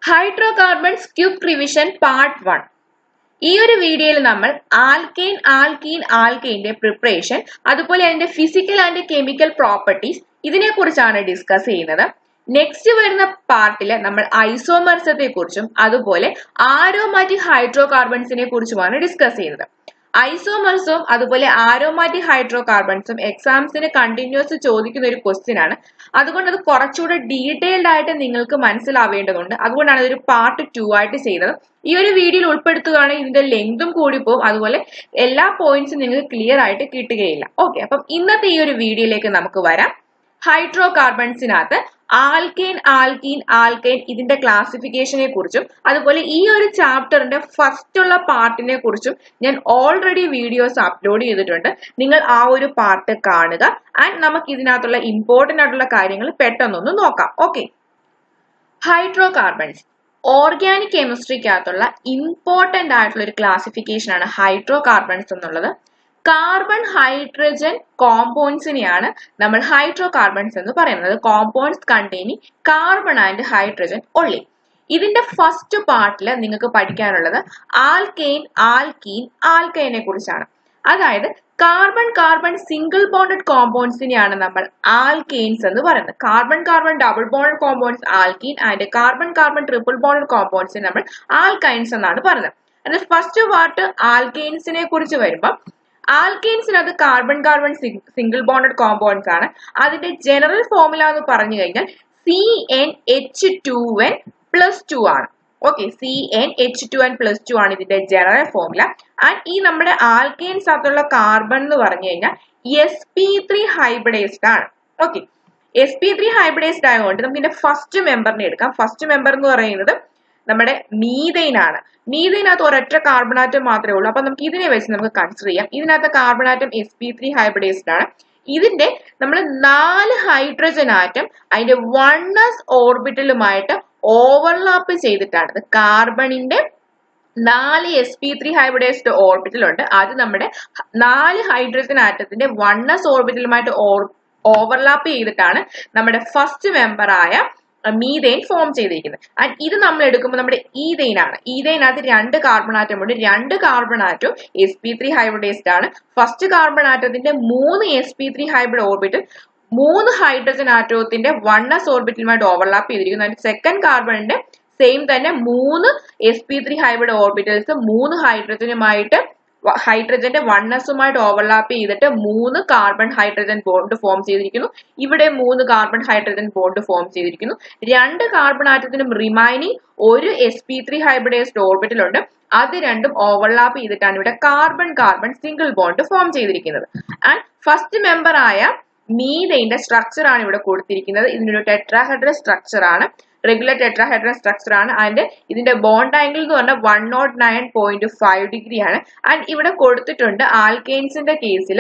Hydro hydrocarbons cube revision part one ഈ ഒരു വീഡിയോയിൽ നമ്മൾ ആൽക്കെയിൻ ആൽക്കീൻ ആൽക്കെയിന്റെ പ്രിപ്പറേഷൻ അതുപോലെ അതിന്റെ ഫിസിക്കൽ ആൻഡ് കെമിക്കൽ പ്രോപ്പർട്ടീസ് ഇതിനെ കുറിച്ചാണ് ഡിസ്കസ് ചെയ്യുന്നത് നെക്സ്റ്റ് വരുന്ന പാർട്ടിൽ നമ്മൾ ഐസോമർസത്തെ കുറിച്ചും അതുപോലെ ആരോമാറ്റിക് ഹൈഡ്രോ കാർബൺസിനെ കുറിച്ചുമാണ് ഡിസ്കസ് ചെയ്യുന്നത് ഐസോമർസും അതുപോലെ ആരോമാറ്റിക് ഹൈഡ്രോ കാർബൺസും എക്സാംസിന് കണ്ടിന്യൂസ് ചോദിക്കുന്ന ഒരു ക്വസ്റ്റ്യൻ ആണ് അതുകൊണ്ട് അത് കുറച്ചുകൂടെ ഡീറ്റെയിൽഡ് ആയിട്ട് നിങ്ങൾക്ക് മനസ്സിലാവേണ്ടതുണ്ട് അതുകൊണ്ടാണ് ഇതൊരു പാർട്ട് ടു ആയിട്ട് ചെയ്തത് ഈ ഒരു വീഡിയോയിൽ ഉൾപ്പെടുത്തുകയാണെങ്കിൽ ഇതിന്റെ ലെങ്തും കൂടി പോകും അതുപോലെ എല്ലാ പോയിന്റ്സും നിങ്ങൾക്ക് ക്ലിയർ ആയിട്ട് കിട്ടുകയില്ല ഓക്കെ അപ്പം ഇന്നത്തെ ഈ ഒരു വീഡിയോയിലേക്ക് നമുക്ക് വരാം ഹൈഡ്രോ കാർബൺസിനകത്ത് ആൽക്കെയിൻ ആൽക്കീൻ ആൽക്കൈൻ ഇതിന്റെ ക്ലാസിഫിക്കേഷനെ കുറിച്ചും അതുപോലെ ഈ ഒരു ചാപ്റ്ററിന്റെ ഫസ്റ്റ് ഉള്ള പാർട്ടിനെ കുറിച്ചും ഞാൻ ഓൾറെഡി വീഡിയോസ് അപ്ലോഡ് ചെയ്തിട്ടുണ്ട് നിങ്ങൾ ആ ഒരു പാർട്ട് കാണുക ആൻഡ് നമുക്ക് ഇതിനകത്തുള്ള ഇമ്പോർട്ടന്റ് ആയിട്ടുള്ള കാര്യങ്ങൾ പെട്ടെന്നൊന്ന് നോക്കാം ഓക്കെ ഹൈഡ്രോ കാർബൺസ് ഓർഗാനിക് കെമിസ്ട്രിക്കകത്തുള്ള ഇമ്പോർട്ടന്റ് ആയിട്ടുള്ള ഒരു ക്ലാസിഫിക്കേഷൻ ആണ് ഹൈഡ്രോ കാർബൺസ് എന്നുള്ളത് കാർബൺ ഹൈഡ്രജൻ കോമ്പൗണ്ട്സിനെയാണ് നമ്മൾ ഹൈഡ്രോ കാർബൺസ് എന്ന് പറയുന്നത് compounds containing carbon and hydrogen only ഇതിന്റെ ഫസ്റ്റ് പാർട്ടിൽ നിങ്ങൾക്ക് പഠിക്കാനുള്ളത് ആൽക്കെയിൻ ആൽക്കീൻ ആൽക്കൈനെ കുറിച്ചാണ് അതായത് കാർബൺ കാർബൺ സിംഗിൾ ബോണ്ടഡ് കോമ്പൗണ്ട്സിനെയാണ് നമ്മൾ ആൽക്കെയിൻസ് എന്ന് പറയുന്നത് carbon carbon double bonded compounds alkene and carbon carbon triple bonded കോമ്പൗണ്ട്സിനെ നമ്മൾ ആൽക്കൈൻസ് എന്നാണ് പറയുന്നത് അതിന്റെ ഫസ്റ്റ് പാർട്ട് ആൽക്കെയിൻസിനെ കുറിച്ച് വരുമ്പോൾ ആൽക്കെയിൻസിനകത്ത് carbon carbon single bonded compounds ആണ് അതിന്റെ ജനറൽ ഫോർമുല എന്ന് പറഞ്ഞു കഴിഞ്ഞാൽ C N H two N plus two ആണ് okay C N H two N plus two ആണ് ഇതിന്റെ ജനറൽ ഫോർമുല ആൻഡ് ഈ നമ്മുടെ ആൽക്കെയിൻസ് അകത്തുള്ള കാർബൺ എന്ന് പറഞ്ഞു കഴിഞ്ഞാൽ എസ് പി ത്രീ ഹൈബ്രിഡൈസ്ഡ് ആണ് okay S P three hybridised ആയതുകൊണ്ട് നമുക്ക് ഇതിന്റെ ഫസ്റ്റ് മെമ്പറിനെ എടുക്കാം ഫസ്റ്റ് മെമ്പർ എന്ന് പറയുന്നത് നമ്മുടെ മീതൈൻ ആണ് മീതൈനകത്ത് ഒരൊറ്റ കാർബണാറ്റം മാത്രമേ ഉള്ളൂ അപ്പൊ നമുക്ക് ഇതിനെ വെച്ച് നമുക്ക് കൺസിഡർ ചെയ്യാം ഇതിനകത്ത് carbon atom S P three hybridised ആണ് ഇതിന്റെ നമ്മൾ നാല് ഹൈഡ്രജൻ ആറ്റം അതിന്റെ വൺ എസ് ഓർബിറ്റലുമായിട്ട് ഓവർലാപ്പ് ചെയ്തിട്ടാണ് കാർബണിന്റെ നാല് S P three hybridised orbital ഉണ്ട് അത് നമ്മുടെ നാല് ഹൈഡ്രജൻ ആറ്റത്തിന്റെ വൺ എസ് ഓർബിറ്റലുമായിട്ട് ഓവർലാപ്പ് ചെയ്തിട്ടാണ് നമ്മുടെ ഫസ്റ്റ് മെമ്പറായ മീതെയിൻ ഫോം ചെയ്തിരിക്കുന്നത് ആൻഡ് ഇത് നമ്മൾ എടുക്കുമ്പോൾ നമ്മുടെ ഈതെയിൻ ആണ് ഈതെയിനകത്ത് രണ്ട് കാർബൺ ആറ്റം ഉണ്ട് രണ്ട് കാർബൺ ആറ്റവും എസ് പി ത്രീ ഹൈബ്രിഡൈസ്ഡ് ആണ് ഫസ്റ്റ് കാർബൺ ആറ്റത്തിന്റെ മൂന്ന് S P three hybrid orbital മൂന്ന് ഹൈഡ്രജൻ ആറ്റോത്തിന്റെ വൺ എസ് ഓർബിറ്റലുമായിട്ട് ഓവർലാപ്പ് ചെയ്തിരിക്കുന്നു ആൻഡ് സെക്കൻഡ് കാർബണിന്റെ സെയിം തന്നെ മൂന്ന് S P three hybrid orbitals മൂന്ന് ഹൈഡ്രജനുമായിട്ട് ഹൈഡ്രജന്റെ വൺ എസുമായിട്ട് ഓവർലാപ്പ് ചെയ്തിട്ട് മൂന്ന് കാർബൺ ഹൈഡ്രജൻ ബോണ്ട് ഫോം ചെയ്തിരിക്കുന്നു ഇവിടെ മൂന്ന് കാർബൺ ഹൈഡ്രജൻ ബോണ്ട് ഫോം ചെയ്തിരിക്കുന്നു രണ്ട് കാർബൺ ആറ്റത്തിനും റിമൈനിങ് ഒരു S P three hybridised orbital ഉണ്ട് അത് രണ്ടും ഓവർലാപ്പ് ചെയ്തിട്ടാണ് ഇവിടെ carbon carbon single bond form ചെയ്തിരിക്കുന്നത് ആൻഡ് ഫസ്റ്റ് മെമ്പർ ആയ മീതൈന്റെ സ്ട്രക്ചർ ആണ് ഇവിടെ കൊടുത്തിരിക്കുന്നത് ഇതിനൊരു ടെട്രാഹെഡ്രൽ സ്ട്രക്ചർ ആണ് റെഗുലർ ടെട്രാഹെഡ്രൽ സ്ട്രക്ചർ ആണ് ആൻഡ് ഇതിന്റെ ബോണ്ട് ആംഗിൾ എന്ന് പറഞ്ഞാൽ one nought nine point five degree ആണ് ആൻഡ് ഇവിടെ കൊടുത്തിട്ടുണ്ട് ആൽക്കെയിൻസിന്റെ കേസിൽ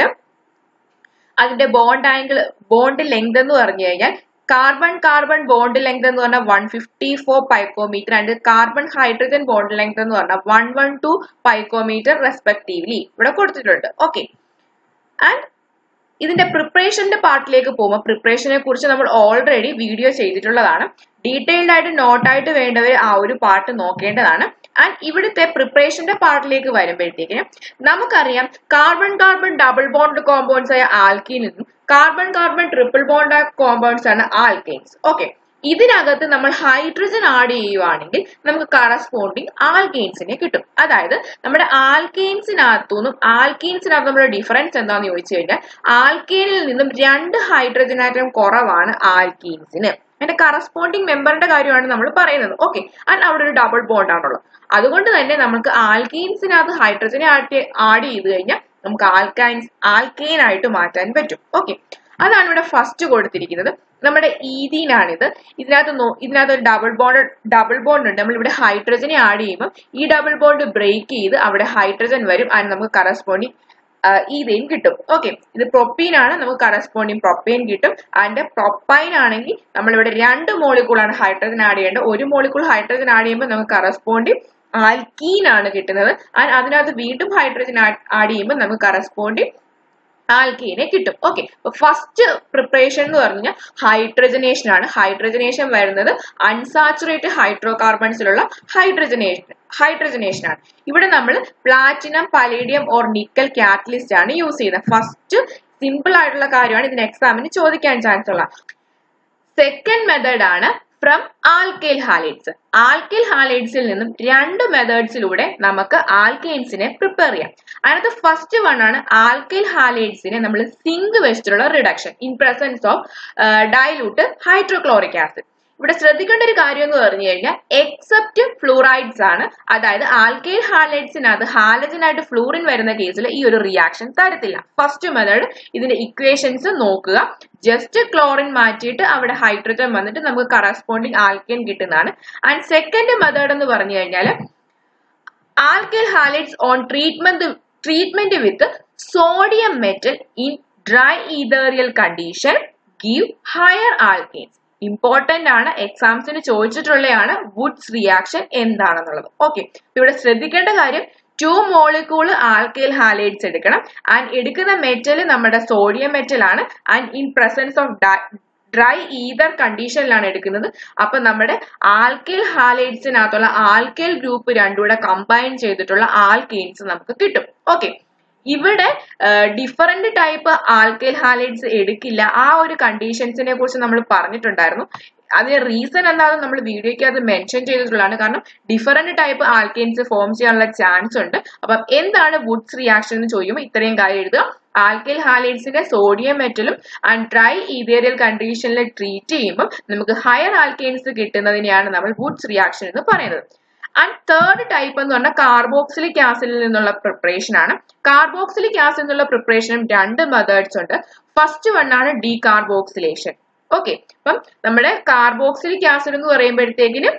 അതിന്റെ ബോണ്ട് ആംഗിൾ ബോണ്ട് ലെങ്ത് എന്ന് പറഞ്ഞു കഴിഞ്ഞാൽ കാർബൺ കാർബൺ ബോണ്ട് ലെങ്ത് എന്ന് പറഞ്ഞാൽ one fifty four picometre and carbon hydrogen bond length എന്ന് പറഞ്ഞാൽ one one two picometre respectively ഇവിടെ കൊടുത്തിട്ടുണ്ട് ഓക്കെ ആൻഡ് ഇതിന്റെ പ്രിപ്പറേഷന്റെ പാർട്ടിലേക്ക് പോകുമ്പോൾ പ്രിപ്പറേഷനെ കുറിച്ച് നമ്മൾ ഓൾറെഡി വീഡിയോ ചെയ്തിട്ടുള്ളതാണ് ഡീറ്റെയിൽഡ് ആയിട്ട് നോട്ടായിട്ട് വേണ്ടവർ ആ ഒരു പാർട്ട് നോക്കേണ്ടതാണ് ആൻഡ് ഇവിടുത്തെ പ്രിപ്പറേഷന്റെ പാർട്ടിലേക്ക് വരുമ്പോഴത്തേക്കിന് നമുക്കറിയാം carbon carbon double bond compounds ആയ ആൽക്കീനിന്നും carbon carbon triple bond compounds ആണ് ആൽക്കെയിൻസ് ഓക്കെ ഇതിനകത്ത് നമ്മൾ ഹൈഡ്രജൻ ആഡ് ചെയ്യുവാണെങ്കിൽ നമുക്ക് കറസ്പോണ്ടിങ് ആൽക്കെയിൻസിനെ കിട്ടും അതായത് നമ്മുടെ ആൽക്കെയിൻസിനകത്തുനിന്നും ആൽക്കെയിൻസിനകത്ത് നമ്മുടെ ഡിഫറൻസ് എന്താണെന്ന് ചോദിച്ചു കഴിഞ്ഞാൽ ആൽക്കെയിനിൽ നിന്നും രണ്ട് ഹൈഡ്രജൻ ആറ്റം കുറവാണ് ആൽക്കീൻസിന് അതിന്റെ കറസ്പോണ്ടിങ് മെമ്പറിന്റെ കാര്യമാണ് നമ്മൾ പറയുന്നത് ഓക്കെ ആൻഡ് അവിടെ ഒരു ഡബിൾ ബോണ്ട് ആണുള്ളത് അതുകൊണ്ട് തന്നെ നമുക്ക് ആൽക്കീൻസിനകത്ത് ഹൈഡ്രജനെ ആഡ് ആഡ് ചെയ്ത് കഴിഞ്ഞാൽ നമുക്ക് ആൽക്കൈൻസ് ആൽക്കെയിൻ ആയിട്ട് മാറ്റാൻ പറ്റും ഓക്കെ അതാണ് ഇവിടെ ഫസ്റ്റ് കൊടുത്തിരിക്കുന്നത് നമ്മുടെ ഈതീനാണിത് ഇതിനകത്ത് നോ ഇതിനകത്ത് ഒരു ഡബിൾ ബോണ്ട് ഡബിൾ ബോണ്ട് ഉണ്ട് നമ്മൾ ഇവിടെ ഹൈഡ്രജനെ ആഡ് ചെയ്യുമ്പോൾ ഈ ഡബിൾ ബോണ്ട് ബ്രേക്ക് ചെയ്ത് അവിടെ ഹൈഡ്രജൻ വരും ആൻഡ് നമുക്ക് കറസ്പോണ്ടിങ് ഈതേൻ കിട്ടും ഓക്കെ ഇത് പ്രൊപ്പീൻ ആണ് നമുക്ക് കറസ്പോണ്ടിങ് പ്രൊപ്പൈൻ കിട്ടും ആൻഡ് പ്രൊപ്പൈൻ ആണെങ്കിൽ നമ്മളിവിടെ രണ്ട് മോളിക്കൂളാണ് ഹൈഡ്രജൻ ആഡ് ചെയ്യേണ്ടത് ഒരു മോളിക്കൂൾ ഹൈഡ്രജൻ ആഡ് ചെയ്യുമ്പോൾ നമുക്ക് കറസ്പോണ്ടിങ് ആൽക്കീൻ ആണ് കിട്ടുന്നത് ആൻഡ് അതിനകത്ത് വീണ്ടും ഹൈഡ്രജൻ ആഡ് ചെയ്യുമ്പോൾ നമുക്ക് കറസ്പോണ്ടിങ് ആൽക്കീനെ കിട്ടും ഓക്കെ ഫസ്റ്റ് പ്രിപ്പറേഷൻ എന്ന് പറഞ്ഞാൽ ഹൈഡ്രജനേഷൻ ആണ് ഹൈഡ്രജനേഷൻ വരുന്നത് അൺസാച്ചുറേറ്റഡ് ഹൈഡ്രോ കാർബൺസിലുള്ള ഹൈഡ്രജനേഷൻ ഹൈഡ്രജനേഷൻ ആണ് ഇവിടെ നമ്മൾ platinum palladium or nickel catalyst ആണ് യൂസ് ചെയ്യുന്നത് ഫസ്റ്റ് സിമ്പിൾ ആയിട്ടുള്ള കാര്യമാണ് ഇതിന് എക്സാമിന് ചോദിക്കാൻ ചാൻസ് ഉള്ള സെക്കൻഡ് മെത്തേഡ് ആണ് ഫ്രം ആൽക്കൈൽ ഹാലൈഡ്സ് ആൽക്കൈൽ ഹാലൈഡ്സിൽ നിന്നും രണ്ട് മെത്തേഡ്സിലൂടെ നമുക്ക് ആൽക്കൈൻസിനെ പ്രിപ്പയർ ചെയ്യാം അതിനകത്ത് ഫസ്റ്റ് വൺ ആണ് ആൽക്കൈൽ ഹാലൈഡ്സിനെ നമ്മൾ സിങ്ക് വെച്ചിട്ടുള്ള reduction in presence of dilute hydrochloric acid ഇവിടെ ശ്രദ്ധിക്കേണ്ട ഒരു കാര്യം എന്ന് പറഞ്ഞു കഴിഞ്ഞാൽ എക്സെപ്റ്റ് ഫ്ലൂറൈഡ്സ് ആണ് അതായത് ആൽക്കൈൽ ഹാലൈഡ്സിനകത്ത് ഹാലജൻ ആയിട്ട് ഫ്ലൂറിൻ വരുന്ന കേസിൽ ഈ ഒരു റിയാക്ഷൻ തരത്തില്ല ഫസ്റ്റ് മെത്തേഡ് ഇതിന്റെ ഇക്വേഷൻസ് നോക്കുക ജസ്റ്റ് ക്ലോറിൻ മാറ്റിയിട്ട് അവിടെ ഹൈഡ്രജൻ വന്നിട്ട് നമുക്ക് കറസ്പോണ്ടിങ് ആൽക്കൈൻ കിട്ടുന്നതാണ് ആൻഡ് സെക്കൻഡ് മെത്തേഡ് എന്ന് പറഞ്ഞു കഴിഞ്ഞാൽ alkyl halides on treatment treatment with sodium metal in dry ethereal condition give higher alkanes important ആണ് എക്സാംസിന് ചോദിച്ചിട്ടുള്ളതാണ് വുഡ്സ് റിയാക്ഷൻ എന്താണെന്നുള്ളത് ഓക്കെ ഇവിടെ ശ്രദ്ധിക്കേണ്ട കാര്യം ടു മോളിക്കൂൾ ആൽക്കൈൽ ഹാലൈഡ്സ് എടുക്കണം ആൻഡ് എടുക്കുന്ന മെറ്റൽ നമ്മുടെ സോഡിയം മെറ്റൽ ആണ് and in presence of dry ether കണ്ടീഷനിലാണ് എടുക്കുന്നത് അപ്പൊ നമ്മുടെ ആൽക്കൈൽ ഹാലൈഡ്സിനകത്തുള്ള ആൽക്കൈൽ ഗ്രൂപ്പ് രണ്ടും കൂടെ കമ്പൈൻ ചെയ്തിട്ടുള്ള ആൽക്കെയിൻസ് നമുക്ക് കിട്ടും ഓക്കെ ഇവിടെ ഡിഫറെന്റ് ടൈപ്പ് ആൽക്കൈൽ ഹാലൈഡ്സ് എടുക്കില്ല ആ ഒരു കണ്ടീഷൻസിനെ കുറിച്ച് നമ്മൾ പറഞ്ഞിട്ടുണ്ടായിരുന്നു അതിന് റീസൺ എന്താണെന്ന് നമ്മൾ വീഡിയോയ്ക്ക് അത് മെൻഷൻ ചെയ്തിട്ടുള്ളതാണ് കാരണം ഡിഫറെന്റ് ടൈപ്പ് ആൽക്കൈൻസ് ഫോം ചെയ്യാനുള്ള ചാൻസ് ഉണ്ട് അപ്പം എന്താണ് വുഡ്സ് റിയാക്ഷൻ എന്ന് ചോദിക്കുമ്പോൾ ഇത്രയും കാര്യം എഴുതുക ആൽക്കൈൽ ഹാലൈഡ്സിന്റെ സോഡിയം മെറ്റലും ആൻഡ് ഡ്രൈ ഈതേറിയൽ കണ്ടീഷനിൽ ട്രീറ്റ് ചെയ്യുമ്പോൾ നമുക്ക് ഹയർ ആൽക്കൈൻസ് കിട്ടുന്നതിനെയാണ് നമ്മൾ വുഡ്സ് റിയാക്ഷൻ എന്ന് പറയുന്നത് ആൻഡ് തേർഡ് ടൈപ്പ് എന്ന് പറഞ്ഞാൽ കാർബോക്സിലിക് ആസിഡിൽ നിന്നുള്ള പ്രിപ്പറേഷൻ ആണ് കാർബോക്സിലിക് ആസിഡ് എന്നുള്ള പ്രിപ്പറേഷനും രണ്ട് മെത്തേഡ്സ് ഉണ്ട് ഫസ്റ്റ് വൺ ആണ് ഡീകാർബോക്സിലേഷൻ ഓക്കെ അപ്പം നമ്മുടെ കാർബോക്സിലിക് ആസിഡ് എന്ന് പറയുമ്പോഴത്തേക്കിനും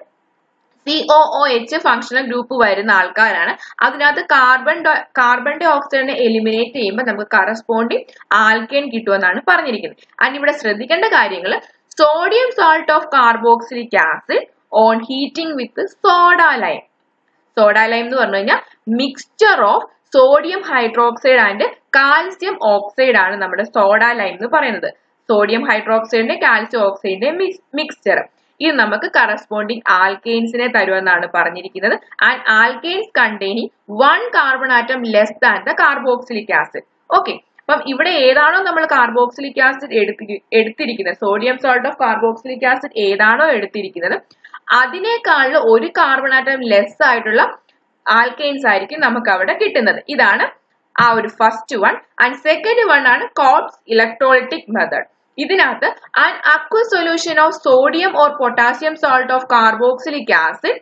C O O H functional group വരുന്ന ആൾക്കാരാണ് അതിനകത്ത് കാർബൺ കാർബൺ ഡൈ ഓക്സൈഡിനെ എലിമിനേറ്റ് ചെയ്യുമ്പോൾ നമുക്ക് കറസ്പോണ്ടിങ് ആൽക്കൈൻ കിട്ടുമെന്നാണ് പറഞ്ഞിരിക്കുന്നത് ആൻഡ് ഇവിടെ ശ്രദ്ധിക്കേണ്ട കാര്യങ്ങൾ sodium salt of carboxylic acid on heating with soda lime soda lime എന്ന് പറഞ്ഞു കഴിഞ്ഞാൽ mixture of sodium hydroxide and calcium oxide ആണ് നമ്മുടെ സോഡ ലൈം എന്ന് പറയുന്നത് സോഡിയം ഹൈഡ്രോക്സൈഡിന്റെ കാൽസ്യം ഓക്സൈഡിന്റെ മിക്സ്ചർ ഇത് നമുക്ക് കറസ്പോണ്ടിങ് ആൽക്കെയിൻസിനെ തരുമെന്നാണ് പറഞ്ഞിരിക്കുന്നത് and alkanes containing one carbon atom less than the carboxylic acid okay അപ്പം ഇവിടെ ഏതാണോ നമ്മൾ കാർബോക്സിലിക് ആസിഡ് എടുത്തി എടുത്തിരിക്കുന്നത് sodium salt of carboxylic acid ഏതാണോ എടുത്തിരിക്കുന്നത് അതിനേക്കാളിൽ ഒരു കാർബൺ ആറ്റം ലെസ് ആയിട്ടുള്ള ആൽക്കെയിൻസ് ആയിരിക്കും നമുക്ക് അവിടെ കിട്ടുന്നത് ഇതാണ് ആ ഒരു first one and second one ആണ് കോപ്സ് ഇലക്ട്രോളിറ്റിക് മെത്തേഡ് ഇതിനകത്ത് an aqua solution of sodium or potassium salt of carboxylic acid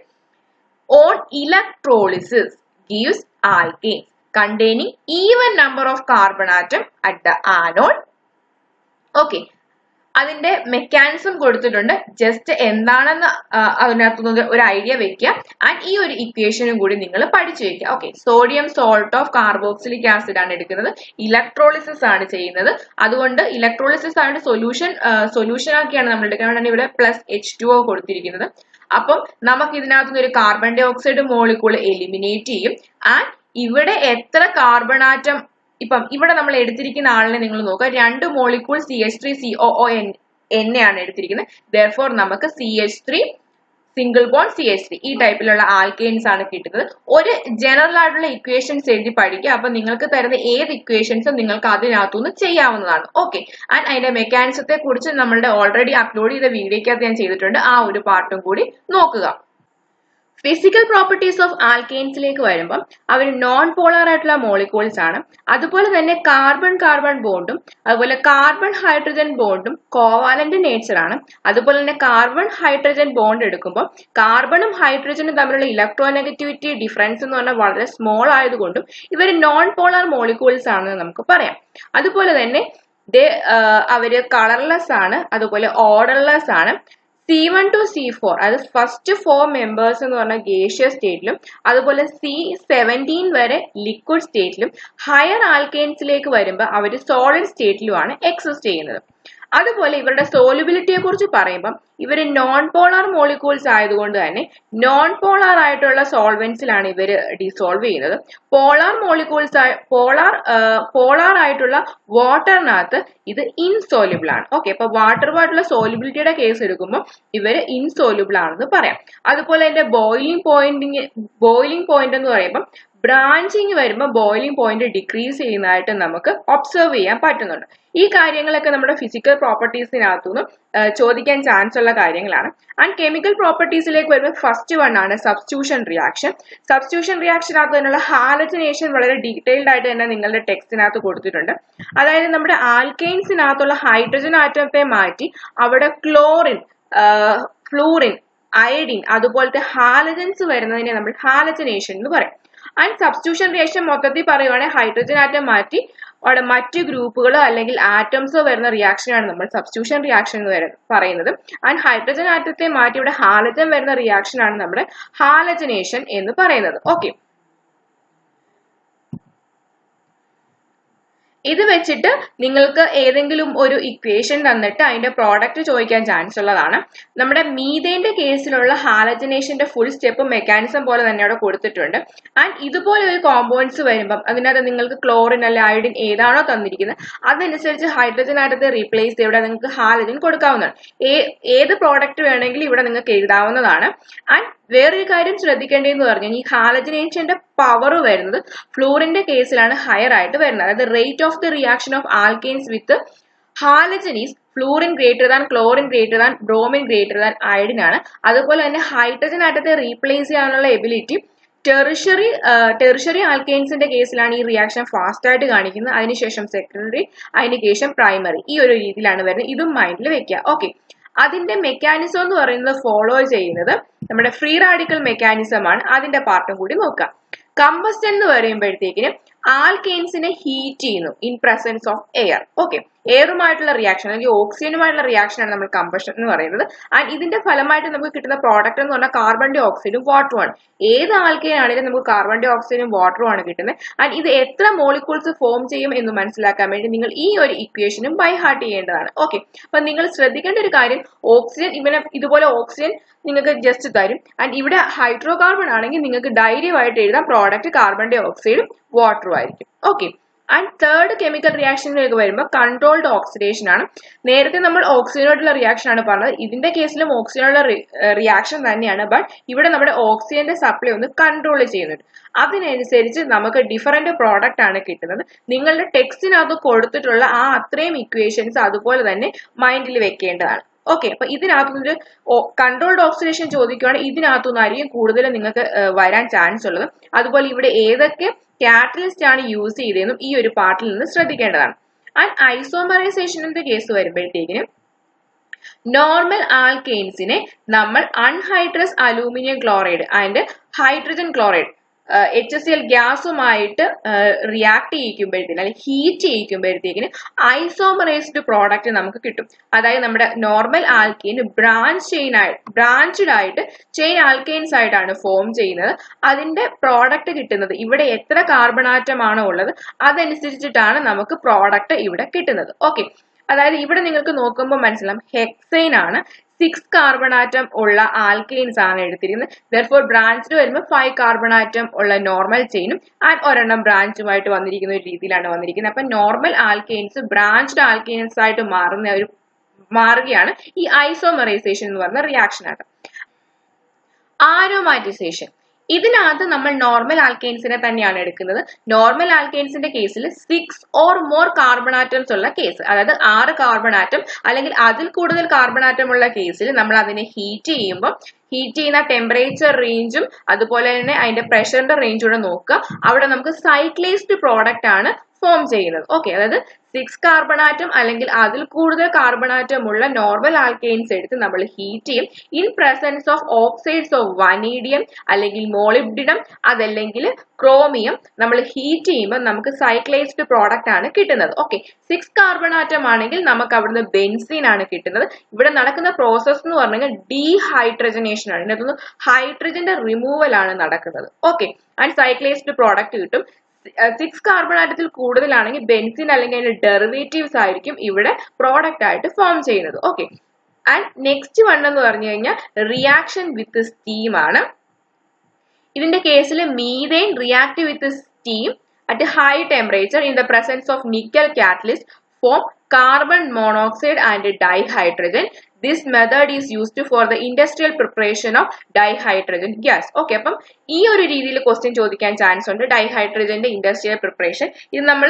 on electrolysis gives alkanes containing even number of carbon atom at the anode okay അതിന്റെ mechanism കൊടുത്തിട്ടുണ്ട് just എന്താണെന്ന് അതിനകത്തുനിന്ന് ഒരു idea വെക്കുക and ഈ ഒരു ഇക്വേഷനും കൂടി നിങ്ങൾ പഠിച്ചു വെക്കുക okay sodium salt of carboxylic acid ആണ് എടുക്കുന്നത് ഇലക്ട്രോളിസിസ് ആണ് ചെയ്യുന്നത് അതുകൊണ്ട് ഇലക്ട്രോളിസിസ് ആണ് സൊല്യൂഷൻ സൊല്യൂഷൻ ആക്കിയാണ് നമ്മൾ എടുക്കുന്നത് ഇവിടെ പ്ലസ് എച്ച് ടു ഒ കൊടുത്തിരിക്കുന്നത് അപ്പം നമുക്ക് ഇതിനകത്തുനിന്ന് ഒരു carbon dioxide molecule eliminate ചെയ്യും ആൻഡ് ഇവിടെ എത്ര കാർബൺ ആറ്റം ഇപ്പം ഇവിടെ നമ്മൾ എടുത്തിരിക്കുന്ന ആളിനെ നിങ്ങൾ നോക്കുക രണ്ട് molecule C H three C O O N എന്നെയാണ് എടുത്തിരിക്കുന്നത് ദർഫോർ നമുക്ക് C H three single bond C H three ഈ ടൈപ്പിലുള്ള ആൽക്കെയിൻസ് ആണ് കിട്ടുന്നത് ഒരു ജനറൽ ആയിട്ടുള്ള ഇക്വേഷൻസ് എഴുതി പഠിക്കുക അപ്പൊ നിങ്ങൾക്ക് തരുന്ന ഏത് ഇക്വേഷൻസും നിങ്ങൾക്ക് അതിനകത്തുനിന്ന് ചെയ്യാവുന്നതാണ് ഓക്കെ ആൻഡ് അതിന്റെ മെക്കാനിസത്തെ കുറിച്ച് നമ്മളുടെ ഓൾറെഡി അപ്ലോഡ് ചെയ്ത വീഡിയോക്കകത്ത് ഞാൻ ചെയ്തിട്ടുണ്ട് ആ ഒരു പാർട്ടും കൂടി നോക്കുക ഫിസിക്കൽ പ്രോപ്പർട്ടീസ് ഓഫ് ആൽക്കെയിൻസിലേക്ക് വരുമ്പം അവർ നോൺ പോളാർ ആയിട്ടുള്ള മോളിക്യൂൾസ് ആണ് അതുപോലെ തന്നെ കാർബൺ കാർബൺ ബോണ്ടും അതുപോലെ കാർബൺ ഹൈഡ്രജൻ ബോണ്ടും കോവാലന്റ് നേച്ചർ ആണ് അതുപോലെ തന്നെ കാർബൺ ഹൈഡ്രജൻ ബോണ്ട് എടുക്കുമ്പോൾ കാർബണും ഹൈഡ്രജനും തമ്മിലുള്ള ഇലക്ട്രോനെഗറ്റിവിറ്റി ഡിഫറൻസ് എന്ന് പറഞ്ഞാൽ വളരെ സ്മോൾ ആയതുകൊണ്ടും ഇവർ നോൺ പോളാർ മോളിക്യൂൾസ് ആണെന്ന് നമുക്ക് പറയാം അതുപോലെ തന്നെ അവര് കളർലെസ് ആണ് അതുപോലെ ഓർഡർലെസ് ആണ് C one two C four അത് ഫസ്റ്റ് ഫോർ മെമ്പേഴ്സ് എന്ന് പറഞ്ഞ ഗേഷ്യസ് സ്റ്റേറ്റിലും അതുപോലെ സി സെവൻറ്റീൻ വരെ ലിക്വിഡ് സ്റ്റേറ്റിലും ഹയർ ആൽക്കെയിൻസിലേക്ക് വരുമ്പോൾ അവർ സോളിഡ് സ്റ്റേറ്റിലുമാണ് എക്സിസ്റ്റ് ചെയ്യുന്നത് അതുപോലെ ഇവരുടെ സോലുബിലിറ്റിയെ കുറിച്ച് പറയുമ്പം ഇവർ നോൺ പോളാർ മോളിക്യൂൾസ് ആയതുകൊണ്ട് തന്നെ നോൺ പോളാർ ആയിട്ടുള്ള സോൾവെന്റ്സിലാണ് ഇവർ ഡിസോൾവ് ചെയ്യുന്നത് പോളാർ മോളിക്യൂൾസ് പോളാർ പോളാർ ആയിട്ടുള്ള വാട്ടറിനകത്ത് ഇത് ഇൻസോല്യൂബിൾ ആണ് ഓക്കെ അപ്പൊ വാട്ടറുമായിട്ടുള്ള സോലിബിലിറ്റിയുടെ കേസ് എടുക്കുമ്പോൾ ഇവർ ഇൻസോല്യൂബിൾ ആണെന്ന് പറയാം അതുപോലെ തന്നെ ബോയിലിംഗ് പോയിന്റിങ് ബോയിലിംഗ് പോയിന്റ് എന്ന് പറയുമ്പോൾ ബ്രാഞ്ചിങ് വരുമ്പോൾ ബോയിലിംഗ് പോയിന്റ് ഡിക്രീസ് ചെയ്യുന്നതായിട്ട് നമുക്ക് ഒബ്സർവ് ചെയ്യാൻ പറ്റുന്നുണ്ട് ഈ കാര്യങ്ങളൊക്കെ നമ്മുടെ ഫിസിക്കൽ പ്രോപ്പർട്ടീസിനകത്തുനിന്ന് ചോദിക്കാൻ ചാൻസ് ഉള്ള കാര്യങ്ങളാണ് ആൻഡ് കെമിക്കൽ പ്രോപ്പർട്ടീസിലേക്ക് വരുമ്പോൾ ഫസ്റ്റ് വൺ ആണ് സബ്സ്റ്റിറ്റ്യൂഷൻ റിയാക്ഷൻ സബ്സ്റ്റിറ്റ്യൂഷൻ റിയാക്ഷനകത്ത് തന്നെയുള്ള ഹാലജനേഷൻ വളരെ ഡീറ്റെയിൽഡ് ആയിട്ട് തന്നെ നിങ്ങളുടെ ടെക്സ്റ്റിനകത്ത് കൊടുത്തിട്ടുണ്ട് അതായത് നമ്മുടെ ആൽക്കൈൻസിനകത്തുള്ള ഹൈഡ്രജൻ ആറ്റത്തെ മാറ്റി അവിടെ ക്ലോറിൻ ഫ്ലൂറിൻ അയഡിൻ അതുപോലത്തെ ഹാലജൻസ് വരുന്നതിനെ നമ്മൾ ഹാലജനേഷൻ എന്ന് പറയും ആൻഡ് സബ്സ്റ്റിറ്റ്യൂഷൻ റിയാക്ഷൻ മൊത്തത്തിൽ പറയുവാണെങ്കിൽ ഹൈഡ്രജൻ ആറ്റം മാറ്റി അവിടെ മറ്റ് ഗ്രൂപ്പുകളോ അല്ലെങ്കിൽ ആറ്റംസോ വരുന്ന റിയാക്ഷനാണ് നമ്മൾ സബ്സ്റ്റിറ്റ്യൂഷൻ റിയാക്ഷൻ എന്ന് പറയുന്നത് ആൻഡ് ഹൈഡ്രജൻ ആറ്റത്തെ മാറ്റി ഇവിടെ ഹാലജൻ വരുന്ന റിയാക്ഷനാണ് നമ്മുടെ ഹാലജനേഷൻ എന്ന് പറയുന്നത് ഓക്കെ ഇത് വെച്ചിട്ട് നിങ്ങൾക്ക് ഏതെങ്കിലും ഒരു ഇക്വേഷൻ തന്നിട്ട് അതിന്റെ പ്രോഡക്റ്റ് ചോദിക്കാൻ ചാൻസ് ഉള്ളതാണ് നമ്മുടെ മീതേന്റെ കേസിലുള്ള ഹാലജനേഷന്റെ ഫുൾ സ്റ്റെപ്പ് മെക്കാനിസം പോലെ തന്നെ അവിടെ കൊടുത്തിട്ടുണ്ട് ആൻഡ് ഇതുപോലെ ഒരു കോമ്പൗണ്ട്സ് വരുമ്പം അതിനകത്ത് നിങ്ങൾക്ക് ക്ലോറിൻ അല്ലെ അയഡിൻ ഏതാണോ തന്നിരിക്കുന്നത് അതനുസരിച്ച് ഹൈഡ്രജൻ ആറ്റത്തെ റീപ്ലേസ് ചെയ്ത് ഇവിടെ നിങ്ങൾക്ക് ഹാലജൻ കൊടുക്കാവുന്നതാണ് ഏത് പ്രോഡക്റ്റ് വേണമെങ്കിലും ഇവിടെ നിങ്ങൾക്ക് എഴുതാവുന്നതാണ് ആൻഡ് വേറൊരു കാര്യം ശ്രദ്ധിക്കേണ്ടതെന്ന് പറഞ്ഞാൽ ഈ ഹാലജനേഷന്റെ പവർ വരുന്നത് ഫ്ലൂറിന്റെ കേസിലാണ് ഹയർ ആയിട്ട് വരുന്നത് അതായത് rate of the reaction of alkanes with halogen is fluorine greater than chlorine greater than bromine greater than iodine ആണ് അതുപോലെ തന്നെ ഹൈഡ്രജൻ ആറ്റത്തെ റീപ്ലേസ് ചെയ്യാനുള്ള എബിലിറ്റി ടെറിഷറി ടെറിഷറി ആൽക്കെയിൻസിന്റെ കേസിലാണ് ഈ റിയാക്ഷൻ ഫാസ്റ്റ് ആയിട്ട് കാണിക്കുന്നത് അതിനുശേഷം സെക്കൻഡറി അതിന് ശേഷം പ്രൈമറി ഈ ഒരു രീതിയിലാണ് വരുന്നത് ഇതും മൈൻഡിൽ വെക്കുക ഓക്കെ അതിന്റെ മെക്കാനിസം എന്ന് പറയുന്നത് ഫോളോ ചെയ്യുന്നത് നമ്മുടെ ഫ്രീ റാഡിക്കൽ മെക്കാനിസം ആണ് അതിന്റെ പാർട്ടും കൂടി നോക്കാം കമ്പസ്റ്റൻ എന്ന് പറയുമ്പോഴത്തേക്കിന് ആൽക്കെയിൻസിനെ ഹീറ്റ് ചെയ്യുന്നു in presence of air okay എയറുമായിട്ടുള്ള റിയാക്ഷൻ അല്ലെങ്കിൽ ഓക്സിജനുമായിട്ടുള്ള റിയാക്ഷൻ ആണ് നമ്മൾ കമ്പഷൻ എന്ന് പറയുന്നത് ആൻഡ് ഇതിന്റെ ഫലമായിട്ട് നമുക്ക് കിട്ടുന്ന പ്രോഡക്റ്റ് എന്ന് പറഞ്ഞാൽ കാർബൺ ഡൈ ഓക്സൈഡും വാട്ടറും ആണ് ഏത് ആൽക്കെയിൻ ആണെങ്കിലും നമുക്ക് കാർബൺ ഡൈ ഓക്സൈഡും വാട്ടറും ആണ് കിട്ടുന്നത് ആൻഡ് ഇത് എത്ര മോളിക്യൂൾസ് ഫോം ചെയ്യും എന്ന് മനസ്സിലാക്കാൻ വേണ്ടി നിങ്ങൾ ഈ ഒരു ഇക്വേഷനും ബൈ ഹാർട്ട് ചെയ്യേണ്ടതാണ് ഓക്കെ അപ്പൊ നിങ്ങൾ ശ്രദ്ധിക്കേണ്ട ഒരു കാര്യം ഓക്സിജൻ ഇവനെ ഇതുപോലെ ഓക്സിജൻ നിങ്ങൾക്ക് ജസ്റ്റ് തരും ആൻഡ് ഇവിടെ ഹൈഡ്രോ കാർബൺ ആണെങ്കിൽ നിങ്ങൾക്ക് ധൈര്യമായിട്ട് എഴുതാം പ്രോഡക്റ്റ് കാർബൺ ഡൈ ഓക്സൈഡും വാട്ടറും ആയിരിക്കും ഓക്കെ ആൻഡ് തേർഡ് കെമിക്കൽ റിയാക്ഷനിലേക്ക് വരുമ്പോൾ കൺട്രോൾഡ് ഓക്സിഡേഷൻ ആണ് നേരത്തെ നമ്മൾ ഓക്സിജനോടുള്ള റിയാക്ഷൻ ആണ് പറഞ്ഞത് ഇതിന്റെ കേസിലും ഓക്സിജനോടുള്ള റിയാക്ഷൻ തന്നെയാണ് ബട്ട് ഇവിടെ നമ്മുടെ ഓക്സിജന്റെ സപ്ലൈ ഒന്ന് കൺട്രോൾ ചെയ്യുന്നുണ്ട് അതിനനുസരിച്ച് നമുക്ക് ഡിഫറെന്റ് പ്രോഡക്റ്റ് ആണ് കിട്ടുന്നത് നിങ്ങളുടെ ടെക്സ്റ്റിനകത്ത് കൊടുത്തിട്ടുള്ള ആ അത്രയും ഇക്വേഷൻസ് അതുപോലെ തന്നെ മൈൻഡിൽ വെക്കേണ്ടതാണ് ഓക്കെ അപ്പൊ ഇതിനകത്തുനിന്ന് കൺട്രോൾഡ് ഓക്സിഡേഷൻ ചോദിക്കുകയാണെങ്കിൽ ഇതിനകത്തുനിന്നായിരിക്കും കൂടുതൽ നിങ്ങൾക്ക് വരാൻ ചാൻസ് ഉള്ളത് അതുപോലെ ഇവിടെ ഏതൊക്കെ കാറ്റലിസ്റ്റ് ആണ് യൂസ് ചെയ്തതെന്നും ഈ ഒരു പാർട്ടിൽ നിന്ന് ശ്രദ്ധിക്കേണ്ടതാണ് ആൻഡ് ഐസോമറൈസേഷനിന്റെ കേസ് വരുമ്പോഴത്തേക്കിന് നോർമൽ ആൽക്കെയിൻസിനെ നമ്മൾ anhydrous aluminium chloride and hydrogen chloride H C L ഗ്യാസുമായിട്ട് റിയാക്ട് ചെയ്യിക്കുമ്പോഴത്തേന് അല്ലെങ്കിൽ ഹീറ്റ് ചെയ്യിക്കുമ്പോഴത്തേക്കിന് ഐസോമറൈസ്ഡ് പ്രോഡക്റ്റ് നമുക്ക് കിട്ടും അതായത് നമ്മുടെ നോർമൽ ആൽക്കെയിൻ ബ്രാഞ്ച് ചെയിൻ ആയിട്ട് ബ്രാഞ്ച്ഡ് ആയിട്ട് ചെയിൻ ആൽക്കെയിൻസ് ആയിട്ടാണ് ഫോം ചെയ്യുന്നത് അതിന്റെ പ്രോഡക്റ്റ് കിട്ടുന്നത് ഇവിടെ എത്ര കാർബൺ ആറ്റമാണോ ഉള്ളത് അതനുസരിച്ചിട്ടാണ് നമുക്ക് പ്രോഡക്റ്റ് ഇവിടെ കിട്ടുന്നത് ഓക്കെ അതായത് ഇവിടെ നിങ്ങൾക്ക് നോക്കുമ്പോൾ മനസ്സിലാവും ഹെക്സൈൻ ആണ് സിക്സ് കാർബൺ ആറ്റം ഉള്ള ആൽക്കെയിൻസ് ആണ് എടുത്തിരിക്കുന്നത് ദർഫോർ ബ്രാഞ്ചിൽ വരുമ്പോൾ ഫൈവ് കാർബൺ ആറ്റം ഉള്ള നോർമൽ ചെയിനും ആൻഡ് ഒരെണ്ണം ബ്രാഞ്ചുമായിട്ട് വന്നിരിക്കുന്ന ഒരു രീതിയിലാണ് വന്നിരിക്കുന്നത് അപ്പൊ നോർമൽ ആൽക്കെയിൻസ് ബ്രാഞ്ച്ഡ് ആൽക്കെയിൻസ് ആയിട്ട് മാറുന്ന ഒരു മാറുകയാണ് ഈ ഐസോമറൈസേഷൻ എന്ന് പറയുന്ന റിയാക്ഷൻ ആയിട്ട് ആരോമാറ്റിസേഷൻ ഇതിനകത്ത് നമ്മൾ നോർമൽ ആൽക്കെയിൻസിനെ തന്നെയാണ് എടുക്കുന്നത് നോർമൽ ആൽക്കെയിൻസിന്റെ കേസിൽ six or more carbon atoms ഉള്ള കേസ് അതായത് ആറ് കാർബൺ ആറ്റം അല്ലെങ്കിൽ അതിൽ കൂടുതൽ കാർബൺ ആറ്റം ഉള്ള കേസിൽ നമ്മൾ അതിനെ ഹീറ്റ് ചെയ്യുമ്പോൾ ഹീറ്റ് ചെയ്യുന്ന ടെമ്പറേച്ചർ റേഞ്ചും അതുപോലെ തന്നെ അതിന്റെ പ്രഷറിന്റെ റേഞ്ചും കൂടെ നോക്കുക അവിടെ നമുക്ക് സൈക്ലേസ്ഡ് പ്രോഡക്റ്റ് ആണ് ഫോം ചെയ്യുന്നത് ഓക്കെ അതായത് സിക്സ് കാർബൺ ആറ്റം അല്ലെങ്കിൽ അതിൽ കൂടുതൽ കാർബൺ ആറ്റം ഉള്ള നോർമൽ ആൽക്കെയിൻസ് എടുത്ത് നമ്മൾ ഹീറ്റ് ചെയ്യും in presence of oxides of vanadium അല്ലെങ്കിൽ മോളിബ്ഡിനം അതല്ലെങ്കിൽ ക്രോമിയം നമ്മൾ ഹീറ്റ് ചെയ്യുമ്പോൾ നമുക്ക് സൈക്ലൈസ്ഡ് പ്രോഡക്റ്റ് ആണ് കിട്ടുന്നത് ഓക്കെ സിക്സ് കാർബൺ ആറ്റം ആണെങ്കിൽ നമുക്ക് അവിടുന്ന് ബെൻസീൻ ആണ് കിട്ടുന്നത് ഇവിടെ നടക്കുന്ന പ്രോസസ് എന്ന് പറഞ്ഞാൽ ഡീഹൈഡ്രജനേഷൻ ആണ് ഇതിനകത്തുനിന്ന് ഹൈഡ്രജന്റെ റിമൂവൽ ആണ് നടക്കുന്നത് ഓക്കെ ആൻഡ് സൈക്ലൈസ്ഡ് പ്രോഡക്റ്റ് കിട്ടും സിക്സ് കാർബൺ ആറ്റത്തിൽ കൂടുതലാണെങ്കിൽ ബെൻസിൻ അല്ലെങ്കിൽ അതിന്റെ ഡെറിവേറ്റീവ്സ് ആയിരിക്കും ഇവിടെ പ്രോഡക്റ്റ് ആയിട്ട് ഫോം ചെയ്യുന്നത് ഓക്കെ ആൻഡ് നെക്സ്റ്റ് വൺ എന്ന് പറഞ്ഞു കഴിഞ്ഞാൽ റിയാക്ഷൻ വിത്ത് സ്റ്റീം ആണ് ഇതിന്റെ കേസിൽ methane react with steam at high temperature in the presence of nickel catalyst form carbon monoxide and dihydrogen this method is used for the industrial preparation of dihydrogen gas okay അപ്പം ഈ ഒരു രീതിയിൽ question ചോദിക്കാൻ chance ഉണ്ട് ഡൈഹൈഡ്രജന്റെ industrial preparation ഇത് നമ്മൾ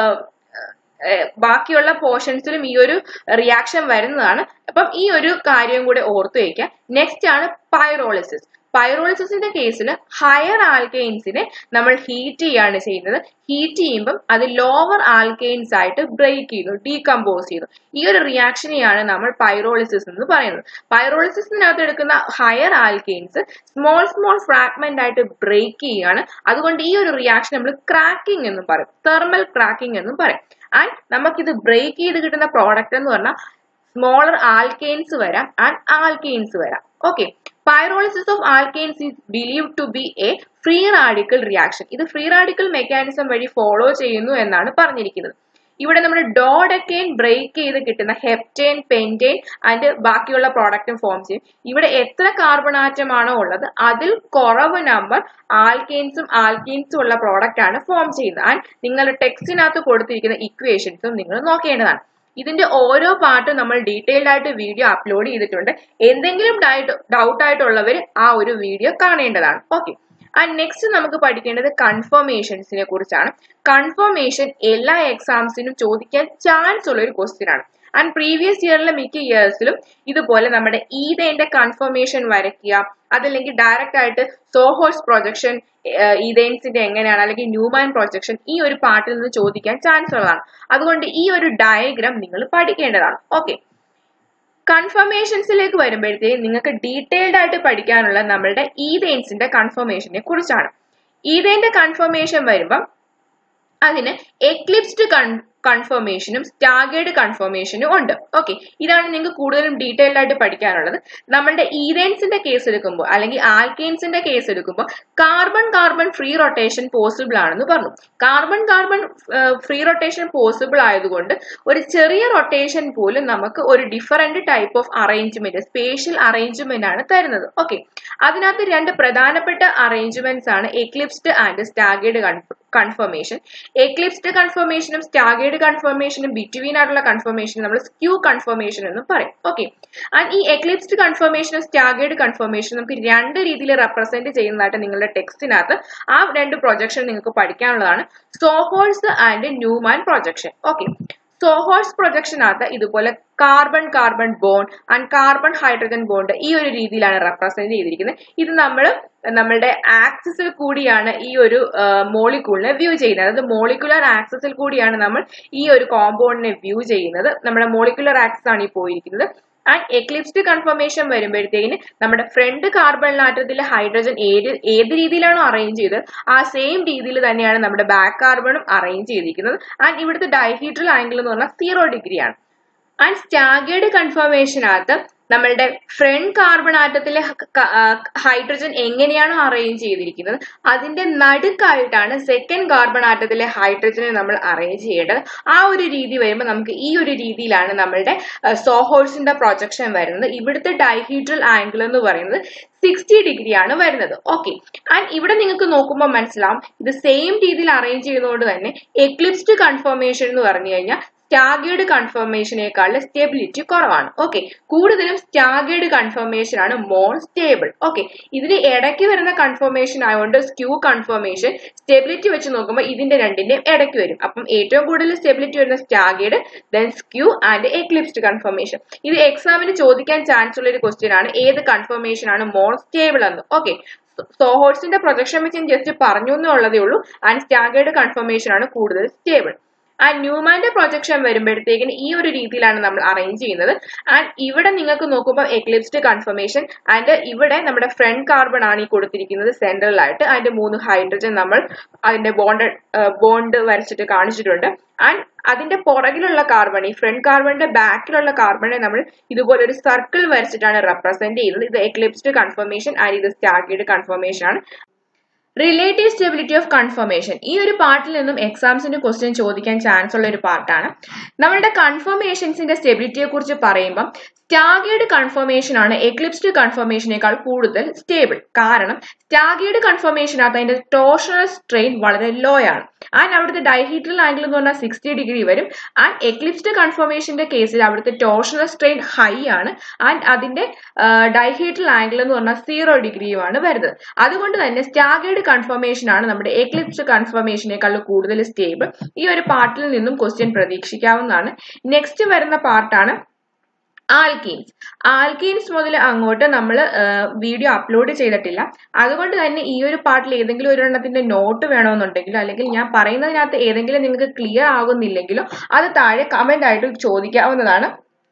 ബാക്കിയുള്ള പോർഷൻസിലും ഈ ഒരു റിയാക്ഷൻ വരുന്നതാണ് അപ്പം ഈ ഒരു കാര്യം കൂടെ ഓർത്തു വയ്ക്കുക നെക്സ്റ്റ് ആണ് പൈറോളിസിസ് പൈറോളിസിന്റെ കേസിൽ ഹയർ ആൽക്കെയിൻസിനെ നമ്മൾ ഹീറ്റ് ചെയ്യാണ് ചെയ്യുന്നത് ഹീറ്റ് ചെയ്യുമ്പം അത് ലോവർ ആൽക്കെയിൻസ് ആയിട്ട് ബ്രേക്ക് ചെയ്യുന്നു ഡീകമ്പോസ് ചെയ്യുന്നു ഈ ഒരു റിയാക്ഷനെയാണ് നമ്മൾ പൈറോളിസിസ് എന്ന് പറയുന്നത് പൈറോളിസിസിനകത്ത് എടുക്കുന്ന higher alkanes small small fragment ആയിട്ട് ബ്രേക്ക് ചെയ്യുകയാണ് അതുകൊണ്ട് ഈ ഒരു റിയാക്ഷൻ നമ്മൾ ക്രാക്കിംഗ് എന്നും പറയും തെർമൽ ക്രാക്കിംഗ് എന്നും പറയും ആൻഡ് നമുക്കിത് ബ്രേക്ക് ചെയ്ത് കിട്ടുന്ന പ്രോഡക്റ്റ് എന്ന് പറഞ്ഞാൽ സ്മോളർ ആൽക്കെയിൻസ് വരാം ആൻഡ് ആൽക്കെയിൻസ് വരാം okay pyrolysis of alkanes is believe to be a free radical reaction ഇത് ഫ്രീ റാഡിക്കൽ മെക്കാനിസം വഴി ഫോളോ ചെയ്യുന്നു എന്നാണ് പറഞ്ഞിരിക്കുന്നത് ഇവിടെ നമ്മൾ ഡോഡക്കെയിൻ ബ്രേക്ക് ചെയ്ത് കിട്ടുന്ന ഹെപ്റ്റൈൻ പെൻറ്റൈൻ ആൻഡ് ബാക്കിയുള്ള പ്രോഡക്റ്റും ഫോം ചെയ്യും ഇവിടെ എത്ര കാർബൺ ആറ്റം ആണോ ഉള്ളത് അതിൽ കുറവ് നമ്പർ ആൽക്കെയിൻസും ആൽക്കീൻസും ഉള്ള പ്രോഡക്റ്റ് ആണ് ഫോം ചെയ്യുന്നത് ആൻഡ് നിങ്ങളുടെ ടെക്സ്റ്റിനകത്ത് കൊടുത്തിരിക്കുന്ന ഇക്വേഷൻസും നിങ്ങൾ നോക്കേണ്ടതാണ് ഇതിന്റെ ഓരോ പാർട്ടും നമ്മൾ ഡീറ്റെയിൽഡ് ആയിട്ട് വീഡിയോ അപ്ലോഡ് ചെയ്തിട്ടുണ്ട് എന്തെങ്കിലും ഡൗട്ട് ആയിട്ടുള്ളവർ ആ ഒരു വീഡിയോ കാണേണ്ടതാണ് ഓക്കെ ആൻഡ് നെക്സ്റ്റ് നമുക്ക് പഠിക്കേണ്ടത് കൺഫർമേഷൻസിനെ കുറിച്ചാണ് കൺഫർമേഷൻ എല്ലാ എക്സാംസിനും ചോദിക്കാൻ ചാൻസ് ഉള്ള ഒരു ക്വസ്റ്റ്യൻ ആണ് ആൻഡ് പ്രീവിയസ് ഇയറിലെ മിക്ക ഇയേഴ്സിലും ഇതുപോലെ നമ്മുടെ ഈതേന്റെ കൺഫർമേഷൻ വരയ്ക്കുക അതല്ലെങ്കിൽ ഡയറക്റ്റ് ആയിട്ട് സോഹോഴ്സ് പ്രൊജക്ഷൻ ഈതേൻസിന്റെ എങ്ങനെയാണ് അല്ലെങ്കിൽ ന്യൂമാൻ പ്രൊജക്ഷൻ ഈ ഒരു പാർട്ടിൽ നിന്ന് ചോദിക്കാൻ ചാൻസ് ഉള്ളതാണ് അതുകൊണ്ട് ഈ ഒരു ഡയഗ്രാം നിങ്ങൾ പഠിക്കേണ്ടതാണ് ഓക്കെ കൺഫർമേഷൻസിലേക്ക് വരുമ്പോഴത്തേക്കും നിങ്ങൾക്ക് ഡീറ്റെയിൽഡ് ആയിട്ട് പഠിക്കാനുള്ള നമ്മളുടെ ഈതേൻസിന്റെ കൺഫർമേഷനെ കുറിച്ചാണ് ഈതേന്റെ കൺഫർമേഷൻ വരുമ്പം അതിന് എക്ലിപ്സ്ഡ് കൺ കൺഫർമേഷനും സ്റ്റാഗേർഡ് കൺഫർമേഷനും ഉണ്ട് ഓക്കെ ഇതാണ് നിങ്ങൾക്ക് കൂടുതലും ഡീറ്റെയിൽഡ് ആയിട്ട് പഠിക്കാനുള്ളത് നമ്മളുടെ ഈതേൻസിന്റെ കേസ് എടുക്കുമ്പോൾ അല്ലെങ്കിൽ ആൽക്കെയിൻസിന്റെ കേസ് എടുക്കുമ്പോൾ carbon carbon free rotation possible ആണെന്ന് പറഞ്ഞു carbon carbon free rotation possible ആയതുകൊണ്ട് ഒരു ചെറിയ റൊട്ടേഷൻ പോലും നമുക്ക് ഒരു different type of arrangement spatial arrangement ആണ് തരുന്നത് ഓക്കെ അതിനകത്ത് രണ്ട് പ്രധാനപ്പെട്ട അറേഞ്ച്മെന്റ്സ് ആണ് eclipsed and staggered conformation eclipsed കൺഫർമേഷനും സ്റ്റാഗേർഡ് കൺഫർമേഷനും ബിറ്റ്വീൻ ആയിട്ടുള്ള കൺഫർമേഷൻ നമ്മൾ സ്ക്യൂ കൺഫർമേഷൻ എന്ന് പറയും ഓക്കെ ആൻഡ് ഈ എക്ലിപ്സ്ഡ് കൺഫർമേഷനും സ്റ്റാഗേർഡ് കൺഫർമേഷൻ നമുക്ക് രണ്ട് രീതിയിൽ റെപ്രസെന്റ് ചെയ്യുന്നതായിട്ട് നിങ്ങളുടെ ടെക്സ്റ്റിനകത്ത് ആ രണ്ട് പ്രൊജക്ഷൻ നിങ്ങൾക്ക് പഠിക്കാനുള്ളതാണ് sawhorse and Newman projection okay sawhorse പ്രൊജക്ഷനകത്ത് ഇതുപോലെ carbon carbon bond and carbon hydrogen bond ഈ ഒരു രീതിയിലാണ് റെപ്രസെന്റ് ചെയ്തിരിക്കുന്നത് ഇത് നമ്മൾ നമ്മളുടെ ആക്സിസിൽ കൂടിയാണ് ഈ ഒരു മോളിക്യൂളിനെ വ്യൂ ചെയ്യുന്നത് അതായത് മോളിക്കുലർ ആക്സിസിൽ കൂടിയാണ് നമ്മൾ ഈ ഒരു കോമ്പൗണ്ടിനെ വ്യൂ ചെയ്യുന്നത് നമ്മുടെ മോളിക്കുലർ ആക്സിസ് ആണ് ഈ പോയിരിക്കുന്നത് ആൻഡ് എക്ലിപ്സ്ഡ് കൺഫർമേഷൻ വരുമ്പോഴത്തേക്കിന് നമ്മുടെ ഫ്രണ്ട് കാർബൺ ആറ്റത്തിലെ ഹൈഡ്രജൻ ഏത് ഏത് രീതിയിലാണോ അറേഞ്ച് ചെയ്തത് ആ സെയിം രീതിയിൽ തന്നെയാണ് നമ്മുടെ ബാക്ക് കാർബണും അറേഞ്ച് ചെയ്തിരിക്കുന്നത് ആൻഡ് ഇവിടുത്തെ ഡൈഹീഡ്രൽ ആംഗിൾ എന്ന് പറഞ്ഞാൽ സീറോ ഡിഗ്രി ആണ് ആൻഡ് സ്റ്റാഗേർഡ് കൺഫർമേഷനകത്ത് നമ്മളുടെ ഫ്രണ്ട് കാർബൺ ആറ്റത്തിലെ ഹൈഡ്രജൻ എങ്ങനെയാണോ അറേഞ്ച് ചെയ്തിരിക്കുന്നത് അതിന്റെ നടുക്കായിട്ടാണ് സെക്കൻഡ് കാർബൺ ആറ്റത്തിലെ ഹൈഡ്രജനെ നമ്മൾ അറേഞ്ച് ചെയ്യേണ്ടത് ആ ഒരു രീതി വരുമ്പോൾ നമുക്ക് ഈ ഒരു രീതിയിലാണ് നമ്മളുടെ സോഹോഴ്സിന്റെ പ്രൊജക്ഷൻ വരുന്നത് ഇവിടുത്തെ ഡൈഹീഡ്രൽ ആംഗിൾ എന്ന് പറയുന്നത് സിക്സ്റ്റി ഡിഗ്രി ആണ് വരുന്നത് ഓക്കെ ആൻഡ് ഇവിടെ നിങ്ങൾക്ക് നോക്കുമ്പോൾ മനസ്സിലാവും ഇത് സെയിം രീതിയിൽ അറേഞ്ച് ചെയ്യുന്നതുകൊണ്ട് തന്നെ എക്ലിപ്സ്ഡ് കൺഫർമേഷൻ എന്ന് പറഞ്ഞു കഴിഞ്ഞാൽ സ്റ്റാഗേർഡ് കൺഫർമേഷനേക്കാളും സ്റ്റെബിലിറ്റി കുറവാണ് ഓക്കെ കൂടുതലും സ്റ്റാഗേർഡ് കൺഫർമേഷൻ ആണ് മോർ സ്റ്റേബിൾ ഓക്കെ ഇതിന് ഇടയ്ക്ക് വരുന്ന കൺഫർമേഷൻ ആയതുകൊണ്ട് സ്ക്യൂ കൺഫർമേഷൻ സ്റ്റെബിലിറ്റി വെച്ച് നോക്കുമ്പോൾ ഇതിന്റെ രണ്ടിന്റെയും ഇടയ്ക്ക് വരും അപ്പം ഏറ്റവും കൂടുതൽ സ്റ്റെബിലിറ്റി വരുന്ന staggered then skew and eclipsed conformation ഇത് എക്സാമിന് ചോദിക്കാൻ ചാൻസ് ഉള്ള ഒരു ക്വസ്റ്റ്യൻ ആണ് ഏത് കൺഫർമേഷൻ ആണ് മോർ സ്റ്റേബിൾ എന്ന് ഓക്കെ സോഹോട്സിന്റെ പ്രൊജക്ഷൻ വെച്ച് ഞാൻ ജസ്റ്റ് പറഞ്ഞു എന്നുള്ളതേ ഉള്ളൂ ആൻഡ് സ്റ്റാഗേർഡ് കൺഫർമേഷൻ ആണ് കൂടുതൽ സ്റ്റേബിൾ ആൻഡ് ന്യൂമാന്റെ പ്രൊജക്ഷൻ വരുമ്പോഴത്തേക്കിന് ഈ ഒരു രീതിയിലാണ് നമ്മൾ അറേഞ്ച് ചെയ്യുന്നത് ആൻഡ് ഇവിടെ നിങ്ങൾക്ക് നോക്കുമ്പോൾ എക്ലിപ്സ്ഡ് കൺഫർമേഷൻ ആൻഡ് ഇവിടെ നമ്മുടെ ഫ്രണ്ട് കാർബൺ ആണ് ഈ കൊടുത്തിരിക്കുന്നത് സെൻട്രലായിട്ട് അതിന്റെ മൂന്ന് ഹൈഡ്രജൻ നമ്മൾ അതിന്റെ ബോണ്ട് ബോണ്ട് വരച്ചിട്ട് കാണിച്ചിട്ടുണ്ട് ആൻഡ് അതിന്റെ പുറകിലുള്ള കാർബൺ ഈ ഫ്രണ്ട് കാർബണിന്റെ ബാക്കിലുള്ള കാർബണെ നമ്മൾ ഇതുപോലെ ഒരു സർക്കിൾ വരച്ചിട്ടാണ് റെപ്രസെന്റ് ചെയ്യുന്നത് ഇത് എക്ലിപ്സ്ഡ് കൺഫർമേഷൻ ആൻഡ് ഇത് സ്റ്റാഗേർഡ് കൺഫർമേഷൻ ആണ് റിലേറ്റീവ് സ്റ്റെബിലിറ്റി ഓഫ് കൺഫർമേഷൻ ഈ ഒരു പാർട്ടിൽ നിന്നും എക്സാംസിന് ക്വസ്റ്റ്യൻ ചോദിക്കാൻ ചാൻസ് ഉള്ള ഒരു പാർട്ടാണ് നമ്മളുടെ കൺഫർമേഷൻസിന്റെ സ്റ്റെബിലിറ്റിയെ കുറിച്ച് പറയുമ്പം സ്റ്റാഗേഡ് കൺഫർമേഷൻ ആണ് എക്ലിപ്സ്ഡ് കൺഫർമേഷനേക്കാൾ കൂടുതൽ സ്റ്റേബിൾ കാരണം സ്റ്റാഗേഡ് കൺഫർമേഷനകത്ത് അതിന്റെ ടോഷണൽ സ്ട്രെയിൻ വളരെ ലോ ആണ് ആൻഡ് അവിടുത്തെ ഡൈഹീഡ്രൽ ആംഗിൾ എന്ന് പറഞ്ഞാൽ സിക്സ്റ്റി ഡിഗ്രി വരും ആൻഡ് എക്ലിപ്സ്ഡ് കൺഫർമേഷന്റെ കേസിൽ അവിടുത്തെ ടോഷണൽ സ്ട്രെയിൻ ഹൈ ആണ് ആൻഡ് അതിന്റെ ഡൈഹീഡ്രൽ ആംഗിൾ എന്ന് പറഞ്ഞാൽ സീറോ ഡിഗ്രിയുമാണ് വരുന്നത് അതുകൊണ്ട് തന്നെ സ്റ്റാഗേഡ് കൺഫർമേഷൻ ആണ് നമ്മുടെ എക്ലിപ്സ്ഡ് കൺഫർമേഷനേക്കാൾ കൂടുതൽ സ്റ്റേബിൾ ഈ ഒരു പാർട്ടിൽ നിന്നും ക്വസ്റ്റ്യൻ പ്രതീക്ഷിക്കാവുന്നതാണ് നെക്സ്റ്റ് വരുന്ന പാർട്ടാണ് ആൽക്കീൻസ് ആൽക്കീൻസ് മുതൽ അങ്ങോട്ട് നമ്മൾ വീഡിയോ അപ്ലോഡ് ചെയ്തിട്ടില്ല അതുകൊണ്ട് തന്നെ ഈ ഒരു പാർട്ടിൽ ഏതെങ്കിലും ഒരെണ്ണത്തിന്റെ നോട്ട് വേണമെന്നുണ്ടെങ്കിലോ അല്ലെങ്കിൽ ഞാൻ പറയുന്നതിനകത്ത് ഏതെങ്കിലും നിങ്ങൾക്ക് ക്ലിയർ ആകുന്നില്ലെങ്കിലോ അത് താഴെ കമന്റ് ആയിട്ട് ചോദിക്കാവുന്നതാണ്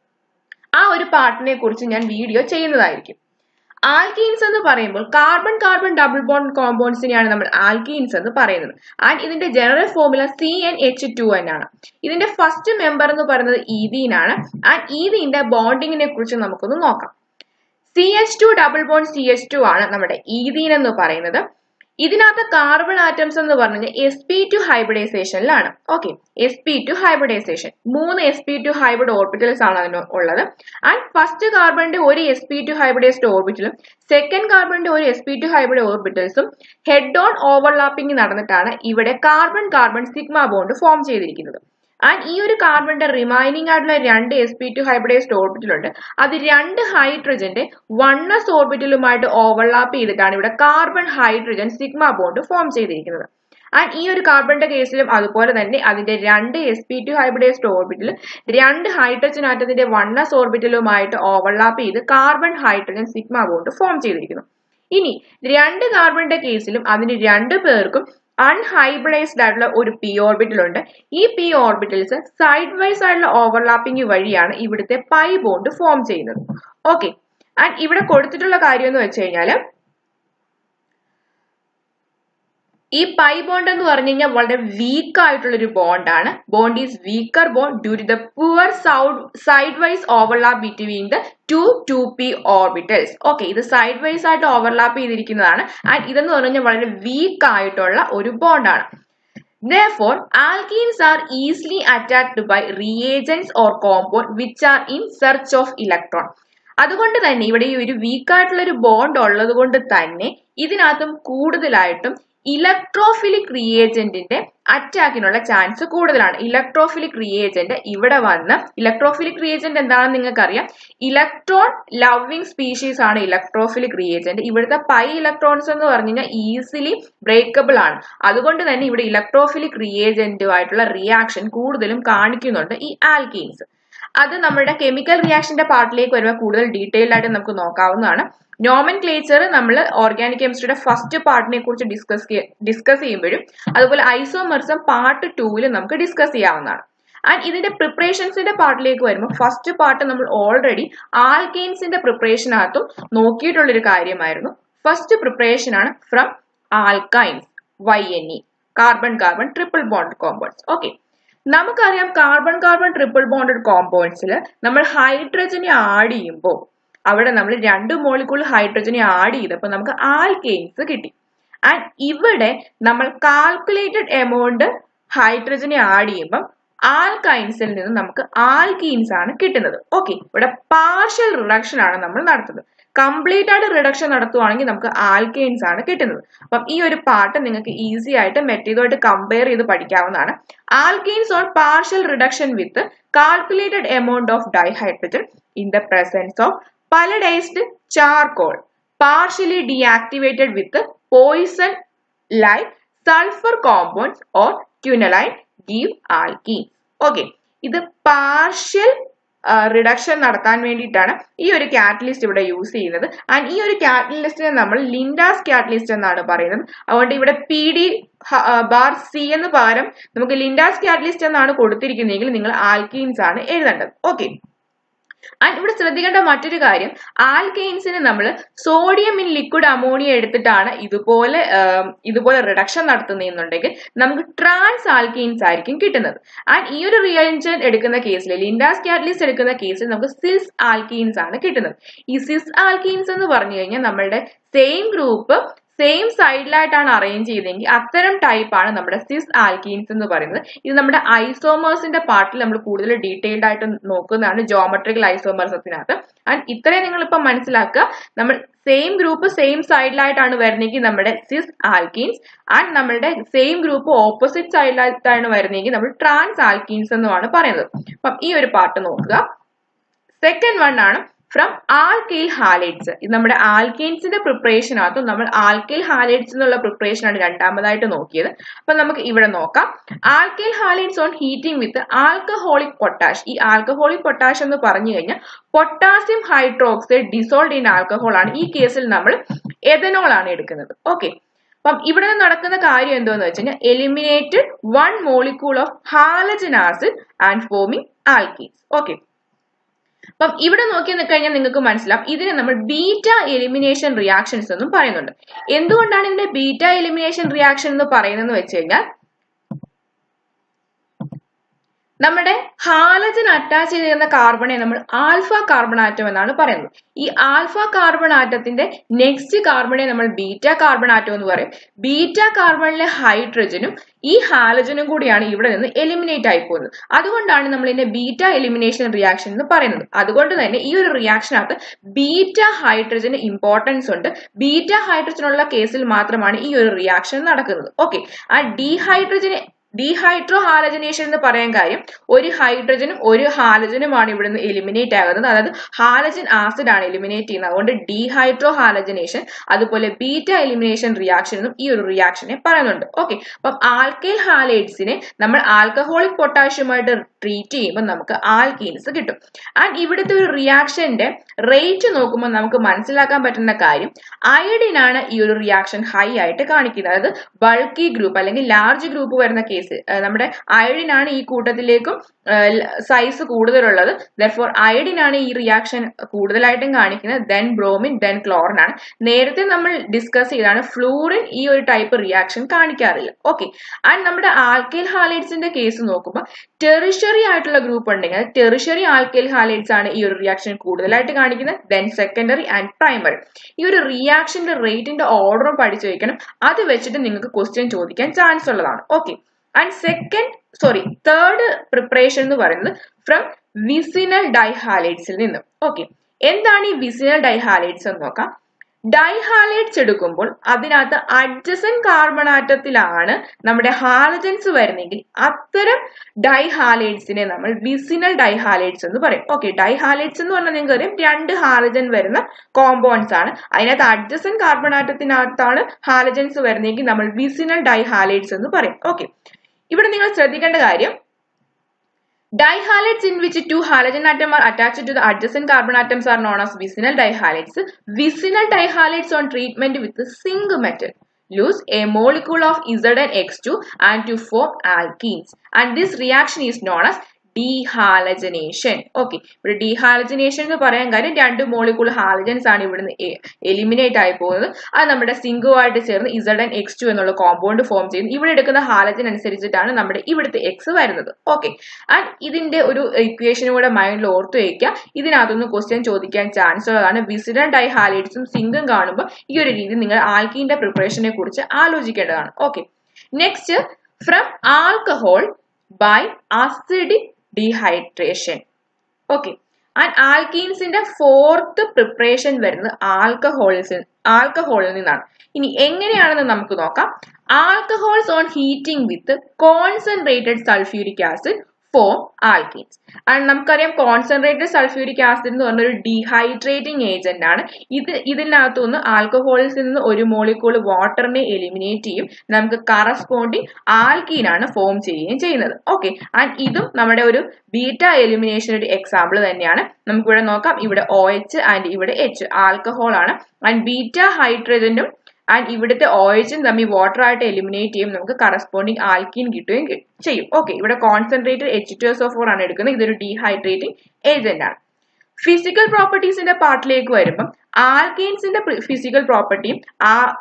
ആ ഒരു പാർട്ടിനെ കുറിച്ച് ഞാൻ വീഡിയോ ചെയ്യുന്നതായിരിക്കും ആൽക്കീൻസ് എന്ന് പറയുമ്പോൾ കാർബൺ കാർബൺ ഡബിൾ ബോണ്ട് കോമ്പൗണ്ട്സിനെയാണ് നമ്മൾ ആൽക്കീൻസ് എന്ന് പറയുന്നത് ആൻഡ് ഇതിന്റെ general formula C N H two N ആണ് ഇതിന്റെ ഫസ്റ്റ് മെമ്പർ എന്ന് പറയുന്നത് ഈതീൻ ആണ് ആൻഡ് ഈതീന്റെ ബോണ്ടിങ്ങിനെ കുറിച്ച് നമുക്കൊന്ന് നോക്കാം C H two double bond C H two ആണ് നമ്മുടെ ഈതീൻ എന്ന് പറയുന്നത് ഇതിനകത്ത് കാർബൺ ആറ്റംസ് എന്ന് പറഞ്ഞാൽ എസ് പി ടു ഹൈബ്രിഡൈസേഷനിലാണ് okay S P two hybridisation മൂന്ന് S P two hybrid orbitals ആണ് അതിന് ഉള്ളത് ആൻഡ് ഫസ്റ്റ് കാർബണിന്റെ ഒരു എസ് പി ടു ഹൈബ്രിഡൈസ്ഡ് ഓർബിറ്റലും സെക്കൻഡ് കാർബണിന്റെ ഒരു എസ് പി ടു ഹൈബ്രിഡ് ഓർബിറ്റൽസും ഹെഡ് ഓൺ ഓവർലാപ്പിംഗ് നടന്നിട്ടാണ് ഇവിടെ carbon carbon sigma bond form ചെയ്തിരിക്കുന്നത് ആൻഡ് ഈ ഒരു കാർബണിന്റെ റിമൈനിങ് ആയിട്ടുള്ള രണ്ട് എസ് പി ടു ഹൈബ്രിഡൈസ്ഡ് ഓർബിറ്റലുണ്ട് അത് രണ്ട് ഹൈഡ്രജന്റെ വണ്ണസ് ഓർബിറ്റലുമായിട്ട് ഓവർലാപ്പ് ചെയ്തിട്ടാണ് ഇവിടെ carbon hydrogen sigma bond form ചെയ്തിരിക്കുന്നത് ആൻഡ് ഈ ഒരു കാർബണിന്റെ കേസിലും അതുപോലെ തന്നെ അതിന്റെ രണ്ട് S P two hybridised orbital രണ്ട് ഹൈഡ്രജൻ ആറ്റത്തിന്റെ വണ്ണസ് ഓർബിറ്റലുമായിട്ട് ഓവർലാപ്പ് ചെയ്ത് carbon hydrogen sigma bond form ചെയ്തിരിക്കുന്നു ഇനി രണ്ട് കാർബണിന്റെ കേസിലും അതിന് രണ്ട് പേർക്കും അൺഹൈബ്രിഡൈസ്ഡ് ആയിട്ടുള്ള ഒരു പി ഓർബിറ്റൽ ഉണ്ട് ഈ പി ഓർബിറ്റൽസ് സൈഡ് വൈസ് ആയിട്ടുള്ള ഓവർലാപ്പിംഗ് വഴിയാണ് ഇവിടുത്തെ പൈ ബോണ്ട് ഫോം ചെയ്യുന്നത് ഓക്കെ ആൻഡ് ഇവിടെ കൊടുത്തിട്ടുള്ള കാര്യം എന്ന് വെച്ച് കഴിഞ്ഞാൽ ഈ പൈ ബോണ്ട് എന്ന് പറഞ്ഞു കഴിഞ്ഞാൽ വളരെ വീക്ക് ആയിട്ടുള്ള ഒരു ബോണ്ടാണ് bond is weaker bond due to the poor side side wise overlap between the two two P orbitals okay ഇത് സൈഡ് വൈസ് ആയിട്ട് ഓവർലാപ്പ് ചെയ്തിരിക്കുന്നതാണ് ആൻഡ് ഇതെന്ന് പറഞ്ഞു കഴിഞ്ഞാൽ വളരെ വീക്ക് ആയിട്ടുള്ള ഒരു ബോണ്ടാണ് Therefore, alkenes are easily attacked by reagents or compound which are in search of electron. അതുകൊണ്ട് തന്നെ ഇവിടെ ഈ ഒരു വീക്ക് ആയിട്ടുള്ള ഒരു ബോണ്ട് ഉള്ളത് കൊണ്ട് തന്നെ ഇതിനകത്തും കൂടുതലായിട്ടും ഇലക്ട്രോഫിലിക് റിയേജന്റിന്റെ അറ്റാക്കിനുള്ള ചാൻസ് കൂടുതലാണ് ഇലക്ട്രോഫിലിക് റിയേജന്റ് ഇവിടെ വന്ന് ഇലക്ട്രോഫിലിക് റിയേജന്റ് എന്താണെന്ന് നിങ്ങൾക്ക് അറിയാം ഇലക്ട്രോൺ ലവിങ് സ്പീഷീസ് ആണ് ഇലക്ട്രോഫിലിക് റിയേജന്റ് ഇവിടുത്തെ പൈ ഇലക്ട്രോൺസ് എന്ന് പറഞ്ഞു കഴിഞ്ഞാൽ ഈസിലി ബ്രേക്കബിൾ ആണ് അതുകൊണ്ട് തന്നെ ഇവിടെ ഇലക്ട്രോഫിലിക് റിയേജന്റുമായിട്ടുള്ള റിയാക്ഷൻ കൂടുതലും കാണിക്കുന്നുണ്ട് ഈ ആൽക്കീൻസ് അത് നമ്മുടെ കെമിക്കൽ റിയാക്ഷന്റെ പാർട്ടിലേക്ക് വരുമ്പോൾ കൂടുതൽ ഡീറ്റെയിൽ ആയിട്ട് നമുക്ക് നോക്കാവുന്നതാണ് നോമൻ ക്ലേച്ചർ നമ്മൾ ഓർഗാനിക് കെമിസ്ട്രിയുടെ ഫസ്റ്റ് പാർട്ടിനെ കുറിച്ച് ഡിസ്കസ് ഡിസ്കസ് ചെയ്യുമ്പോഴും അതുപോലെ ഐസോമർസം പാർട്ട് ടൂവിൽ നമുക്ക് ഡിസ്കസ് ചെയ്യാവുന്നതാണ് ആൻഡ് ഇതിന്റെ പ്രിപ്പറേഷൻസിന്റെ പാർട്ടിലേക്ക് വരുമ്പോൾ ഫസ്റ്റ് പാർട്ട് നമ്മൾ ഓൾറെഡി ആൽക്കെയിൻസിന്റെ പ്രിപ്പറേഷനകത്തും നോക്കിയിട്ടുള്ള ഒരു കാര്യമായിരുന്നു ഫസ്റ്റ് പ്രിപ്പറേഷൻ ആണ് from alkynes Y N E carbon carbon triple bond compounds okay നമുക്കറിയാം കാർബൺ കാർബൺ ട്രിപ്പിൾ ബോണ്ടഡ് കോമ്പൗണ്ട്സിൽ നമ്മൾ ഹൈഡ്രജനെ ആഡ് ചെയ്യുമ്പോൾ അവിടെ നമ്മൾ രണ്ട് മോളിക്കൂൾ ഹൈഡ്രജനെ ആഡ് ചെയ്തപ്പോൾ നമുക്ക് ആൽക്കെയിൻസ് കിട്ടി ആൻഡ് ഇവിടെ നമ്മൾ കാൽക്കുലേറ്റഡ് എമൗണ്ട് ഹൈഡ്രജനെ ആഡ് ചെയ്യുമ്പം ആൽക്കൈൻസിൽ നിന്ന് നമുക്ക് ആൽക്കീൻസ് ആണ് കിട്ടുന്നത് ഓക്കെ ഇവിടെ പാർഷ്യൽ റിഡക്ഷൻ ആണ് നമ്മൾ നടത്തുന്നത് കംപ്ലീറ്റ് ആയിട്ട് റിഡക്ഷൻ നടത്തുവാണെങ്കിൽ നമുക്ക് ആൽക്കെയിൻസ് ആണ് കിട്ടുന്നത് അപ്പം ഈ ഒരു പാർട്ട് നിങ്ങൾക്ക് ഈസി ആയിട്ട് മെറ്റീരിയലുമായിട്ട് കമ്പയർ ചെയ്ത് പഠിക്കാവുന്നതാണ് alkynes on partial reduction with calculated amount of dihydrogen in the presence of palladised charcoal partially deactivated with poison like sulfur compounds or quinoline give alkene. Okay, ഇത് പാർഷ്യൽ റിഡക്ഷൻ നടത്താൻ വേണ്ടിയിട്ടാണ് ഈ ഒരു catalyst ഇവിടെ use ചെയ്യുന്നത് and ഈ ഒരു കാറ്റലിസ്റ്റിനെ നമ്മൾ ലിൻഡാസ് കാറ്റലിസ്റ്റ് എന്നാണ് പറയുന്നത് അതുകൊണ്ട് ഇവിടെ പി ഡി ബാർ സി എന്ന് പകരം നമുക്ക് ലിൻഡാസ് കാറ്റലിസ്റ്റ് എന്നാണ് കൊടുത്തിരിക്കുന്നതെങ്കിൽ നിങ്ങൾ ആൽക്കീൻസ് ആണ് എഴുതേണ്ടത് ഓക്കെ ആൻഡ് ഇവിടെ ശ്രദ്ധിക്കേണ്ട മറ്റൊരു കാര്യം ആൽക്കെയിൻസിന് നമ്മൾ സോഡിയം ഇൻ ലിക്വിഡ് അമോണിയ എടുത്തിട്ടാണ് ഇതുപോലെ ഇതുപോലെ റിഡക്ഷൻ നടത്തുന്നതെന്നുണ്ടെങ്കിൽ നമുക്ക് ട്രാൻസ് ആൽക്കെയിൻസ് ആയിരിക്കും കിട്ടുന്നത് ആൻഡ് ഈ ഒരു റിയൻജൻ എടുക്കുന്ന കേസിൽ ലിൻഡാസ് കാറ്റലിസ്റ്റ് എടുക്കുന്ന കേസിൽ നമുക്ക് സിസ് ആൽക്കെയിൻസ് ആണ് കിട്ടുന്നത് ഈ സിസ് ആൽക്കെയിൻസ് എന്ന് പറഞ്ഞു കഴിഞ്ഞാൽ നമ്മളുടെ സെയിം ഗ്രൂപ്പ് സെയിം സൈഡിലായിട്ടാണ് അറേഞ്ച് ചെയ്തതെങ്കിൽ അത്തരം ടൈപ്പ് ആണ് നമ്മുടെ സിസ് ആൽക്കീൻസ് എന്ന് പറയുന്നത് ഇത് നമ്മുടെ ഐസോമേഴ്സിന്റെ പാർട്ടിൽ നമ്മൾ കൂടുതൽ ഡീറ്റെയിൽഡ് ആയിട്ട് നോക്കുന്നതാണ് ജോമെട്രിക്കൽ ഐസോമേഴ്സത്തിനകത്ത് ആൻഡ് ഇത്രയും നിങ്ങൾ ഇപ്പം മനസ്സിലാക്കുക നമ്മൾ സെയിം ഗ്രൂപ്പ് സെയിം സൈഡിലായിട്ടാണ് വരുന്നെങ്കിൽ നമ്മുടെ സിസ് ആൽക്കീൻസ് ആൻഡ് നമ്മളുടെ സെയിം ഗ്രൂപ്പ് ഓപ്പോസിറ്റ് സൈഡിലായിട്ടാണ് വരുന്നെങ്കിൽ നമ്മൾ ട്രാൻസ് ആൽക്കീൻസ് എന്നുമാണ് പറയുന്നത് അപ്പം ഈ ഒരു പാർട്ട് നോക്കുക സെക്കൻഡ് വൺ ആണ് ഫ്രം ആൽക്കൈൽ ഹാലൈറ്റ്സ് ഇത് നമ്മുടെ ആൽക്കൈൻസിന്റെ പ്രിപ്പറേഷനകത്തും നമ്മൾ ആൽക്കൈൽ ഹാലൈറ്റ്സ് എന്നുള്ള പ്രിപ്പറേഷൻ ആണ് രണ്ടാമതായിട്ട് നോക്കിയത് അപ്പൊ നമുക്ക് ഇവിടെ നോക്കാം alkyl halides on heating with alcoholic potash ഈ ആൽക്കഹോളിക് പൊട്ടാഷ് എന്ന് പറഞ്ഞു കഴിഞ്ഞാൽ potassium hydroxide dissolved in alcohol ആണ് ഈ കേസിൽ നമ്മൾ എഥനോൾ ആണ് എടുക്കുന്നത് ഓക്കെ അപ്പം ഇവിടെ നിന്ന് നടക്കുന്ന കാര്യം എന്തോന്ന് വെച്ച് കഴിഞ്ഞാൽ eliminated one molecule of halogen acid and forming alkenes okay അപ്പം ഇവിടെ നോക്കി കഴിഞ്ഞാൽ നിങ്ങൾക്ക് മനസ്സിലാവും ഇതിനെ നമ്മൾ ബീറ്റ എലിമിനേഷൻ റിയാക്ഷൻസ് എന്നും പറയുന്നുണ്ട് എന്തുകൊണ്ടാണ് ഇതിനെ ബീറ്റ എലിമിനേഷൻ റിയാക്ഷൻ എന്ന് പറയുന്നത് വെച്ച് കഴിഞ്ഞാൽ നമ്മുടെ ഹാലജൻ അറ്റാച്ച് ചെയ്തിരുന്ന കാർബണെ നമ്മൾ ആൽഫ കാർബൺ ആറ്റം എന്നാണ് പറയുന്നത് ഈ ആൽഫ കാർബൺ ആറ്റത്തിന്റെ നെക്സ്റ്റ് കാർബണെ നമ്മൾ ബീറ്റ കാർബൺ ആറ്റം എന്ന് പറയും ബീറ്റ കാർബണിലെ ഹൈഡ്രജനും ഈ ഹാലജനും കൂടിയാണ് ഇവിടെ നിന്ന് എലിമിനേറ്റ് ആയി പോകുന്നത് അതുകൊണ്ടാണ് നമ്മൾ ഇതിനെ ബീറ്റ എലിമിനേഷൻ റിയാക്ഷൻ എന്ന് പറയുന്നത് അതുകൊണ്ട് തന്നെ ഈ ഒരു റിയാക്ഷനകത്ത് ബീറ്റ ഹൈഡ്രജന് ഇമ്പോർട്ടൻസ് ഉണ്ട് ബീറ്റ ഹൈഡ്രജൻ ഉള്ള കേസിൽ മാത്രമാണ് ഈ ഒരു റിയാക്ഷൻ നടക്കുന്നത് ഓക്കെ ആ ഡീഹൈഡ്രജന് ഡീഹൈഡ്രോ ഹാലജനേഷൻ എന്ന് പറയാൻ കാര്യം ഒരു ഹൈഡ്രജനും ഒരു ഹാലജനുമാണ് ഇവിടുന്ന് എലിമിനേറ്റ് ആകുന്നത് അതായത് ഹാലജൻ ആസിഡ് ആണ് എലിമിനേറ്റ് ചെയ്യുന്നത് അതുകൊണ്ട് ഡീഹൈഡ്രോ ഹാലജനേഷൻ അതുപോലെ ബീറ്റ എലിമിനേഷൻ റിയാക്ഷൻ എന്നും ഈ ഒരു റിയാക്ഷനെ പറയുന്നുണ്ട് ഓക്കെ അപ്പം ആൽക്കൈൽ ഹാലൈഡ്സിനെ നമ്മൾ ആൽക്കഹോളിക് പൊട്ടാഷ്യമായിട്ട് ട്രീറ്റ് ചെയ്യുമ്പോൾ നമുക്ക് ആൽക്കീൻസ് കിട്ടും ആൻഡ് ഇവിടുത്തെ ഒരു റിയാക്ഷന്റെ റേറ്റ് നോക്കുമ്പോൾ നമുക്ക് മനസ്സിലാക്കാൻ പറ്റുന്ന കാര്യം അയഡിൻ ആണ് ഈ ഒരു റിയാക്ഷൻ ഹൈ ആയിട്ട് കാണിക്കുന്നത് അതായത് ബൾക്കി ഗ്രൂപ്പ് അല്ലെങ്കിൽ ലാർജ് ഗ്രൂപ്പ് വരുന്ന കേസ് നമ്മുടെ അയഡിൻ ആണ് ഈ കൂട്ടത്തിലേക്കും സൈസ് കൂടുതലുള്ളത് ദർഫോർ അയഡിൻ ആണ് ഈ റിയാക്ഷൻ കൂടുതലായിട്ടും കാണിക്കുന്നത് ദെൻ ബ്രോമിൻ ദെൻ ക്ലോറിൻ ആണ് നേരത്തെ നമ്മൾ ഡിസ്കസ് ചെയ്താണ് ഫ്ലൂറിൻ ഈ ഒരു ടൈപ്പ് റിയാക്ഷൻ കാണിക്കാറില്ല ഓക്കെ ആൻഡ് നമ്മുടെ ആൽക്കൈൽ ഹാലൈഡ്സിന്റെ കേസ് നോക്കുമ്പോൾ ടെറിഷറി ആയിട്ടുള്ള ഗ്രൂപ്പ് ഉണ്ടെങ്കിൽ അത് ടെറിഷറി ആൽക്കൈൽ ഹാലൈഡ്സ് ആണ് ഈ ഒരു റിയാക്ഷൻ കൂടുതലായിട്ട് കാണിക്കുന്നത് ദെൻ സെക്കൻഡറി ആൻഡ് പ്രൈമറി ഈ ഒരു റിയാക്ഷന്റെ റേറ്റിന്റെ ഓർഡറും പഠിച്ചു വയ്ക്കണം അത് വെച്ചിട്ട് നിങ്ങൾക്ക് ക്വസ്റ്റ്യൻ ചോദിക്കാൻ ചാൻസ് ഉള്ളതാണ് okay and second sorry third preparation എന്ന് പറയുന്നത് ഫ്രം വിസിനൽ ഡൈഹാലൈഡ്സിൽ നിന്ന് ഓക്കെ എന്താണ് ഈ വിസിനൽ ഡൈഹാലൈഡ്സ് എന്ന് നോക്കാം ഡൈഹാലൈഡ്സ് എടുക്കുമ്പോൾ അതിനകത്ത് അഡ്ജസൻ കാർബൺ ആറ്റത്തിലാണ് നമ്മുടെ ഹാലജൻസ് വരുന്നെങ്കിൽ അത്തരം ഡൈഹാലൈഡ്സിനെ നമ്മൾ വിസിനൽ ഡൈഹാലൈഡ്സ് എന്ന് പറയും ഓക്കെ ഡൈഹാലൈഡ്സ് എന്ന് പറഞ്ഞാൽ നിങ്ങൾക്ക് അറിയാം രണ്ട് ഹാലജൻ വരുന്ന കോമ്പൗണ്ട്സ് ആണ് അതിനകത്ത് അഡ്ജസൻ കാർബൺ ആറ്റത്തിനകത്താണ് ഹാലജൻസ് വരുന്നെങ്കിൽ നമ്മൾ വിസിനൽ ഡൈഹാലൈഡ്സ് എന്ന് പറയും ഓക്കെ ഇവിടെ നിങ്ങൾ ശ്രദ്ധിക്കേണ്ട കാര്യം Dihalides in which two halogen atoms are attached to the adjacent carbon atoms are known as vicinal dihalides. Vicinal dihalides on treatment with zinc metal lose a molecule of Zn-X2 and to form alkenes. And this reaction is known as dehalogenation okay ഇവിടെ dehalogenation എന്ന് പറയാൻ കാര്യം രണ്ട് molecule halogens ആണ് ഇവിടുന്ന് eliminate ആയി പോകുന്നത് അത് നമ്മുടെ സിംഗുമായിട്ട് ചേർന്ന് ഇസഡ് ആൻഡ് എക്സ് ടു എന്നുള്ള കോമ്പൗണ്ട് ഫോം ചെയ്യുന്നു ഇവിടെ എടുക്കുന്ന ഹാലജൻ അനുസരിച്ചിട്ടാണ് നമ്മുടെ ഇവിടുത്തെ എക്സ് വരുന്നത് ഓക്കെ ആൻഡ് ഇതിന്റെ ഒരു ഇക്വേഷനും കൂടെ മൈൻഡിൽ ഓർത്തു വയ്ക്കുക ഇതിനകത്തൊന്ന് ക്വസ്റ്റ്യൻ ചോദിക്കാൻ ചാൻസ് ഉള്ളതാണ് വിസിഡൻ ഡൈഹാലൈഡ്സും സിങ്കും കാണുമ്പോൾ ഈ ഒരു രീതി നിങ്ങൾ ആൽക്കീന്റെ പ്രിപ്പറേഷനെ കുറിച്ച് ആലോചിക്കേണ്ടതാണ് okay next from alcohol by acidic dehydration okay and ആൽക്കീൻസിന്റെ ഫോർത്ത് പ്രിപ്പറേഷൻ വരുന്നത് ആൽക്കഹോൾസ് ആൽക്കഹോളിൽ നിന്നാണ് ഇനി എങ്ങനെയാണെന്ന് നമുക്ക് നോക്കാം alcohols on heating with concentrated sulphuric acid form alkenes and നമുക്കറിയാം കോൺസെൻട്രേറ്റഡ് സൾഫ്യൂരിക് ആസിഡ് എന്ന് പറഞ്ഞ ഒരു ഡീഹൈഡ്രേറ്റിംഗ് ഏജന്റ് ആണ് ഇത് ഇതിനകത്തുനിന്ന് ആൽക്കഹോളിൽ നിന്ന് ഒരു മോളിക്കൂൾ വാട്ടറിനെ എലിമിനേറ്റ് ചെയ്യും നമുക്ക് കറസ്പോണ്ടിങ് ആൽക്കീൻ ആണ് ഫോം ചെയ്യുകയും ചെയ്യുന്നത് ഓക്കെ ആൻഡ് ഇതും നമ്മുടെ ഒരു ബീറ്റ എലിമിനേഷൻ ഒരു എക്സാമ്പിൾ തന്നെയാണ് നമുക്കിവിടെ നോക്കാം ഇവിടെ ഒ എച്ച് ആൻഡ് ഇവിടെ എച്ച് ആൽക്കഹോൾ ആണ് ആൻഡ് ബീറ്റ ഹൈഡ്രജനും ആൻഡ് ഇവിടുത്തെ ഓയിൽസും തമ്മിൽ വാട്ടർ ആയിട്ട് എലിമിനേറ്റ് ചെയ്യും നമുക്ക് കറസ്പോണ്ടിങ് ആൽക്കീൻ കിട്ടുകയും ചെയ്യും ഓക്കെ ഇവിടെ concentrated H two S O four ആണ് എടുക്കുന്നത് ഇതൊരു ഡീഹൈഡ്രേറ്റിംഗ് ഏജന്റ് ആണ് ഫിസിക്കൽ പ്രോപ്പർട്ടീസിന്റെ പാർട്ടിലേക്ക് വരുമ്പം ആൽക്കീൻസിന്റെ ഫിസിക്കൽ പ്രോപ്പർട്ടിയും ആ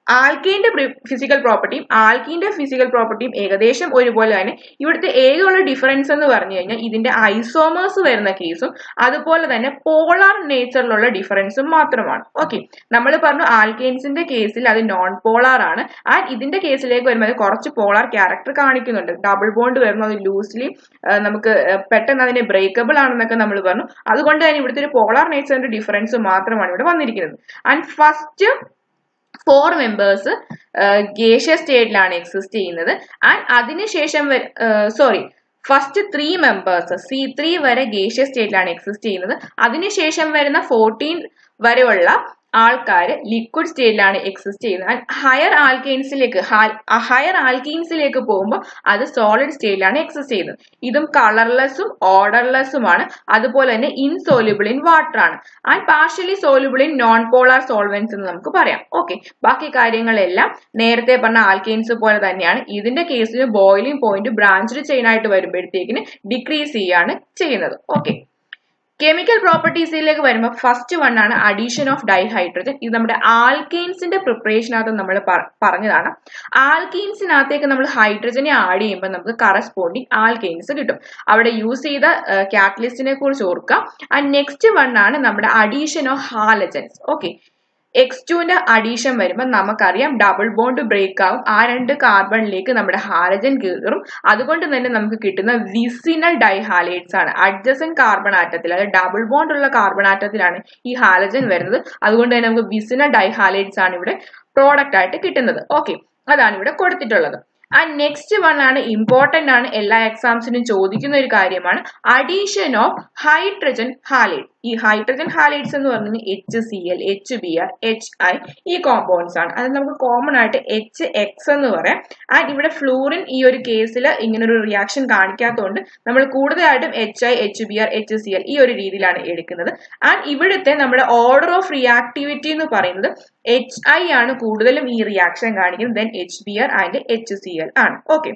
ആൽക്കീന്റെ ഫിസിക്കൽ പ്രോപ്പർട്ടിയും ആൽക്കീന്റെ ഫിസിക്കൽ പ്രോപ്പർട്ടിയും ഏകദേശം ഒരുപോലെ തന്നെ ഇവിടുത്തെ ഏകയുള്ള ഡിഫറൻസ് എന്ന് പറഞ്ഞു കഴിഞ്ഞാൽ ഇതിന്റെ ഐസോമേഴ്സ് വരുന്ന കേസും അതുപോലെ തന്നെ പോളാർ നേച്ചറിലുള്ള ഡിഫറൻസും മാത്രമാണ് ഓക്കെ നമ്മൾ പറഞ്ഞു ആൽക്കെയിൻസിന്റെ കേസിൽ അത് നോൺ പോളാർ ആണ് ആൻഡ് ഇതിന്റെ കേസിലേക്ക് വരുമ്പോൾ അത് കുറച്ച് പോളാർ ക്യാരക്ടർ കാണിക്കുന്നുണ്ട് ഡബിൾ ബോണ്ട് വരുമ്പോൾ അത് ലൂസ്ലി നമുക്ക് പെട്ടെന്ന് അതിനെ ബ്രേക്കബിൾ ആണെന്നൊക്കെ നമ്മൾ പറഞ്ഞു അതുകൊണ്ട് തന്നെ ഇവിടുത്തെ ഒരു പോളാർ നേച്ചറിന്റെ ഡിഫറൻസ് മാത്രമാണ് ഇവിടെ വന്നിരിക്കുന്നത് and first four members gaseous സ്റ്റേറ്റിലാണ് എക്സിസ്റ്റ് ചെയ്യുന്നത് ആൻഡ് അതിനുശേഷം sorry first three members C three വരെ ഗേഷ്യ സ്റ്റേറ്റിലാണ് എക്സിസ്റ്റ് ചെയ്യുന്നത് അതിനുശേഷം വരുന്ന ഫോർട്ടീൻ വരെയുള്ള ആൾക്കാർ ലിക്വിഡ് സ്റ്റേറ്റിലാണ് എക്സിസ്റ്റ് ചെയ്യുന്നത് ആൻഡ് ഹയർ ആൽക്കെയിൻസിലേക്ക് ഹയർ ആൽക്കെയിൻസിലേക്ക് പോകുമ്പോൾ അത് സോളിഡ് സ്റ്റേറ്റിലാണ് എക്സിസ്റ്റ് ചെയ്യുന്നത് ഇതും കളർലെസ്സും ഓർഡർലെസ്സുമാണ് അതുപോലെ തന്നെ ഇൻസോല്യൂബിൾ ഇൻ വാട്ടർ ആണ് and partially soluble in non polar solvents എന്ന് നമുക്ക് പറയാം ഓക്കെ ബാക്കി കാര്യങ്ങളെല്ലാം നേരത്തെ പറഞ്ഞ ആൽക്കെയിൻസ് പോലെ തന്നെയാണ് ഇതിന്റെ കേസിൽ ബോയിലിംഗ് പോയിന്റ് ബ്രാഞ്ച്ഡ് ചെയിൻ ആയിട്ട് വരുമ്പോഴത്തേക്കിന് ഡിക്രീസ് ചെയ്യാണ് ചെയ്യുന്നത് ഓക്കെ കെമിക്കൽ പ്രോപ്പർട്ടീസിലേക്ക് വരുമ്പോൾ ഫസ്റ്റ് വൺ ആണ് അഡീഷൻ ഓഫ് ഡൈഹൈഡ്രജൻ ഇത് നമ്മുടെ ആൽക്കെയിൻസിന്റെ പ്രിപ്പറേഷനകത്ത് നമ്മൾ പറഞ്ഞതാണ് ആൽക്കെയിൻസിനകത്തേക്ക് നമ്മൾ ഹൈഡ്രജനെ ആഡ് ചെയ്യുമ്പോൾ നമുക്ക് കറസ്പോണ്ടിങ് ആൽക്കെയിൻസ് കിട്ടും അവിടെ യൂസ് ചെയ്ത കാറ്റലിസ്റ്റിനെ കുറിച്ച് ഓർക്കുക ആൻഡ് നെക്സ്റ്റ് വൺ ആണ് നമ്മുടെ addition of halogens okay X ടുവിന്റെ അഡീഷൻ വരുമ്പോൾ നമുക്കറിയാം ഡബിൾ ബോണ്ട് ബ്രേക്ക് ആവും ആ രണ്ട് കാർബണിലേക്ക് നമ്മുടെ ഹാലജൻ കയറും അതുകൊണ്ട് തന്നെ നമുക്ക് കിട്ടുന്ന വിസിനൽ ഡൈഹാലേറ്റ്സ് ആണ് അഡ്ജസൻ കാർബൺ ആറ്റത്തിൽ അതായത് ഡബിൾ ബോണ്ട് ഉള്ള കാർബൺ ആറ്റത്തിലാണ് ഈ ഹാലജൻ വരുന്നത് അതുകൊണ്ട് തന്നെ നമുക്ക് വിസിനൽ ഡൈഹാലേറ്റ്സ് ആണ് ഇവിടെ പ്രോഡക്റ്റ് ആയിട്ട് കിട്ടുന്നത് ഓക്കെ അതാണ് ഇവിടെ കൊടുത്തിട്ടുള്ളത് ആൻഡ് നെക്സ്റ്റ് വൺ ആണ് ഇമ്പോർട്ടന്റ് ആണ് എല്ലാ എക്സാംസിനും ചോദിക്കുന്ന ഒരു കാര്യമാണ് അഡീഷൻ ഓഫ് ഹൈഡ്രജൻ ഹാലൈറ്റ് ഈ ഹൈഡ്രജൻ ഹാലൈറ്റ്സ് എന്ന് പറഞ്ഞാൽ H C L H B R H I ഈ കോമ്പൗണ്ട്സ് ആണ് അത് നമുക്ക് കോമൺ ആയിട്ട് എച്ച് എക്സ് എന്ന് പറയാം ആൻഡ് ഇവിടെ ഫ്ലൂറിൻ ഈ ഒരു കേസിൽ ഇങ്ങനെ ഒരു റിയാക്ഷൻ കാണിക്കാത്തതുകൊണ്ട് നമ്മൾ കൂടുതലായിട്ടും H I H B R H C L ഈ ഒരു രീതിയിലാണ് എടുക്കുന്നത് ആൻഡ് ഇവിടുത്തെ നമ്മുടെ ഓർഡർ ഓഫ് റിയാക്ടിവിറ്റി എന്ന് പറയുന്നത് എച്ച് ഐ ആണ് കൂടുതലും ഈ റിയാക്ഷൻ കാണിക്കുന്നത് then H B R and H C L ആണ് okay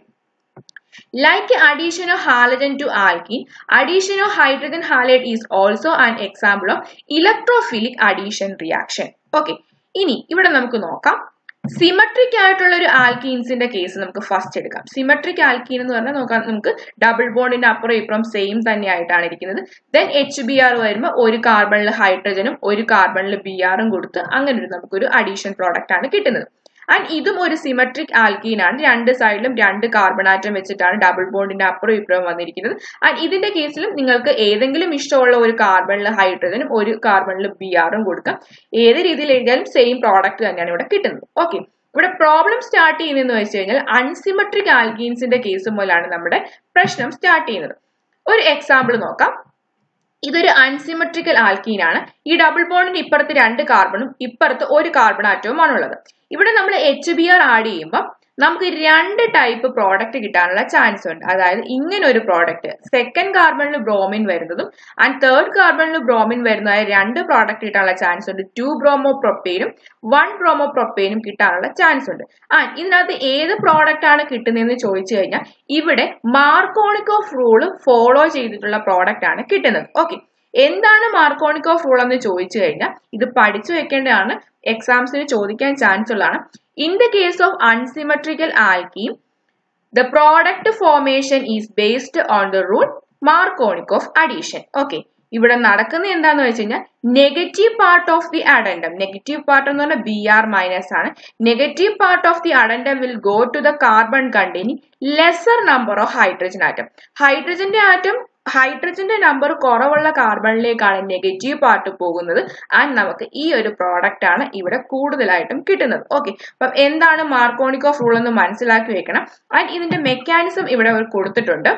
Like addition of halogen to alkene, addition of hydrogen halide is also an example of electrophilic addition reaction. Okay. ഇനി ഇവിടെ നമുക്ക് നോക്കാം symmetric ആയിട്ടുള്ള ഒരു ആൽക്കീൻസിന്റെ കേസ് നമുക്ക് ഫസ്റ്റ് എടുക്കാം സിമട്രിക് ആൽക്കീൻ എന്ന് പറഞ്ഞാൽ നോക്കാം നമുക്ക് ഡബിൾ ബോണ്ടിന്റെ അപ്പുറം ഇപ്പുറം സെയിം തന്നെ ആയിട്ടാണ് ഇരിക്കുന്നത് ദെൻ എച്ച് ബി ആർ വരുമ്പോൾ ഒരു കാർബണിൽ ഹൈഡ്രജനും ഒരു കാർബണിൽ ബി ആറും കൊടുത്ത് അങ്ങനെ ഒരു നമുക്കൊരു അഡീഷൻ പ്രോഡക്റ്റ് ആണ് കിട്ടുന്നത് ആൻഡ് ഇതും ഒരു സിമട്രിക് ആൽക്കീൻ ആണ് രണ്ട് സൈഡിലും രണ്ട് കാർബൺ ആറ്റം വെച്ചിട്ടാണ് ഡബിൾ ബോണ്ടിന്റെ അപ്പുറം ഇപ്പുറം വന്നിരിക്കുന്നത് ആൻഡ് ഇതിന്റെ കേസിലും നിങ്ങൾക്ക് ഏതെങ്കിലും ഇഷ്ടമുള്ള ഒരു കാർബണിൽ ഹൈഡ്രജനും ഒരു കാർബണിൽ ബി ആറും കൊടുക്കാം ഏത് രീതിയിൽ എഴുതിയാലും സെയിം പ്രോഡക്റ്റ് തന്നെയാണ് ഇവിടെ കിട്ടുന്നത് ഓക്കെ ഇവിടെ പ്രോബ്ലം സ്റ്റാർട്ട് ചെയ്യുന്നതെന്ന് വെച്ച് കഴിഞ്ഞാൽ അൺസിമട്രിക് ആൽക്കീൻസിന്റെ കേസ് മുതലാണ് നമ്മുടെ പ്രശ്നം സ്റ്റാർട്ട് ചെയ്യുന്നത് ഒരു എക്സാമ്പിൾ നോക്കാം ഇതൊരു അൺസിമെട്രിക്കൽ ആൽക്കീൻ ആണ് ഈ ഡബിൾ ബോണ്ടിന്റെ ഇപ്പുറത്ത് രണ്ട് കാർബണും ഇപ്പുറത്ത് ഒരു കാർബൺ ആറ്റവും ഉള്ളത് ഇവിടെ നമ്മൾ എച്ച് ബി ആർ ആഡ് ചെയ്യുമ്പോൾ നമുക്ക് രണ്ട് ടൈപ്പ് പ്രോഡക്റ്റ് കിട്ടാനുള്ള ചാൻസ് ഉണ്ട് അതായത് ഇങ്ങനെ ഒരു പ്രോഡക്റ്റ് സെക്കൻഡ് കാർബണിൽ ബ്രോമിൻ വരുന്നതും ആൻഡ് തേർഡ് കാർബണിൽ ബ്രോമിൻ വരുന്നതായ രണ്ട് പ്രോഡക്റ്റ് കിട്ടാനുള്ള ചാൻസ് ഉണ്ട് ടു ബ്രോമോ പ്രൊപ്പേനും വൺ ബ്രോമോ പ്രൊപ്പേനും കിട്ടാനുള്ള ചാൻസ് ഉണ്ട് ആൻഡ് ഇതിനകത്ത് ഏത് പ്രോഡക്റ്റ് ആണ് കിട്ടുന്നതെന്ന് ചോദിച്ചു കഴിഞ്ഞാൽ ഇവിടെ മാർക്കോണിക് ഓഫ് റൂൾ ഫോളോ ചെയ്തിട്ടുള്ള പ്രോഡക്റ്റ് ആണ് കിട്ടുന്നത് ഓക്കെ എന്താണ് മാർക്കോണിക് ഓഫ് റൂൾ എന്ന് ചോദിച്ചു കഴിഞ്ഞാൽ ഇത് പഠിച്ചു വെക്കേണ്ടതാണ് എക്സാംസിന് ചോദിക്കാൻ ചാൻസ് ഉള്ളതാണ് in the case of unsymmetrical alkene the product formation is based on the rule Markovnikov addition okay ഇവിടെ നടക്കുന്നത് എന്താന്ന് വെച്ച് കഴിഞ്ഞാൽ negative part of the addendum negative part എന്ന് പറഞ്ഞാൽ ബി ആർ മൈനസ് ആണ് negative part of the addendum will go to the carbon containing lesser number of hydrogen atom ഹൈഡ്രജന്റെ atom ഹൈഡ്രജന്റെ നമ്പർ കുറവുള്ള കാർബണിലേക്കാണ് നെഗറ്റീവ് പാർട്ട് പോകുന്നത് ആൻഡ് നമുക്ക് ഈ ഒരു പ്രോഡക്റ്റ് ആണ് ഇവിടെ കൂടുതലായിട്ടും കിട്ടുന്നത് ഓക്കെ അപ്പം എന്താണ് മാർക്കോണിക് ഓഫ് റൂൾ എന്ന് മനസ്സിലാക്കി വെക്കണം ആൻഡ് ഇതിന്റെ മെക്കാനിസം ഇവിടെ കൊടുത്തിട്ടുണ്ട്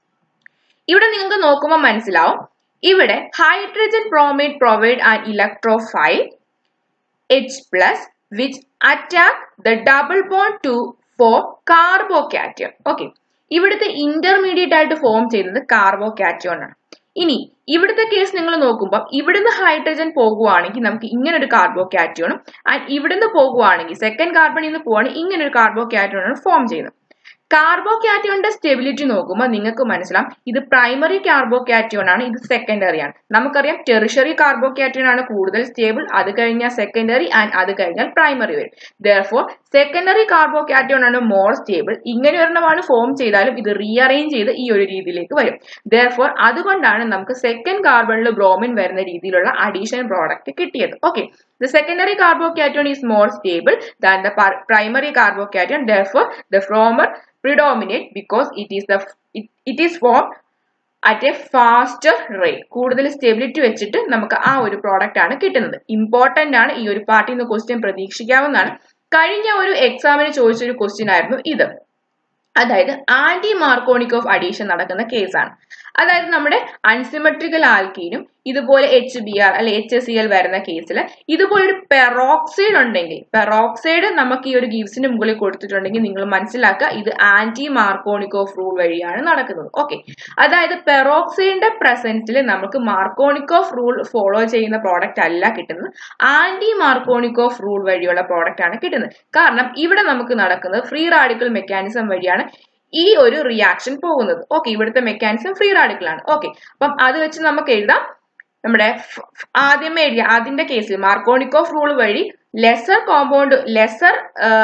ഇവിടെ നിങ്ങൾക്ക് നോക്കുമ്പോൾ മനസ്സിലാവും ഇവിടെ hydrogen bromide provide an electrophile H plus which attack the double bond to form carbocation okay ഇവിടുത്തെ ഇന്റർമീഡിയറ്റ് ആയിട്ട് ഫോം ചെയ്യുന്നത് കാർബോകാറ്റോൺ ആണ് ഇനി ഇവിടുത്തെ കേസ് നിങ്ങൾ നോക്കുമ്പോൾ ഇവിടുന്ന് ഹൈഡ്രജൻ പോകുവാണെങ്കിൽ നമുക്ക് ഇങ്ങനെ ഒരു കാർബോകാറ്റോണും ആൻഡ് ഇവിടുന്ന് പോകുവാണെങ്കിൽ സെക്കൻഡ് കാർബണിൽ നിന്ന് പോവുകയാണെങ്കിൽ ഇങ്ങനെ ഒരു കാർബോകാറ്റോണാണ് ഫോം ചെയ്യുന്നത് കാർബോകാറ്റോണിന്റെ സ്റ്റെബിലിറ്റി നോക്കുമ്പോൾ നിങ്ങൾക്ക് മനസ്സിലാവും ഇത് പ്രൈമറി കാർബോകാറ്റോൺ ആണ് ഇത് സെക്കൻഡറി ആണ് നമുക്കറിയാം ടെറിഷറി കാർബോകാറ്റോൺ ആണ് കൂടുതൽ സ്റ്റേബിൾ അത് കഴിഞ്ഞാൽ സെക്കൻഡറി ആൻഡ് അത് കഴിഞ്ഞാൽ പ്രൈമറി വരും ദർഫോർ സെക്കൻഡറി കാർബോകാറ്റോൺ ആണ് മോർ സ്റ്റേബിൾ ഇങ്ങനെ ഒരെണ്ണമാണ് ഫോം ചെയ്താലും ഇത് റീഅറേഞ്ച് ചെയ്ത് ഈ ഒരു രീതിയിലേക്ക് വരും ദർഫോർ അതുകൊണ്ടാണ് നമുക്ക് സെക്കൻഡ് കാർബണിൽ ബ്രോമിൻ വരുന്ന രീതിയിലുള്ള അഡീഷൻ പ്രോഡക്റ്റ് കിട്ടിയത് okay The secondary carbocation is more stable than the primary carbocation. Therefore, the former predominate because it is the it, it is formed at a faster rate കൂടുതൽ stability വെച്ചിട്ട് നമുക്ക് ആ ഒരു product ആണ് കിട്ടുന്നത് important ആണ് ഈ ഒരു പാർട്ടിൽ നിന്ന് ക്വസ്റ്റ്യൻ പ്രതീക്ഷിക്കാവുന്നതാണ് കഴിഞ്ഞ ഒരു എക്സാമിന് ചോദിച്ചൊരു ക്വസ്റ്റ്യൻ ആയിരുന്നു ഇത് അതായത് ആന്റി മാർക്കോണിക് ഓഫ് അഡീഷൻ നടക്കുന്ന കേസാണ് അതായത് നമ്മുടെ അൺസിമെട്രിക്കൽ ആൽക്കീനും ഇതുപോലെ എച്ച് ബി ആർ അല്ലെ എച്ച് എസ് സി എൽ വരുന്ന കേസിൽ ഇതുപോലെ ഒരു പെറോക്സൈഡ് ഉണ്ടെങ്കിൽ പെറോക്സൈഡ് നമുക്ക് ഈ ഒരു ഗീവ്സിന് മുകളിൽ കൊടുത്തിട്ടുണ്ടെങ്കിൽ നിങ്ങൾ മനസ്സിലാക്കുക ഇത് ആന്റി മാർക്കോണിക് ഓഫ് റൂൾ വഴിയാണ് നടക്കുന്നത് ഓക്കെ അതായത് പെറോക്സൈഡിന്റെ പ്രസൻസിൽ നമുക്ക് മാർക്കോണിക് ഓഫ് റൂൾ ഫോളോ ചെയ്യുന്ന പ്രോഡക്റ്റ് അല്ല കിട്ടുന്നത് ആന്റി മാർക്കോണിക് ഓഫ് റൂൾ വഴിയുള്ള പ്രോഡക്റ്റ് ആണ് കിട്ടുന്നത് കാരണം ഇവിടെ നമുക്ക് നടക്കുന്നത് ഫ്രീ റാഡിക്കൽ മെക്കാനിസം വഴിയാണ് ഈ ഒരു റിയാക്ഷൻ പോകുന്നത് ഓക്കെ ഇവിടുത്തെ മെക്കാനിസം ഫ്രീ റാഡിക്കൽ ആണ് ഓക്കെ അപ്പം അത് വെച്ച് നമുക്ക് എഴുതാം നമ്മുടെ ആദ്യമേ എഴുതിയ അതിന്റെ കേസിൽ മാർക്കോണിക് ഓഫ് റൂൾ വഴി ലെസർ കോമ്പൗണ്ട് ലെസർ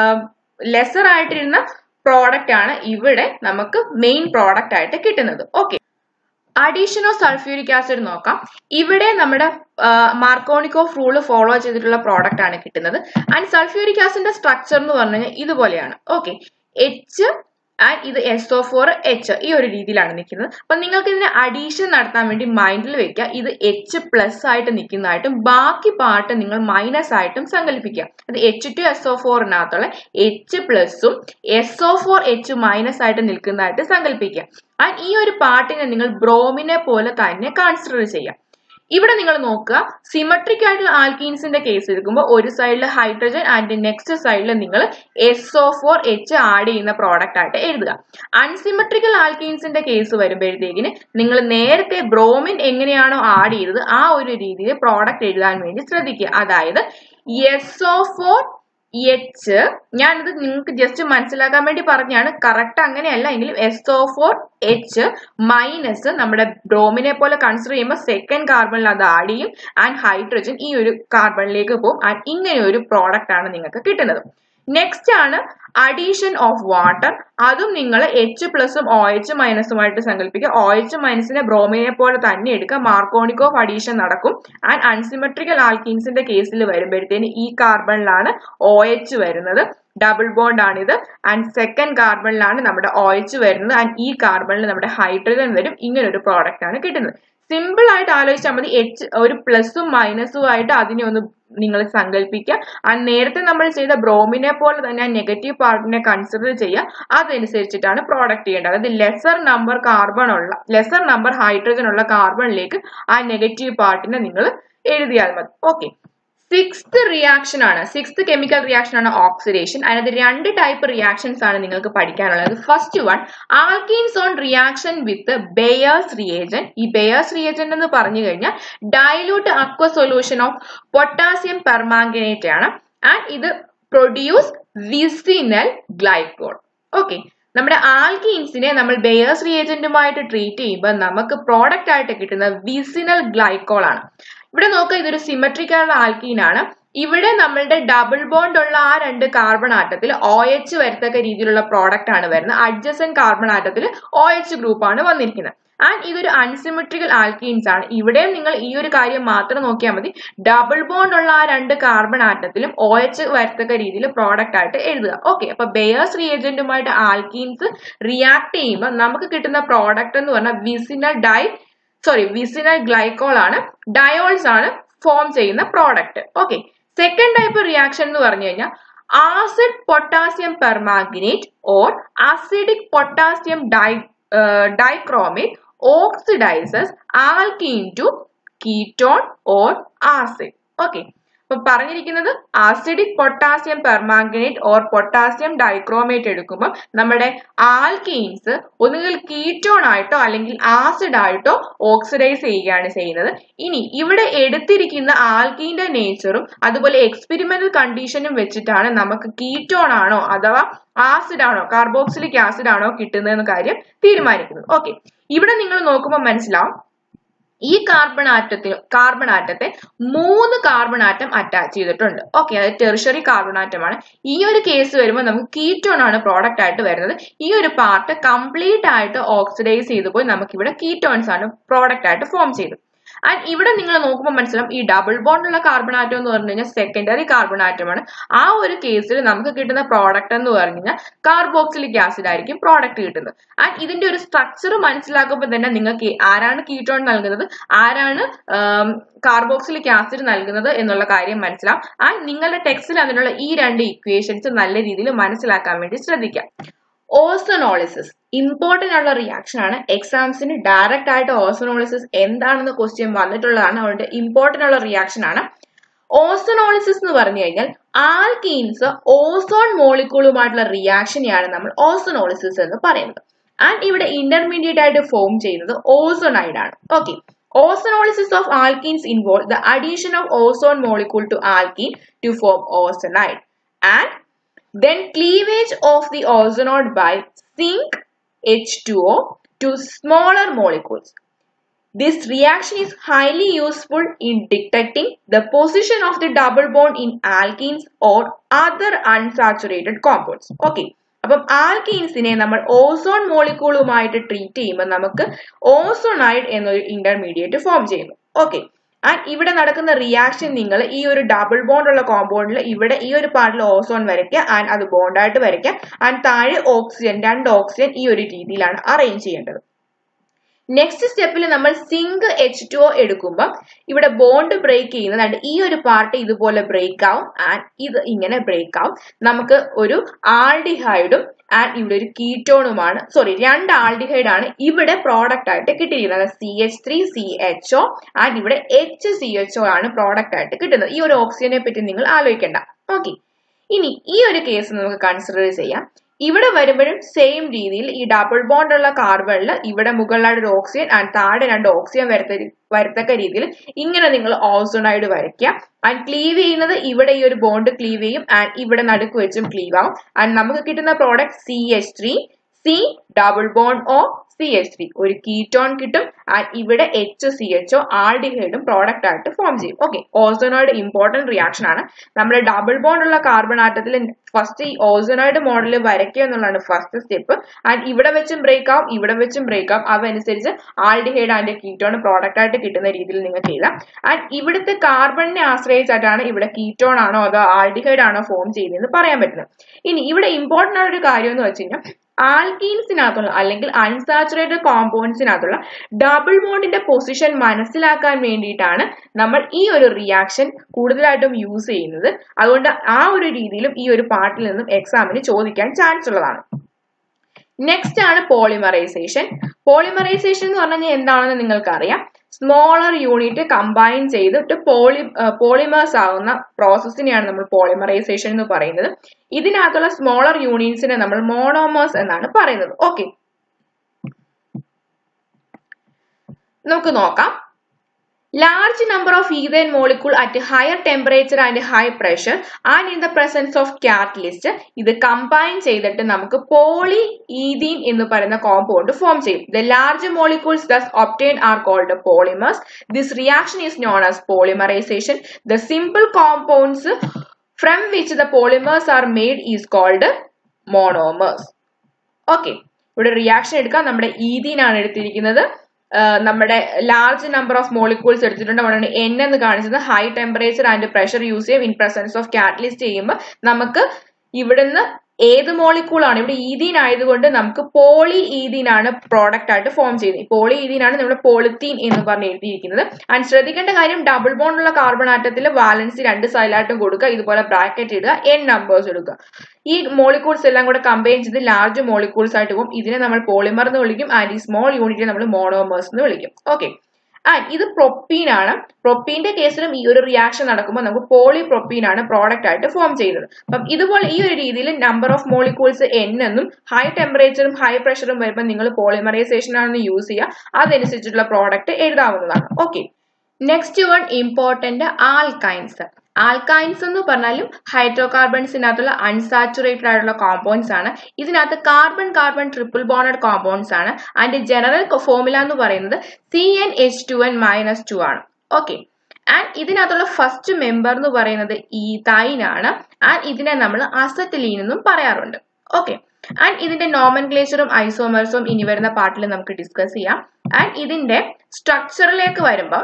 ലെസർ ആയിട്ടിരുന്ന പ്രോഡക്റ്റ് ആണ് ഇവിടെ നമുക്ക് മെയിൻ പ്രോഡക്റ്റ് ആയിട്ട് കിട്ടുന്നത് okay addition of sulphuric acid നോക്കാം ഇവിടെ നമ്മുടെ മാർക്കോണിക് ഓഫ് റൂള് ഫോളോ ചെയ്തിട്ടുള്ള പ്രോഡക്റ്റ് ആണ് കിട്ടുന്നത് ആൻഡ് സൾഫ്യൂരിക് ആസിഡിന്റെ സ്ട്രക്ചർ എന്ന് പറഞ്ഞു കഴിഞ്ഞാൽ ഇതുപോലെയാണ് ഓക്കെ എച്ച് ആൻഡ് ഇത് എസ് ഒ ഫോർ എച്ച് ഈ ഒരു രീതിയിലാണ് നിൽക്കുന്നത് അപ്പൊ നിങ്ങൾക്ക് ഇതിന് അഡീഷൻ നടത്താൻ വേണ്ടി മൈൻഡിൽ വെക്കുക ഇത് എച്ച് പ്ലസ് ആയിട്ട് നിൽക്കുന്നതായിട്ടും ബാക്കി പാർട്ട് നിങ്ങൾ മൈനസ് ആയിട്ടും സങ്കല്പിക്കുക അത് എച്ച് ടു എസ് ഒ ഫോറിനകത്തുള്ള എച്ച് പ്ലസും S O four H minus ആയിട്ട് നിൽക്കുന്നതായിട്ട് സങ്കല്പിക്കുക ആൻഡ് ഈ ഒരു പാർട്ടിനെ നിങ്ങൾ ബ്രോമിനെ പോലെ തന്നെ കൺസിഡർ ചെയ്യാം ഇവിടെ നിങ്ങൾ നോക്കുക സിമട്രിക് ആയിട്ടുള്ള ആൽക്കീൻസിന്റെ കേസ് എടുക്കുമ്പോൾ ഒരു സൈഡിൽ ഹൈഡ്രജൻ ആൻഡ് നെക്സ്റ്റ് സൈഡിൽ നിങ്ങൾ S O four H add ചെയ്യുന്ന പ്രോഡക്റ്റ് ആയിട്ട് എഴുതുക അൺസിമട്രിക്കൽ ആൽക്കീൻസിന്റെ കേസ് വരുമ്പോഴത്തേക്കിന് നിങ്ങൾ നേരത്തെ ബ്രോമിൻ എങ്ങനെയാണോ ആഡ് ചെയ്തത് ആ ഒരു രീതിയിൽ പ്രോഡക്റ്റ് എഴുതാൻ വേണ്ടി ശ്രദ്ധിക്കുക അതായത് എസ് ഒ ഫോർ എച്ച് ഞാനിത് നിങ്ങൾക്ക് ജസ്റ്റ് മനസ്സിലാക്കാൻ വേണ്ടി പറഞ്ഞാണ് കറക്റ്റ് അങ്ങനെയല്ല എങ്കിലും S O four H minus നമ്മുടെ ബ്രോമിനെ പോലെ കൺസിഡർ ചെയ്യുമ്പോൾ സെക്കൻഡ് കാർബണിൽ അത് ആഡ് ചെയ്യും ആൻഡ് ഹൈഡ്രജൻ ഈ ഒരു കാർബണിലേക്ക് പോകും ആൻഡ് ഇങ്ങനെ ഒരു പ്രോഡക്റ്റ് ആണ് നിങ്ങൾക്ക് കിട്ടുന്നത് നെക്സ്റ്റ് ആണ് അഡീഷൻ ഓഫ് വാട്ടർ അതും നിങ്ങൾ എച്ച് പ്ലസും ഒ എച്ച് മൈനസുമായിട്ട് സങ്കല്പിക്കുക ഒ എച്ച് മൈനസിനെ ബ്രോമിനെ പോലെ തന്നെ എടുക്കുക മാർക്കോണിക് ഓഫ് അഡീഷൻ നടക്കും ആൻഡ് അൺസിമെട്രിക്കൽ ആൽക്കീൻസിന്റെ കേസിൽ വരുമ്പോഴത്തേന് ഈ കാർബണിലാണ് ഒ എച്ച് വരുന്നത് ഡബിൾ ബോണ്ട് ആണിത് ആൻഡ് സെക്കൻഡ് കാർബണിലാണ് നമ്മുടെ ഒ എച്ച് വരുന്നത് ആൻഡ് ഈ കാർബണിൽ നമ്മുടെ ഹൈഡ്രജൻ വരും ഇങ്ങനെ ഒരു പ്രോഡക്റ്റ് ആണ് കിട്ടുന്നത് സിമ്പിൾ ആയിട്ട് ആലോചിച്ചാൽ മതി എച്ച് ഒരു പ്ലസും മൈനസും ആയിട്ട് അതിനെ ഒന്ന് നിങ്ങൾ സങ്കല്പിക്കുക ആ നേരത്തെ നമ്മൾ ചെയ്ത ബ്രോമിനെ പോലെ തന്നെ ആ നെഗറ്റീവ് പാർട്ടിനെ കൺസിഡർ ചെയ്യുക അതനുസരിച്ചിട്ടാണ് പ്രോഡക്റ്റ് ചെയ്യേണ്ടത് അതായത് ലെസർ നമ്പർ കാർബൺ ഉള്ള ലെസർ നമ്പർ ഹൈഡ്രജൻ ഉള്ള കാർബണിലേക്ക് ആ നെഗറ്റീവ് പാർട്ടിനെ നിങ്ങൾ എഴുതിയാൽ മതി ഓക്കെ സിക്സ്ത് റിയാക്ഷൻ ആണ് സിക്സ്ത് കെമിക്കൽ റിയാക്ഷൻ ആണ് ഓക്സിഡേഷൻ അതിനകത്ത് രണ്ട് ടൈപ്പ് റിയാക്ഷൻസ് ആണ് നിങ്ങൾക്ക് പഠിക്കാനുള്ളത് first one alkenes on reaction with Baeyer's reagent ഈ ബെയേഴ്സ് റിയേജൻ എന്ന് പറഞ്ഞു കഴിഞ്ഞാൽ dilute aqua solution of potassium permanganate ആണ് ആൻഡ് ഇത് പ്രൊഡ്യൂസ് വിസിനൽ ഗ്ലൈക്കോൾ ഓക്കെ നമ്മുടെ ആൽക്കീൻസിനെ നമ്മൾ ബെയേഴ്സ് റിയേജന്റുമായിട്ട് ട്രീറ്റ് ചെയ്യുമ്പോൾ നമുക്ക് പ്രോഡക്റ്റ് ആയിട്ട് കിട്ടുന്ന വിസിനൽ ഗ്ലൈക്കോൾ ആണ് ഇവിടെ നോക്കുക ഇതൊരു സിമെട്രിക്കൽ ആൽക്കീൻ ആണ് ഇവിടെ നമ്മളുടെ ഡബിൾ ബോണ്ട് ഉള്ള ആ രണ്ട് കാർബൺ ആറ്റത്തിൽ ഒ എച്ച് വരത്തക്ക രീതിയിലുള്ള പ്രോഡക്റ്റ് ആണ് വരുന്നത് അഡ്ജസൻ കാർബൺ ആറ്റത്തിൽ ഒ എച്ച് ഗ്രൂപ്പ് ആണ് വന്നിരിക്കുന്നത് ആൻഡ് ഇതൊരു അൺസിമെട്രിക്കൽ ആൽക്കീൻസ് ആണ് ഇവിടെയും നിങ്ങൾ ഈ ഒരു കാര്യം മാത്രം നോക്കിയാൽ മതി ഡബിൾ ബോണ്ട് ഉള്ള ആ രണ്ട് കാർബൺ ആറ്റത്തിലും ഒ എച്ച് വരത്തക്ക രീതിയിൽ പ്രോഡക്റ്റ് ആയിട്ട് എഴുതുക ഓക്കെ അപ്പൊ ബെയേഴ്സ് റിയേജന്റുമായിട്ട് ആൽക്കീൻസ് റിയാക്ട് ചെയ്യുമ്പോൾ നമുക്ക് കിട്ടുന്ന പ്രോഡക്റ്റ് എന്ന് പറഞ്ഞാൽ vicinal di sorry vicinal glycol ആണ് ഡയോൾസ് ആണ് ഫോം ചെയ്യുന്ന product okay second type reaction എന്ന് പറഞ്ഞു കഴിഞ്ഞാൽ acid potassium permanganate or acidic potassium di dichromate oxidises alkene to ketone or acid okay അപ്പൊ പറഞ്ഞിരിക്കുന്നത് acidic potassium permanganate or potassium dichromate എടുക്കുമ്പോൾ നമ്മുടെ ആൽക്കീൻസ് ഒന്നുകിൽ കീറ്റോൺ ആയിട്ടോ അല്ലെങ്കിൽ ആസിഡ് ആയിട്ടോ ഓക്സിഡൈസ് ചെയ്യുകയാണ് ചെയ്യുന്നത് ഇനി ഇവിടെ എടുത്തിരിക്കുന്ന ആൽക്കീന്റെ നേച്ചറും അതുപോലെ എക്സ്പെരിമെന്റൽ കണ്ടീഷനും വെച്ചിട്ടാണ് നമുക്ക് കീറ്റോൺ ആണോ അഥവാ ആസിഡ് ആണോ കാർബോക്സിലിക് ആസിഡ് ആണോ കിട്ടുന്നതെന്ന കാര്യം തീരുമാനിക്കുന്നത് ഓക്കെ ഇവിടെ നിങ്ങൾ നോക്കുമ്പോൾ മനസ്സിലാവും ഈ കാർബൺ ആറ്റത്തിന് കാർബൺ ആറ്റത്തെ മൂന്ന് കാർബൺ ആറ്റം അറ്റാച്ച് ചെയ്തിട്ടുണ്ട് ഓക്കെ അത് ടെറിഷറി കാർബൺ ആറ്റമാണ് ഈ ഒരു കേസ് വരുമ്പോൾ നമുക്ക് കീറ്റോൺ ആണ് പ്രോഡക്റ്റ് ആയിട്ട് വരുന്നത് ഈ ഒരു പാർട്ട് കംപ്ലീറ്റ് ആയിട്ട് ഓക്സിഡൈസ് ചെയ്തു പോയി നമുക്ക് ഇവിടെ കീറ്റോൺസ് ആണ് പ്രോഡക്റ്റ് ആയിട്ട് ഫോം ചെയ്തത് ആൻഡ് ഇവിടെ നിങ്ങൾ നോക്കുമ്പോൾ മനസ്സിലാവും ഈ ഡബിൾ ബോണ്ട് ഉള്ള കാർബൺ ആറ്റം എന്ന് പറഞ്ഞു കഴിഞ്ഞാൽ സെക്കൻഡറി കാർബൺ ആറ്റമാണ് ആ ഒരു കേസിൽ നമുക്ക് കിട്ടുന്ന പ്രോഡക്റ്റ് എന്ന് പറഞ്ഞു കഴിഞ്ഞാൽ കാർബോക്സിലിക് ആസിഡ് ആയിരിക്കും പ്രോഡക്റ്റ് കിട്ടുന്നത് ആൻഡ് ഇതിന്റെ ഒരു സ്ട്രക്ചർ മനസ്സിലാക്കുമ്പോൾ തന്നെ നിങ്ങൾക്ക് ആരാണ് കീറ്റോൺ നൽകുന്നത് ആരാണ് കാർബോക്സിലിക് ആസിഡ് നൽകുന്നത് എന്നുള്ള കാര്യം മനസ്സിലാവും ആൻഡ് നിങ്ങളുടെ ടെക്സ്റ്റിൽ അതിനുള്ള ഈ രണ്ട് ഇക്വേഷൻസ് നല്ല രീതിയിൽ മനസ്സിലാക്കാൻ വേണ്ടി ശ്രദ്ധിക്കാം ഓസോണോളിസിസ് ഇമ്പോർട്ടന്റ് ആയിട്ടുള്ള റിയാക്ഷൻ ആണ് എക്സാംസിന് ഡയറക്റ്റ് ആയിട്ട് ഓസോണോളിസിസ് എന്താണെന്ന് ക്വസ്റ്റ്യൻ വന്നിട്ടുള്ളതാണ് അതുകൊണ്ട് ഇമ്പോർട്ടന്റ് ഉള്ള റിയാക്ഷൻ ആണ് ഓസോണോളിസിസ് എന്ന് പറഞ്ഞു കഴിഞ്ഞാൽ ആൽക്കീൻസ് ഓസോൺ മോളിക്കൂളുമായിട്ടുള്ള റിയാക്ഷനെയാണ് നമ്മൾ ഓസോണോളിസിസ് എന്ന് പറയുന്നത് ആൻഡ് ഇവിടെ ഇന്റർമീഡിയറ്റ് ആയിട്ട് ഫോം ചെയ്യുന്നത് ഓസോണൈഡ് ആണ് okay ozonolysis of alkenes involve the addition of ozone molecule to alkene to form ozonide and then cleavage of the ozonide by zinc H2O to smaller molecules. This reaction is highly useful in detecting the position of the double bond in alkenes or other unsaturated compounds. Okay. അപ്പം ആൽക്കീൻസിനെ നമ്മൾ ozone മോളിക്കൂളുമായിട്ട് treat ചെയ്യുമ്പോൾ നമുക്ക് ozonide എന്നൊരു intermediate form ചെയ്യുന്നു okay and ഇവിടെ നടക്കുന്ന reaction നിങ്ങൾ ഈ ഒരു ഡബിൾ ബോണ്ട് ഉള്ള കോമ്പൗണ്ടിൽ ഇവിടെ ഈ ഒരു പാർട്ടിൽ ഓസോൺ വരയ്ക്കുക ആൻഡ് അത് ബോണ്ടായിട്ട് വരയ്ക്കുക ആൻഡ് താഴെ ഓക്സിജൻ രണ്ട് ഓക്സിജൻ ഈ ഒരു രീതിയിലാണ് അറേഞ്ച് ചെയ്യേണ്ടത് നെക്സ്റ്റ് സ്റ്റെപ്പിൽ നമ്മൾ സിങ്ക് എച്ച് ടു ഒ എടുക്കുമ്പോൾ ഇവിടെ ബോണ്ട് ബ്രേക്ക് ചെയ്യുന്നത് ഈ ഒരു പാർട്ട് ഇതുപോലെ ബ്രേക്ക് ആവും ആൻഡ് ഇത് ഇങ്ങനെ ബ്രേക്ക് ആവും നമുക്ക് ഒരു ആൾഡിഹൈഡും ആൻഡ് ഇവിടെ ഒരു കീറ്റോണുമാണ് സോറി രണ്ട് ആൾഡിഹൈഡ് ആണ് ഇവിടെ പ്രോഡക്റ്റ് ആയിട്ട് കിട്ടിയിരിക്കുന്നത് C H three C H O and ഇവിടെ എച്ച് സി എച്ച് ഒ ആണ് പ്രോഡക്റ്റ് ആയിട്ട് കിട്ടുന്നത് ഈ ഒരു ഓക്സിജനെ പറ്റി നിങ്ങൾ ആലോചിക്കേണ്ട ഓക്കെ ഇനി ഈ ഒരു കേസ് നമുക്ക് കൺസിഡർ ചെയ്യാം ഇവിടെ വരുമ്പോഴും സെയിം രീതിയിൽ ഈ ഡബിൾ ബോണ്ട് ഉള്ള കാർബണിൽ ഇവിടെ മുകളിലായിട്ട് ഒരു ഓക്സിജൻ ആൻഡ് താഴെ രണ്ട് ഓക്സിജൻ വരത്ത വരത്തക്ക രീതിയിൽ ഇങ്ങനെ നിങ്ങൾ ഓസോണൈഡ് വരയ്ക്കുക ആൻഡ് ക്ലീവ് ചെയ്യുന്നത് ഇവിടെ ഈ ഒരു ബോണ്ട് ക്ലീവ് ചെയ്യും ആൻഡ് ഇവിടെ നടുക്ക് വെച്ചും ക്ലീവ് ആവും ആൻഡ് നമുക്ക് കിട്ടുന്ന product C H three C double bond O C H three ഒരു കീറ്റോൺ കിട്ടും ആൻഡ് ഇവിടെ എച്ച് സി എച്ച് ഒ ആൾഡിഹൈഡും പ്രോഡക്റ്റ് ആയിട്ട് ഫോം ചെയ്യും ഓക്കെ ഓസോണോയിഡ് ഇമ്പോർട്ടന്റ് റിയാക്ഷൻ ആണ് നമ്മുടെ ഡബിൾ ബോണ്ട് ഉള്ള കാർബൺ ആറ്റത്തിൽ ഫസ്റ്റ് ഈ ഓസോണോയിഡ് മോഡൽ വരയ്ക്കുക എന്നുള്ളതാണ് ഫസ്റ്റ് സ്റ്റെപ്പ് ആൻഡ് ഇവിടെ വെച്ചും ബ്രേക്ക് ആവും ഇവിടെ വെച്ചും ബ്രേക്ക് ആവും അതനുസരിച്ച് ആൾഡിഹൈഡ് ആൻഡ് കീറ്റോൺ പ്രോഡക്റ്റ് ആയിട്ട് കിട്ടുന്ന രീതിയിൽ നിങ്ങൾക്ക് എഴുതാം ആൻഡ് ഇവിടുത്തെ കാർബണിനെ ആശ്രയിച്ചിട്ടാണ് ഇവിടെ കീറ്റോൺ ആണോ അതോ ആൾഡിഹൈഡ് ആണോ ഫോം ചെയ്യുന്നതെന്ന് പറയാൻ പറ്റുന്നത് ഇനി ഇവിടെ ഇമ്പോർട്ടന്റ് ആയ ഒരു കാര്യം എന്ന് വെച്ച് കഴിഞ്ഞാൽ ആൽക്കീൻസിനകത്തുള്ള അല്ലെങ്കിൽ അൺസാച്ചുറേറ്റഡ് കോമ്പൗണ്ട്സിനകത്തുള്ള ഡബിൾ ബോണ്ടിന്റെ പൊസിഷൻ മനസ്സിലാക്കാൻ വേണ്ടിയിട്ടാണ് നമ്മൾ ഈ ഒരു റിയാക്ഷൻ കൂടുതലായിട്ടും യൂസ് ചെയ്യുന്നത് അതുകൊണ്ട് ആ ഒരു രീതിയിലും ഈ ഒരു പാർട്ടിൽ നിന്നും എക്സാമിന് ചോദിക്കാൻ ചാൻസ് ഉള്ളതാണ് നെക്സ്റ്റ് ആണ് പോളിമറൈസേഷൻ പോളിമറൈസേഷൻ എന്ന് പറഞ്ഞാൽ എന്താണെന്ന് നിങ്ങൾക്ക് അറിയാം സ്മോളർ യൂണിറ്റ് കമ്പൈൻ ചെയ്തിട്ട് പോളി പോളിമേഴ്സ് ആകുന്ന പ്രോസസ്സിനെയാണ് നമ്മൾ പോളിമറൈസേഷൻ എന്ന് പറയുന്നത് ഇതിനകത്തുള്ള സ്മോളർ യൂണിറ്റ്സിനെ നമ്മൾ മോണോമേഴ്സ് എന്നാണ് പറയുന്നത് ഓക്കെ നമുക്ക് നോക്കാം large number of ethane molecule at higher temperature and high pressure and in the presence of catalyst ഇത് കമ്പൈൻ ചെയ്തിട്ട് നമുക്ക് പോളി ഈതീൻ എന്ന് പറയുന്ന കോമ്പൗണ്ട് ഫോം ചെയ്യും the large molecules thus obtain are called polymers this reaction is known as polymerization the simple compounds from which the polymers are made is called monomers okay ഇവിടെ reaction എടുക്കാം നമ്മുടെ ethene ആണ് എടുത്തിരിക്കുന്നത് നമ്മുടെ large number of molecules എടുത്തിട്ടുണ്ട് അതുകൊണ്ടാണ് N എന്ന് കാണിച്ചത് high temperature and pressure use ചെയ്യും ഇൻ പ്രസൻസ് ഓഫ് കാറ്റലിസ്റ്റ് ചെയ്യുമ്പോൾ നമുക്ക് ഇവിടുന്ന് ഏത് മോളിക്കൂൾ ആണ് ഇവിടെ ഈതീൻ ആയതുകൊണ്ട് നമുക്ക് പോളി ഈതീൻ ആണ് പ്രോഡക്റ്റ് ആയിട്ട് ഫോം ചെയ്യുന്നത് പോളി ഈതീൻ ആണ് നമ്മുടെ പോളിത്തീൻ എന്ന് പറഞ്ഞ് എഴുതിയിരിക്കുന്നത് ആൻഡ് ശ്രദ്ധിക്കേണ്ട കാര്യം ഡബിൾ ബോണ്ട് ഉള്ള കാർബൺ ആറ്റത്തിൽ വാലൻസി രണ്ട് സൈഡിലായിട്ടും കൊടുക്കുക ഇതുപോലെ ബ്രാക്കറ്റ് ഇടുക എൻ നമ്പേഴ്സ് എടുക്കുക ഈ മോളിക്യൂൾസ് എല്ലാം കൂടെ കമ്പൈൻ ചെയ്ത് ലാർജ് മോളിക്യൂൾസ് ആയിട്ട് പോകും ഇതിനെ നമ്മൾ പോളിമർ എന്ന് വിളിക്കും ആൻഡ് ഈ സ്മോൾ യൂണിറ്റിനെ നമ്മൾ മോണോമേഴ്സ് എന്ന് വിളിക്കും ഓക്കെ ആൻഡ് ഇത് പ്രൊപ്പീൻ ആണ് പ്രൊപ്പീന്റെ കേസിലും ഈ ഒരു റിയാക്ഷൻ നടക്കുമ്പോൾ നമുക്ക് പോളിപ്രൊപ്പീൻ ആണ് പ്രോഡക്റ്റ് ആയിട്ട് ഫോം ചെയ്യുന്നത് അപ്പം ഇതുപോലെ ഈ ഒരു രീതിയിൽ നമ്പർ ഓഫ് മോളിക്യൂൾസ് എൻ എന്നും ഹൈ ടെമ്പറേച്ചറും ഹൈ പ്രഷറും വരുമ്പോൾ നിങ്ങൾ പോളിമറൈസേഷൻ ആണെന്ന് യൂസ് ചെയ്യുക അതനുസരിച്ചിട്ടുള്ള പ്രോഡക്റ്റ് എഴുതാവുന്നതാണ് okay next one important alkynes alkynes എന്ന് പറഞ്ഞാലും ഹൈഡ്രോകാർബൺസിനകത്തുള്ള അൺസാച്ചുറേറ്റഡ് ആയിട്ടുള്ള കോമ്പൗണ്ട്സ് ആണ് ഇതിനകത്ത് carbon carbon triple bonded compounds ആണ് അതിന്റെ ജനറൽ ഫോർമുല എന്ന് പറയുന്നത് C N H two N minus two ആണ് ഓക്കെ ആൻഡ് ഇതിനകത്തുള്ള ഫസ്റ്റ് മെമ്പർ എന്ന് പറയുന്നത് ഈതൈൻ ആണ് ആൻഡ് ഇതിനെ നമ്മൾ അസറ്റലീൻ എന്നും പറയാറുണ്ട് ഓക്കെ ആൻഡ് ഇതിന്റെ നോമൻക്ലേച്ചറും ഐസോമേഴ്സും ഇനി വരുന്ന പാർട്ടിൽ നമുക്ക് ഡിസ്കസ് ചെയ്യാം ആൻഡ് ഇതിന്റെ സ്ട്രക്ചറിലേക്ക് വരുമ്പോൾ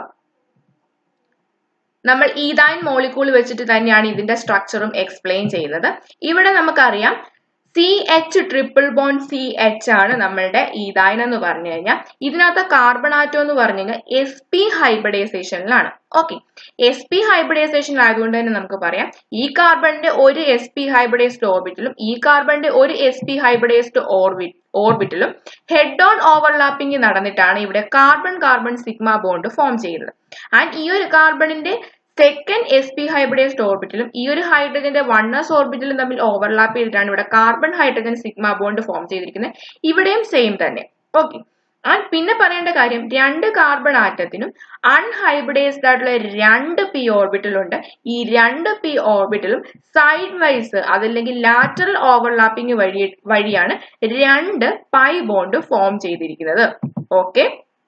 നമ്മൾ ഈതൈൻ മോളിക്യൂൾ വെച്ചിട്ട് തന്നെയാണ് ഇതിന്റെ സ്ട്രക്ചറും എക്സ്പ്ലെയിൻ ചെയ്യുന്നത് ഇവിടെ നമുക്കറിയാം C H triple bond C H ആണ് നമ്മളുടെ ഈതൈൻ എന്ന് പറഞ്ഞു കഴിഞ്ഞാൽ ഇതിനകത്ത് കാർബൺ ആറ്റം എന്ന് പറഞ്ഞു കഴിഞ്ഞാൽ എസ് പി ഹൈബ്രിഡൈസേഷനിലാണ് ഓക്കെ എസ് പി ഹൈബ്രിഡൈസേഷൻ ആയതുകൊണ്ട് തന്നെ നമുക്ക് പറയാം ഈ കാർബണിന്റെ ഒരു എസ് പി ഹൈബ്രിഡൈസ്ഡ് ഓർബിറ്റിലും ഈ കാർബണിന്റെ ഒരു എസ് പി ഹൈബ്രിഡൈസ്ഡ് ഓർബിറ്റ് ഓർബിറ്റിലും ഹെഡ് ഓൺ ഓവർലാപ്പിംഗ് നടന്നിട്ടാണ് ഇവിടെ carbon carbon sigma bond form ചെയ്യുന്നത് ആൻഡ് ഈ ഒരു കാർബണിന്റെ സെക്കൻഡ് എസ് പി ഹൈബ്രിഡൈസ്ഡ് ഓർബിറ്റിലും ഈ ഒരു ഹൈഡ്രജന്റെ വൺ എസ് ഓർബിറ്റിലും തമ്മിൽ ഓവർലാപ്പ് ചെയ്തിട്ടാണ് ഇവിടെ carbon hydrogen sigma bond form ചെയ്തിരിക്കുന്നത് ഇവിടെയും സെയിം തന്നെ ഓക്കെ ആൻഡ് പിന്നെ പറയേണ്ട കാര്യം രണ്ട് കാർബൺ ആറ്റത്തിനും അൺഹൈബ്രിഡൈസ്ഡ് ആയിട്ടുള്ള രണ്ട് പി ഓർബിറ്റലുണ്ട് ഈ രണ്ട് പി ഓർബിറ്റലും സൈഡ് വൈസ് അതല്ലെങ്കിൽ ലാറ്ററൽ ഓവർലാപ്പിംഗ് വഴി വഴിയാണ് രണ്ട് പൈ ബോണ്ട് ഫോം ചെയ്തിരിക്കുന്നത് okay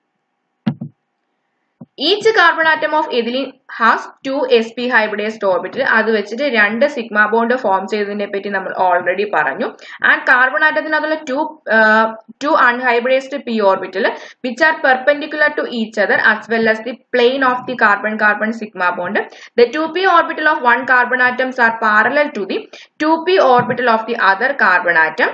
each carbon atom of ethylene has two S P hybridized orbital അത് വെച്ചിട്ട് രണ്ട് സിഗ്മ ബോണ്ട് ഫോം ചെയ്തതിനെ പറ്റി നമ്മൾ ഓൾറെഡി പറഞ്ഞു ആൻഡ് കാർബൺ ആറ്റത്തിനകത്തുള്ള two two unhybridized P orbital which are perpendicular to each other as well as the plane of the carbon carbon sigma bond the 2p orbital of one carbon atoms are parallel to the 2p orbital of the other carbon atom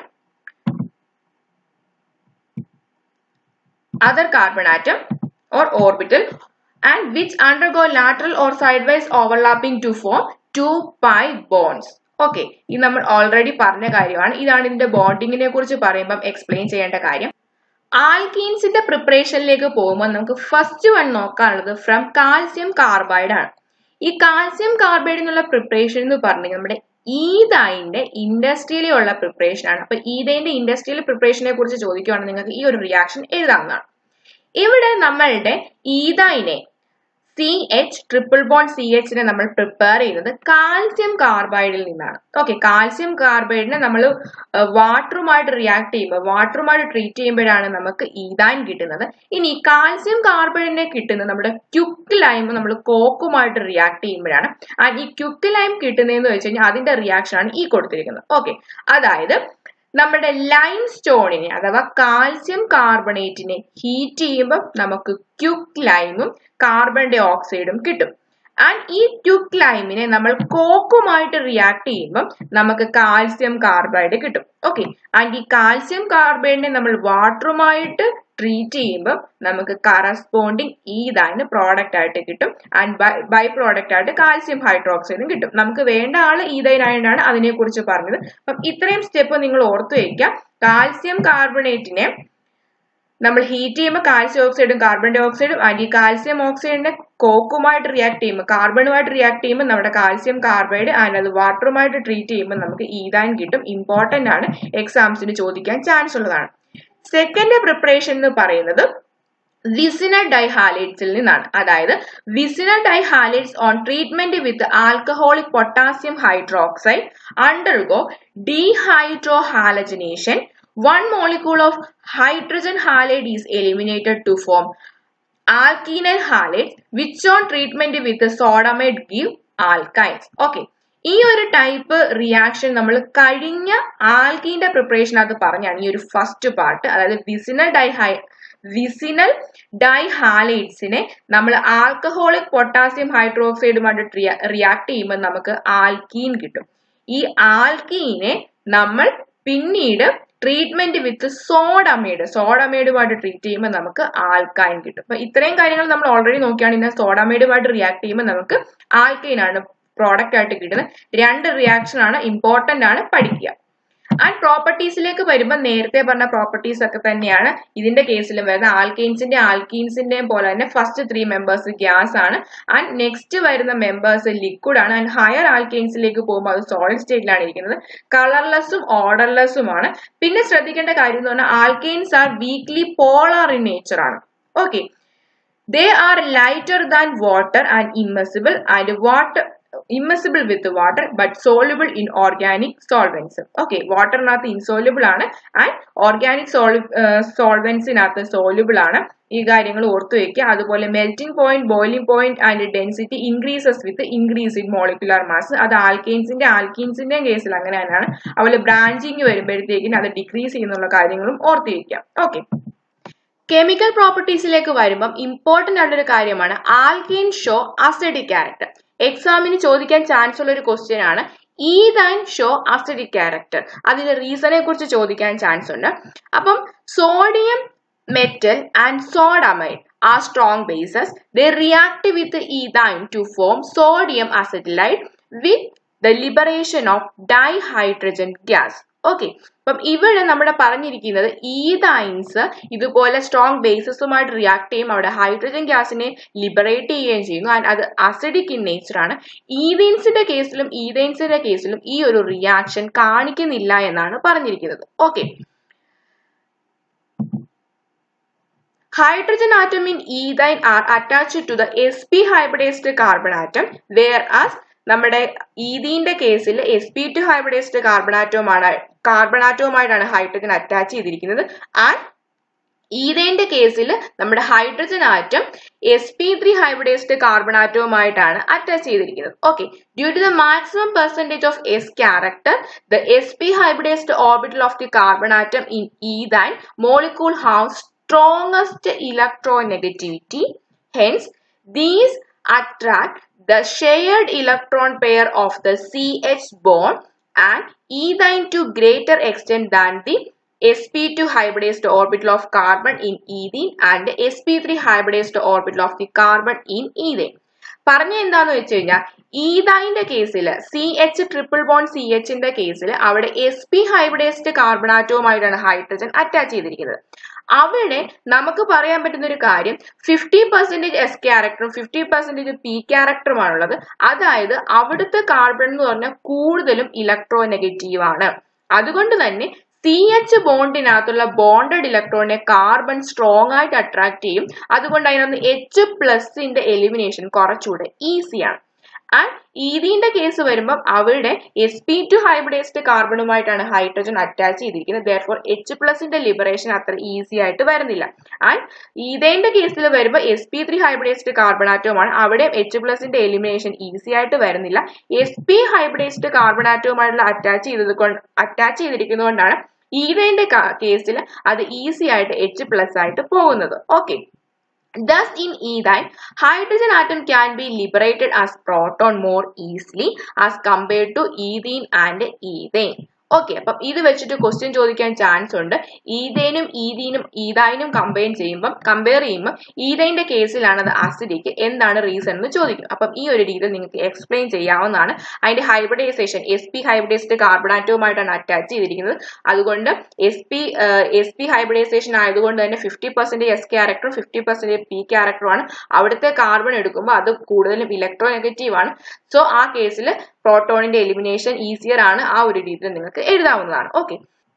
other carbon atom or orbital and which undergo lateral or sidewise overlapping to form 2 pi bonds. Okay ഇത് നമ്മൾ already പറഞ്ഞ കാര്യമാണ് ഇതാണ് ഇതിന്റെ ബോണ്ടിങ്ങിനെ കുറിച്ച് പറയുമ്പം explain ചെയ്യേണ്ട കാര്യം ആൽക്കീൻസിന്റെ പ്രിപ്പറേഷനിലേക്ക് പോകുമ്പോൾ നമുക്ക് ഫസ്റ്റ് വൺ നോക്കാനുള്ളത് ഫ്രം കാൽസ്യം കാർബൈഡ് ആണ് ഈ കാൽസ്യം കാർബൈഡ് എന്നുള്ള പ്രിപ്പറേഷൻ എന്ന് പറഞ്ഞാൽ നമ്മുടെ ഈതൈന്റെ ഇൻഡസ്ട്രിയലി ഉള്ള പ്രിപ്പറേഷൻ ആണ് അപ്പൊ ഈതൈന്റെ ഇൻഡസ്ട്രിയൽ പ്രിപ്പറേഷനെ കുറിച്ച് ചോദിക്കുവാണെങ്കിൽ നിങ്ങൾക്ക് ഈ ഒരു റിയാക്ഷൻ എഴുതാവുന്നതാണ് ഇവിടെ നമ്മളുടെ ഈതൈനെ C H triple bond C എച്ചിനെ നമ്മൾ പ്രിപ്പയർ ചെയ്യുന്നത് കാൽസ്യം കാർബൈഡിൽ നിന്നാണ് ഓക്കെ കാൽസ്യം കാർബൈഡിനെ നമ്മൾ വാട്ടറുമായിട്ട് റിയാക്ട് ചെയ്യുമ്പോൾ വാട്ടറുമായിട്ട് ട്രീറ്റ് ചെയ്യുമ്പോഴാണ് നമുക്ക് ഈതാൻ കിട്ടുന്നത് ഇനി കാൽസ്യം കാർബൈഡിനെ കിട്ടുന്നത് നമ്മുടെ ക്യുക്ക് ലൈം നമ്മൾ കോക്കുമായിട്ട് റിയാക്ട് ചെയ്യുമ്പോഴാണ് ആ ഈ ക്യുക്ക് ലൈം കിട്ടുന്നതെന്ന് വെച്ച് കഴിഞ്ഞാൽ അതിന്റെ റിയാക്ഷൻ ആണ് ഈ കൊടുത്തിരിക്കുന്നത് ഓക്കെ അതായത് നമ്മുടെ ലൈം സ്റ്റോണിനെ അഥവാ കാൽസ്യം കാർബണേറ്റിനെ ഹീറ്റ് ചെയ്യുമ്പോൾ നമുക്ക് ക്യുക്ക് ലൈമും കാർബൺ ഡൈ ഓക്സൈഡും കിട്ടും ആൻഡ് ഈ ക്യുക്ക് ലൈമിനെ നമ്മൾ കോക്കുമായിട്ട് റിയാക്ട് ചെയ്യുമ്പോൾ നമുക്ക് കാൽസ്യം കാർബൈഡ് കിട്ടും ഓക്കെ ആൻഡ് ഈ കാൽസ്യം കാർബൈഡിനെ നമ്മൾ വാട്ടറുമായിട്ട് ട്രീറ്റ് ചെയ്യുമ്പോൾ നമുക്ക് കറസ്പോണ്ടിങ് ഈ ഇതാണ് പ്രോഡക്റ്റ് ആയിട്ട് കിട്ടും ആൻഡ് ബൈ പ്രോഡക്റ്റ് ആയിട്ട് കാൽസ്യം ഹൈഡ്രോക്സൈഡും കിട്ടും നമുക്ക് വേണ്ട ആള് ഈതൈനായിട്ടാണ് അതിനെ കുറിച്ച് പറഞ്ഞത് അപ്പം ഇത്രയും സ്റ്റെപ്പ് നിങ്ങൾ ഓർത്തു വയ്ക്കുക കാൽസ്യം കാർബണേറ്റിനെ നമ്മൾ ഹീറ്റ് ചെയ്യുമ്പോൾ കാൽസ്യം ഓക്സൈഡും കാർബൺ ഡൈ ഓക്സൈഡും ആൻഡ് ഈ കാൽസ്യം ഓക്സൈഡിനെ കോക്കുമായിട്ട് റിയാക്ട് ചെയ്യുമ്പോൾ കാർബണുമായിട്ട് റിയാക്ട് ചെയ്യുമ്പോൾ നമ്മുടെ കാൽസ്യം കാർബൈഡ് ആൻഡ് അത് വാട്ടറുമായിട്ട് ട്രീറ്റ് ചെയ്യുമ്പോൾ നമുക്ക് ഈതാൻ കിട്ടും ഇമ്പോർട്ടന്റ് ആണ് എക്സാംസിന് ചോദിക്കാൻ ചാൻസ് ഉള്ളതാണ് സെക്കൻഡ് പ്രിപ്പറേഷൻ എന്ന് പറയുന്നത് വിസിനൽ ഡൈഹാലേറ്റ്സിൽ നിന്നാണ് അതായത് vicinal dihalides on treatment with alcoholic potassium hydroxide undergo dehydrohalogenation one molecule of hydrogen halide is eliminated to form alkenyl halides which on treatment with the sodamide give alkynes okay ഈ ഒരു type reaction നമ്മൾ കഴിഞ്ഞ ആൽക്കീന്റെ preparation അത് പറഞ്ഞാണ് ഈ ഒരു first part അതായത് vicinal ഡൈഹൈ വിസിനൽ ഡൈഹാലൈഡ്സിനെ നമ്മൾ ആൽക്കഹോളിക് പൊട്ടാസ്യം ഹൈഡ്രോക്സൈഡുമായിട്ട് റിയാക്ട് ചെയ്യുമ്പോൾ നമുക്ക് ആൽക്കീൻ കിട്ടും ഈ ആൽക്കീനെ നമ്മൾ പിന്നീട് ട്രീറ്റ്മെന്റ് വിത്ത് സോഡമേഡ് സോഡമേഡുമായിട്ട് ട്രീറ്റ് ചെയ്യുമ്പോൾ നമുക്ക് ആൽക്കൈൻ കിട്ടും അപ്പൊ ഇത്രയും കാര്യങ്ങൾ നമ്മൾ ഓൾറെഡി നോക്കിയാണ് ഇന്ന് സോഡമേഡുമായിട്ട് റിയാക്ട് ചെയ്യുമ്പോൾ നമുക്ക് ആൽക്കൈൻ ആണ് പ്രോഡക്റ്റ് ആയിട്ട് കിട്ടുന്നത് രണ്ട് റിയാക്ഷൻ ആണ് ഇമ്പോർട്ടന്റ് ആണ് പഠിക്കുക ആൻഡ് പ്രോപ്പർട്ടീസിലേക്ക് വരുമ്പോൾ നേരത്തെ പറഞ്ഞ പ്രോപ്പർട്ടീസ് ഒക്കെ തന്നെയാണ് ഇതിന്റെ കേസിലും വരുന്ന ആൽക്കെയിൻസിന്റെ ആൽക്കീൻസിന്റെയും പോലെ തന്നെ ഫസ്റ്റ് ത്രീ മെമ്പേഴ്സ് ഗ്യാസ് ആണ് ആൻഡ് നെക്സ്റ്റ് വരുന്ന മെമ്പേഴ്സ് ലിക്വിഡ് ആണ് ആൻഡ് ഹയർ ആൽക്കെയിൻസിലേക്ക് പോകുമ്പോൾ അത് സോളിഡ് സ്റ്റേറ്റിലാണ് ഇരിക്കുന്നത് കളർലെസ്സും ഓർഡർലെസ്സും ആണ് പിന്നെ ശ്രദ്ധിക്കേണ്ട കാര്യം എന്ന് പറഞ്ഞാൽ alkanes are weakly polar in nature ആണ് okay they are lighter than water and immersible and water immersible with water but soluble in organic solvents okay വാട്ടറിനകത്ത് ഇൻസോല്യൂബിൾ ആണ് ആൻഡ് ഓർഗാനിക് സോൾ സോൾവെന്റ്സിനകത്ത് സോല്യൂബിൾ ആണ് ഈ കാര്യങ്ങൾ ഓർത്തു വെക്കുക അതുപോലെ melting point boiling point and density increases with increase in molecular mass അത് ആൽക്കെയിൻസിന്റെ ആൽക്കീൻസിന്റെയും കേസിൽ അങ്ങനെ തന്നെയാണ് അതുപോലെ ബ്രാഞ്ചിങ് വരുമ്പോഴത്തേക്കിന് അത് ഡിക്രീസ് ചെയ്യുന്നുള്ള കാര്യങ്ങളും ഓർത്തു വെക്കാം ഓക്കെ കെമിക്കൽ പ്രോപ്പർട്ടീസിലേക്ക് വരുമ്പം ഇമ്പോർട്ടന്റ് ആയിട്ടൊരു കാര്യമാണ് ആൽക്കീൻ ഷോ അസിഡിക് ക്യാരക്ടർ എക്സാമിന് ചോദിക്കാൻ ചാൻസ് ഉള്ള ഒരു ക്വസ്റ്റ്യൻ ആണ് ഈതൈൻ ഷോ അസിഡിക് ക്യാരക്ടർ അതിന്റെ റീസണെ കുറിച്ച് ചോദിക്കാൻ ചാൻസ് ഉണ്ട് അപ്പം sodium metal and sodamide are strong bases they react with ethyne to form sodium acetylide with the liberation of dihydrogen gas okay അപ്പം ഇവിടെ നമ്മുടെ പറഞ്ഞിരിക്കുന്നത് ഈതൈൻസ് ഇതുപോലെ സ്ട്രോങ് ബേസസുമായിട്ട് റിയാക്ട് ചെയ്യും അവിടെ ഹൈഡ്രജൻ ഗ്യാസിനെ ലിബറേറ്റ് ചെയ്യുകയും ചെയ്യുന്നു ആൻഡ് അത് അസിഡിക് ഇൻ നേച്ചർ ആണ് ഈതൈൻസിന്റെ കേസിലും ഈതൈൻസിന്റെ കേസിലും ഈ ഒരു റിയാക്ഷൻ കാണിക്കുന്നില്ല എന്നാണ് പറഞ്ഞിരിക്കുന്നത് okay Hydrogen atom in ethine are attached to the sp hybridized carbon atom whereas നമ്മുടെ ഈതീന്റെ കേസിൽ S P two hybridized carbon ആറ്റവുമാണ് കാർബൺ ആറ്റവുമായിട്ടാണ് ഹൈഡ്രജൻ അറ്റാച്ച് ചെയ്തിരിക്കുന്നത് ആൻഡ് ഈതേന്റെ കേസിൽ നമ്മുടെ hydrogen atom S P three hybridized carbon ആറ്റവുമായിട്ടാണ് അറ്റാച്ച് ചെയ്തിരിക്കുന്നത് okay due to the maximum percentage of S character the S P hybridized orbital of the carbon atom in ethyne molecule have strongest electronegativity hence these attract the shared electron pair of the CH bond and ethine to greater extent than the sp2 hybridized orbital of carbon in ethene and sp3 hybridized orbital of the carbon in ethane. പറഞ്ഞ എന്താന്ന് വെച്ച് കഴിഞ്ഞാൽ ഈതൈന്റെ കേസിൽ C H triple bond C എച്ചിന്റെ കേസിൽ അവിടെ S P hybridized കാർബണാറ്റവുമായിട്ടാണ് ഹൈഡ്രജൻ അറ്റാച്ച് ചെയ്തിരിക്കുന്നത് അവിടെ നമുക്ക് പറയാൻ പറ്റുന്ന ഒരു കാര്യം ഫിഫ്റ്റി പെർസെന്റേജ് എസ് ക്യാരക്ടറും ഫിഫ്റ്റി പെർസെന്റേജ് പി ക്യാരക്ടറുമാണുള്ളത് അതായത് അവിടുത്തെ കാർബൺ എന്ന് പറഞ്ഞാൽ കൂടുതലും ഇലക്ട്രോ നെഗറ്റീവ് ആണ് അതുകൊണ്ട് തന്നെ സി എച്ച് ബോണ്ടിനകത്തുള്ള ബോണ്ടഡ് ഇലക്ട്രോണിനെ കാർബൺ സ്ട്രോങ് ആയിട്ട് അട്രാക്ട് ചെയ്യും അതുകൊണ്ട് അതിനകത്ത് എച്ച് പ്ലസിന്റെ എലിമിനേഷൻ കുറച്ചുകൂടെ ഈസിയാണ് ആൻഡ് ഈതീന്റെ കേസ് വരുമ്പം അവിടെ എസ് പി ടു ഹൈബ്രിഡൈസ്ഡ് കാർബണുമായിട്ടാണ് ഹൈഡ്രജൻ അറ്റാച്ച് ചെയ്തിരിക്കുന്നത് ദർഫോർ എച്ച് പ്ലസിന്റെ ലിബറേഷൻ അത്ര ഈസി ആയിട്ട് വരുന്നില്ല ആൻഡ് ഈതേന്റെ കേസിൽ വരുമ്പോൾ എസ് പി ത്രീ ഹൈബ്രിഡൈസ്ഡ് കാർബണാറ്റവുമാണ് അവിടെ എച്ച് പ്ലസിന്റെ എലിമിനേഷൻ ഈസി ആയിട്ട് വരുന്നില്ല എസ് പി ഹൈബ്രിഡൈസ്ഡ് കാർബണാറ്റവുമായിട്ടുള്ള അറ്റാച്ച് ചെയ്തത് കൊണ്ട് അറ്റാച്ച് ചെയ്തിരിക്കുന്നതുകൊണ്ടാണ് ഈതേന്റെ കേസിൽ അത് ഈസി ആയിട്ട് എച്ച് പ്ലസ് ആയിട്ട് പോകുന്നത് okay Thus, in ethine, hydrogen atom can be liberated as proton more easily as compared to ethene and ethane. Okay അപ്പം ഇത് വെച്ചിട്ട് ക്വസ്റ്റ്യൻ ചോദിക്കാൻ ചാൻസ് ഉണ്ട് ഈതേനും ഈതീനും ഈതായിനും കമ്പയർ ചെയ്യുമ്പം കമ്പയർ ചെയ്യുമ്പോൾ ഈതൈന്റെ കേസിലാണ് അത് അസിഡിക് എന്താണ് റീസൺ എന്ന് ചോദിക്കും അപ്പം ഈ ഒരു രീതിയിൽ നിങ്ങൾക്ക് എക്സ്പ്ലെയിൻ ചെയ്യാവുന്നതാണ് അതിന്റെ ഹൈബ്രിഡൈസേഷൻ എസ് പി ഹൈബ്രിഡൈസ്ഡ് കാർബണാറ്റവുമായിട്ടാണ് അറ്റാച്ച് ചെയ്തിരിക്കുന്നത് അതുകൊണ്ട് S P S P hybridization ആയതുകൊണ്ട് തന്നെ ഫിഫ്റ്റി പെർസെന്റേജ് എസ് ക്യാരക്ടറും ഫിഫ്റ്റി പെർസെന്റേജ് പി ക്യാരക്ടറുമാണ് അവിടുത്തെ കാർബൺ എടുക്കുമ്പോൾ അത് കൂടുതലും ഇലക്ട്രോ നെഗറ്റീവ് ആണ് സോ ആ കേസിൽ പ്രോട്ടോണിന്റെ എലിമിനേഷൻ ഈസിയർ ആണ് ആ ഒരു രീതിയിൽ നിങ്ങൾക്ക് എഴുതാവുന്നതാണ് ഓക്കെ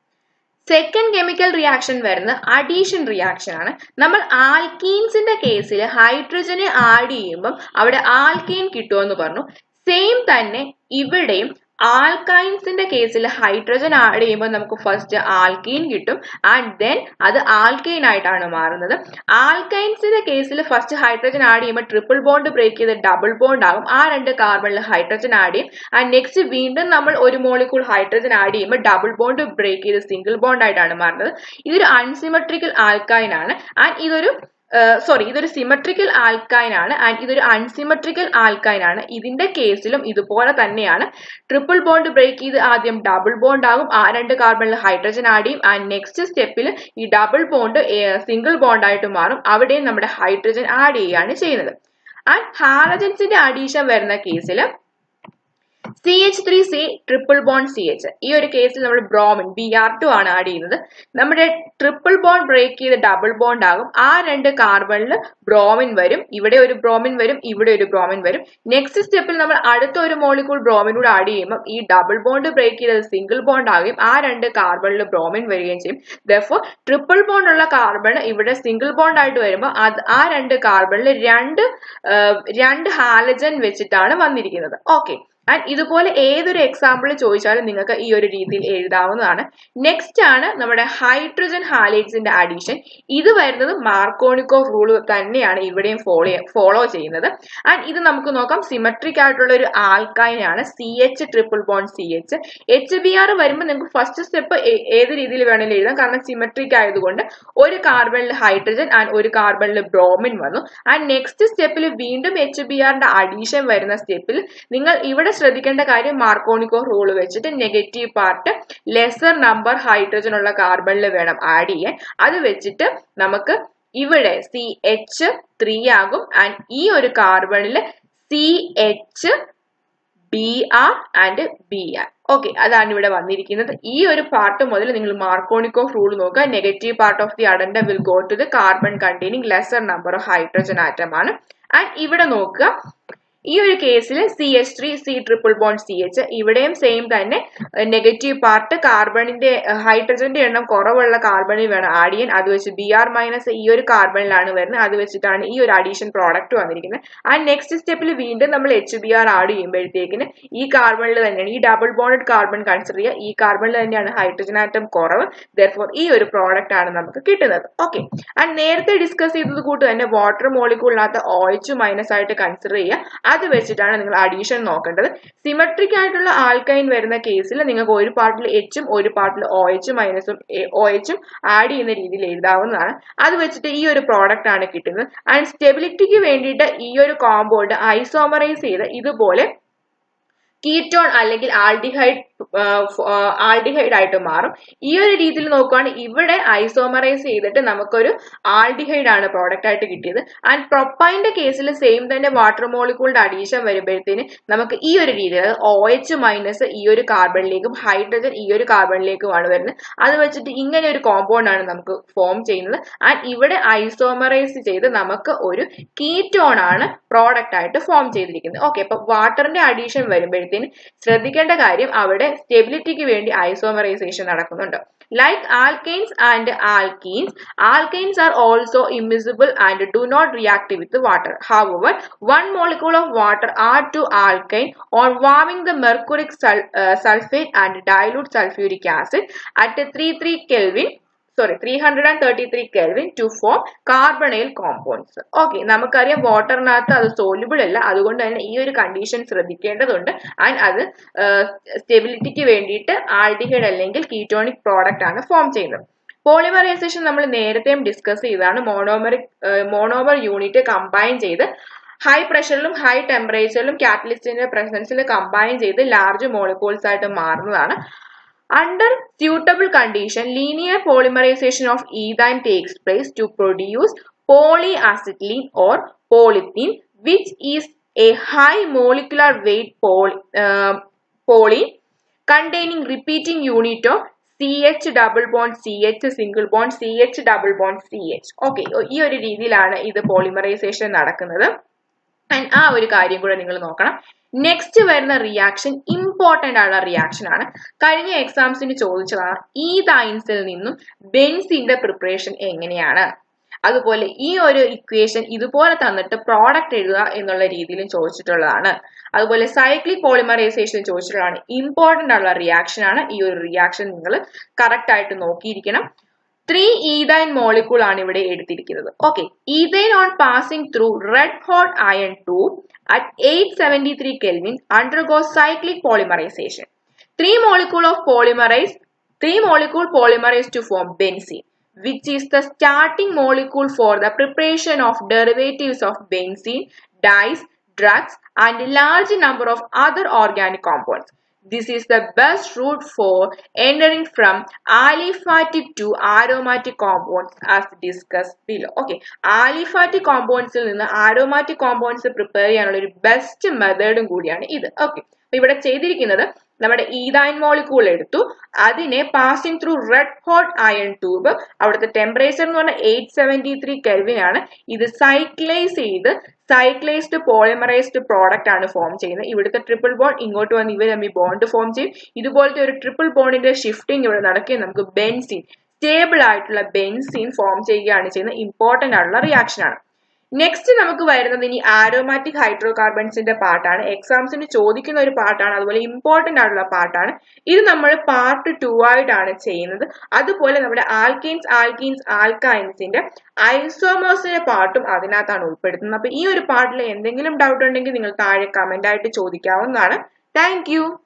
സെക്കൻഡ് കെമിക്കൽ റിയാക്ഷൻ വരുന്നത് അഡീഷൻ റിയാക്ഷൻ ആണ് നമ്മൾ ആൽക്കീൻസിന്റെ കേസിൽ ഹൈഡ്രജനെ ആഡ് ചെയ്യുമ്പം അവിടെ ആൽക്കീൻ കിട്ടുമെന്ന് പറഞ്ഞു സെയിം തന്നെ ഇവിടെയും ആൽക്കൈൻസിന്റെ കേസിൽ ഹൈഡ്രജൻ ആഡ് ചെയ്യുമ്പോൾ നമുക്ക് ഫസ്റ്റ് ആൽക്കീൻ കിട്ടും ആൻഡ് ദെൻ അത് ആൽക്കൈൻ ആയിട്ടാണ് മാറുന്നത് ആൽക്കൈൻസിന്റെ കേസിൽ ഫസ്റ്റ് ഹൈഡ്രജൻ ആഡ് ചെയ്യുമ്പോൾ ട്രിപ്പിൾ ബോണ്ട് ബ്രേക്ക് ചെയ്ത് ഡബിൾ ബോണ്ട് ആകും ആ രണ്ട് കാർബണിൽ ഹൈഡ്രജൻ ആഡ് ചെയ്യും ആൻഡ് നെക്സ്റ്റ് വീണ്ടും നമ്മൾ ഒരു മോളിക്കൂൾ ഹൈഡ്രജൻ ആഡ് ചെയ്യുമ്പോൾ ഡബിൾ ബോണ്ട് ബ്രേക്ക് ചെയ്ത് സിംഗിൾ ബോണ്ട് ആയിട്ടാണ് മാറുന്നത് ഇതൊരു അൺസിമെട്രിക്കൽ ആൽക്കൈൻ ആണ് ആൻഡ് ഇതൊരു സോറി ഇതൊരു സിമെട്രിക്കൽ ആൽക്കൈൻ ആണ് ആൻഡ് ഇതൊരു അൺസിമെട്രിക്കൽ ആൽക്കൈൻ ആണ് ഇതിന്റെ കേസിലും ഇതുപോലെ തന്നെയാണ് ട്രിപ്പിൾ ബോണ്ട് ബ്രേക്ക് ചെയ്ത് ആദ്യം ഡബിൾ ബോണ്ട് ആകും ആ രണ്ട് കാർബണിൽ ഹൈഡ്രജൻ ആഡ് ചെയ്യും ആൻഡ് നെക്സ്റ്റ് സ്റ്റെപ്പിൽ ഈ ഡബിൾ ബോണ്ട് സിംഗിൾ ബോണ്ട് ആയിട്ട് മാറും അവിടെയും നമ്മുടെ ഹൈഡ്രജൻ ആഡ് ചെയ്യുകയാണ് ചെയ്യുന്നത് ആൻഡ് ഹാലജൻസിന്റെ അഡീഷൻ വരുന്ന കേസിൽ C H three C triple bond C H ഈ ഒരു കേസിൽ നമ്മൾ ബ്രോമിൻ ബി ആർ ടു ആണ് ആഡ് ചെയ്യുന്നത് നമ്മുടെ ട്രിപ്പിൾ ബോണ്ട് ബ്രേക്ക് ചെയ്ത് ഡബിൾ ബോണ്ട് ആകും ആ രണ്ട് കാർബണിൽ ബ്രോമിൻ വരും ഇവിടെ ഒരു ബ്രോമിൻ വരും ഇവിടെ ഒരു ബ്രോമിൻ വരും നെക്സ്റ്റ് സ്റ്റെപ്പിൽ നമ്മൾ അടുത്ത ഒരു മോളിക്കൂൾ ബ്രോമിൻ കൂടെ ആഡ് ചെയ്യുമ്പോൾ ഈ ഡബിൾ ബോണ്ട് ബ്രേക്ക് ചെയ്തത് സിംഗിൾ ബോണ്ട് ആകുകയും ആ രണ്ട് കാർബണിൽ ബ്രോമിൻ വരികയും ചെയ്യും ദഫോ ട്രിപ്പിൾ ബോണ്ട് ഉള്ള കാർബൺ ഇവിടെ സിംഗിൾ ബോണ്ട് ആയിട്ട് വരുമ്പോൾ അത് ആ രണ്ട് കാർബണിൽ രണ്ട് രണ്ട് ഹാലജൻ വെച്ചിട്ടാണ് വന്നിരിക്കുന്നത് ഓക്കെ ആൻഡ് ഇതുപോലെ ഏതൊരു എക്സാമ്പിൾ ചോദിച്ചാലും നിങ്ങൾക്ക് ഈ ഒരു രീതിയിൽ എഴുതാവുന്നതാണ് നെക്സ്റ്റ് ആണ് നമ്മുടെ ഹൈഡ്രജൻ ഹാലൈറ്റ്സിന്റെ അഡീഷൻ ഇത് വരുന്നത് മാർക്കോണിക്കോഫ് റൂൾ തന്നെയാണ് ഇവിടെയും ഫോളോ ഫോളോ ചെയ്യുന്നത് ആൻഡ് ഇത് നമുക്ക് നോക്കാം സിമെട്രിക് ആയിട്ടുള്ള ഒരു ആൽക്കൈൻ ആണ് C H triple bond C H H B R വരുമ്പോൾ നിങ്ങൾക്ക് ഫസ്റ്റ് സ്റ്റെപ്പ് ഏത് രീതിയിൽ വേണമെങ്കിലും എഴുതാം കാരണം സിമെട്രിക് ആയതുകൊണ്ട് ഒരു കാർബണിൽ ഹൈഡ്രജൻ ആൻഡ് ഒരു കാർബണിൽ ബ്രോമിൻ വന്നു ആൻഡ് നെക്സ്റ്റ് സ്റ്റെപ്പിൽ വീണ്ടും എച്ച് ബി ആറിന്റെ അഡീഷൻ വരുന്ന സ്റ്റെപ്പിൽ നിങ്ങൾ ഇവിടെ ശ്രദ്ധിക്കേണ്ട കാര്യം മാർക്കോണിക്കോ റൂൾ വെച്ചിട്ട് negative part lesser number hydrogen ഉള്ള കാർബണിൽ വേണം ആഡ് ചെയ്യാൻ അത് വെച്ചിട്ട് നമുക്ക് ഇവിടെ സി എച്ച് ത്രീ ആകും ആൻഡ് ഈ ഒരു കാർബണിൽ C H B R and B R okay അതാണ് ഇവിടെ വന്നിരിക്കുന്നത് ഈ ഒരു പാർട്ട് മുതൽ നിങ്ങൾ മാർക്കോണിക്കോഫ് റൂൾ നോക്കുക negative part of the addenda will go to the carbon containing lesser number of hydrogen atom ആണ് ആൻഡ് ഇവിടെ നോക്കുക ഈ ഒരു കേസിൽ C H three C triple bond C H ഇവിടെയും സെയിം തന്നെ നെഗറ്റീവ് പാർട്ട് കാർബണിന്റെ ഹൈഡ്രജന്റെ എണ്ണം കുറവുള്ള കാർബണിൽ വേണം ആഡ് ചെയ്യാൻ അത് വെച്ച് ബി ആർ മൈനസ് ഈ ഒരു കാർബണിലാണ് വരുന്നത് അത് വെച്ചിട്ടാണ് ഈ ഒരു അഡീഷൻ പ്രോഡക്റ്റ് വന്നിരിക്കുന്നത് ആ നെക്സ്റ്റ് സ്റ്റെപ്പിൽ വീണ്ടും നമ്മൾ എച്ച് ബി ആർ ആഡ് ചെയ്യുമ്പോഴത്തേക്കിന് ഈ കാർബണിൽ തന്നെയാണ് ഈ ഡബിൾ ബോണ്ടഡ് കാർബൺ കൺസിഡർ ചെയ്യുക ഈ കാർബണിൽ തന്നെയാണ് ഹൈഡ്രജൻ ആറ്റം കുറവ് ദർഫോർ ഈ ഒരു പ്രോഡക്റ്റ് ആണ് നമുക്ക് കിട്ടുന്നത് ഓക്കെ ആൻഡ് നേരത്തെ ഡിസ്കസ് ചെയ്തത് കൂട്ട് തന്നെ വാട്ടർ മോളിക്കൂളിനകത്ത് ഓ എച്ച് മൈനസ് ആയിട്ട് കൺസിഡർ ചെയ്യുക അത് വെച്ചിട്ടാണ് നിങ്ങൾ അഡീഷൻ നോക്കേണ്ടത് സിമെട്രിക് ആയിട്ടുള്ള ആൽക്കൈൻ വരുന്ന കേസിൽ നിങ്ങൾക്ക് ഒരു പാർട്ടിൽ എച്ചും ഒരു പാർട്ടിൽ ഒ എച്ച് മൈനസും ഒ എച്ചും ആഡ് ചെയ്യുന്ന രീതിയിൽ എഴുതാവുന്നതാണ് അത് വെച്ചിട്ട് ഈ ഒരു പ്രോഡക്റ്റ് ആണ് കിട്ടുന്നത് ആൻഡ് സ്റ്റെബിലിറ്റിക്ക് വേണ്ടിയിട്ട് ഈ ഒരു കോമ്പൗണ്ട് ഐസോമറൈസ് ചെയ്ത് ഇതുപോലെ കീറ്റോൺ അല്ലെങ്കിൽ ആൾഡിഹൈഡ് ആൾഡിഹൈഡ് ആയിട്ട് മാറും ഈ ഒരു രീതിയിൽ നോക്കുകയാണെങ്കിൽ ഇവിടെ ഐസോമറൈസ് ചെയ്തിട്ട് നമുക്കൊരു ആൾഡിഹൈഡ് ആണ് പ്രോഡക്റ്റ് ആയിട്ട് കിട്ടിയത് ആൻഡ് പ്രൊപ്പൈന്റെ കേസിൽ സെയിം തന്നെ വാട്ടർ മോളിക്കൂളിന്റെ അഡീഷൻ വരുമ്പോഴത്തേന് നമുക്ക് ഈ ഒരു രീതി അതായത് ഒ എച്ച് മൈനസ് ഈ ഒരു കാർബണിലേക്കും ഹൈഡ്രജൻ ഈ ഒരു കാർബണിലേക്കുമാണ് വരുന്നത് അത് വെച്ചിട്ട് ഇങ്ങനെ ഒരു കോമ്പൗണ്ട് ആണ് നമുക്ക് ഫോം ചെയ്യുന്നത് ആൻഡ് ഇവിടെ ഐസോമറൈസ് ചെയ്ത് നമുക്ക് ഒരു കീറ്റോൺ ആണ് പ്രോഡക്റ്റ് ആയിട്ട് ഫോം ചെയ്തിരിക്കുന്നത് ഓക്കെ അപ്പൊ വാട്ടറിന്റെ അഡീഷൻ വരുമ്പോഴത്തേന് ശ്രദ്ധിക്കേണ്ട കാര്യം അവിടെ സ്റ്റെബിലിറ്റിക്ക് വേണ്ടി ഐസോമറൈസേഷൻ നടക്കുന്നുണ്ട് like alkanes and alkenes alkanes are also immiscible and do not react with water however one molecule of water are to alkyne on warming the mercuric sulphate and dilute sulphuric acid at three three kelvin sorry three hundred and thirty three kelvin to form carbonyl compounds okay നമുക്കറിയാം വാട്ടറിനകത്ത് അത് soluble അല്ല അതുകൊണ്ട് തന്നെ ഈ ഒരു condition ശ്രദ്ധിക്കേണ്ടതുണ്ട് and അത് സ്റ്റെബിലിറ്റിക്ക് വേണ്ടിയിട്ട് ആൾഡിഹൈഡ് അല്ലെങ്കിൽ കീറ്റോണിക് പ്രോഡക്റ്റ് ആണ് ഫോം ചെയ്യുന്നത് പോളിമറൈസേഷൻ നമ്മൾ നേരത്തെയും ഡിസ്കസ് ചെയ്തതാണ് മോണോമറിക് മോണോമർ യൂണിറ്റ് കമ്പൈൻ ചെയ്ത് ഹൈ പ്രഷറിലും ഹൈ ടെമ്പറേച്ചറിലും കാറ്റലിസ്റ്റിന്റെ പ്രസൻസിൽ കമ്പൈൻ ചെയ്ത് ലാർജ് മോളിക്യൂൾസ് ആയിട്ട് മാറുന്നതാണ് Under suitable condition, linear polymerization of ethine takes place to produce polyacetylene or polythene, which is a high molecular weight poly, uh, poly containing repeating unit of CH double bond CH single bond CH double bond CH. Okay ഈ ഒരു രീതിയിലാണ് ഇത് polymerisation നടക്കുന്നത് and ആ ഒരു കാര്യം കൂടെ നിങ്ങൾ നോക്കണം നെക്സ്റ്റ് വരുന്ന റിയാക്ഷൻ ഇമ്പോർട്ടൻ്റ് ആയുള്ള റിയാക്ഷൻ ആണ് കഴിഞ്ഞ എക്സാംസിന് ചോദിച്ചതാണ് ഈ തൈൻസിൽ നിന്നും ബെൻസിന്റെ പ്രിപ്പറേഷൻ എങ്ങനെയാണ് അതുപോലെ ഈ ഒരു ഇക്വേഷൻ ഇതുപോലെ തന്നിട്ട് പ്രോഡക്റ്റ് എഴുതുക എന്നുള്ള രീതിയിലും ചോദിച്ചിട്ടുള്ളതാണ് അതുപോലെ സൈക്ലിക് പോളിമറൈസേഷൻ ചോദിച്ചിട്ടുള്ളതാണ് ഇമ്പോർട്ടൻ്റ് ആയുള്ള റിയാക്ഷൻ ആണ് ഈ ഒരു റിയാക്ഷൻ നിങ്ങൾ കറക്റ്റ് ആയിട്ട് നോക്കിയിരിക്കണം ത്രീ ഈതൈൻ മോളിക്കൂൾ ആണ് ഇവിടെ എടുത്തിരിക്കുന്നത് okay ethyne on passing through red hot iron to at 873 Kelvin undergoes cyclic polymerization. Three molecule of polymerize, three molecule polymerize to form benzene, which is the starting molecule for the preparation of derivatives of benzene, dyes, drugs, and a large number of other organic compounds. This is the best route for entering from aliphatic to aromatic compounds as discussed below. Okay, aliphatic compounds നിന്ന് aromatic compounds prepare ചെയ്യാനുള്ള ഒരു best മെത്തേഡും കൂടിയാണ് ഇത് okay അപ്പൊ ഇവിടെ ചെയ്തിരിക്കുന്നത് നമ്മുടെ ethyne molecule എടുത്തു അതിനെ passing through red hot iron tube അവിടുത്തെ ടെമ്പറേച്ചർ എന്ന് പറഞ്ഞാൽ എയ്റ്റ് സെവൻറ്റി ത്രീ കെൽവിൻ ആണ് ഇത് സൈക്ലൈസ് ചെയ്ത് സൈക്ലൈസ്ഡ് പോളിമറൈസ്ഡ് പ്രോഡക്റ്റ് ആണ് ഫോം ചെയ്യുന്നത് ഇവിടുത്തെ ട്രിപ്പിൾ ബോണ്ട് ഇങ്ങോട്ട് വന്ന് ഇവർ തമ്മിൽ ബോണ്ട് ഫോം ചെയ്യും ഇതുപോലത്തെ ഒരു ട്രിപ്പിൾ ബോണ്ടിന്റെ ഷിഫ്റ്റിംഗ് ഇവിടെ നടക്കുകയും നമുക്ക് ബെൻസിൻ സ്റ്റേബിൾ ആയിട്ടുള്ള ബെൻസിൻ ഫോം ചെയ്യുകയാണ് ചെയ്യുന്നത് ഇമ്പോർട്ടന്റ് ആയിട്ടുള്ള റിയാക്ഷൻ ആണ് നെക്സ്റ്റ് നമുക്ക് വരുന്നത് ഇനി ആരോമാറ്റിക് ഹൈഡ്രോ കാർബൺസിന്റെ പാർട്ടാണ് എക്സാംസിന് ചോദിക്കുന്ന ഒരു പാർട്ടാണ് അതുപോലെ ഇമ്പോർട്ടന്റ് ആയിട്ടുള്ള പാർട്ടാണ് ഇത് നമ്മൾ പാർട്ട് ടു ആയിട്ടാണ് ചെയ്യുന്നത് അതുപോലെ നമ്മുടെ ആൽക്കൈൻസ് ആൽക്കീൻസ് ആൽക്കൈൻസിന്റെ ഐസോമോസിന്റെ പാർട്ടും അതിനകത്താണ് ഉൾപ്പെടുത്തുന്നത് അപ്പൊ ഈ ഒരു പാർട്ടിൽ എന്തെങ്കിലും ഡൗട്ട് ഉണ്ടെങ്കിൽ നിങ്ങൾ താഴെ കമന്റ് ആയിട്ട് ചോദിക്കാവുന്നതാണ് താങ്ക്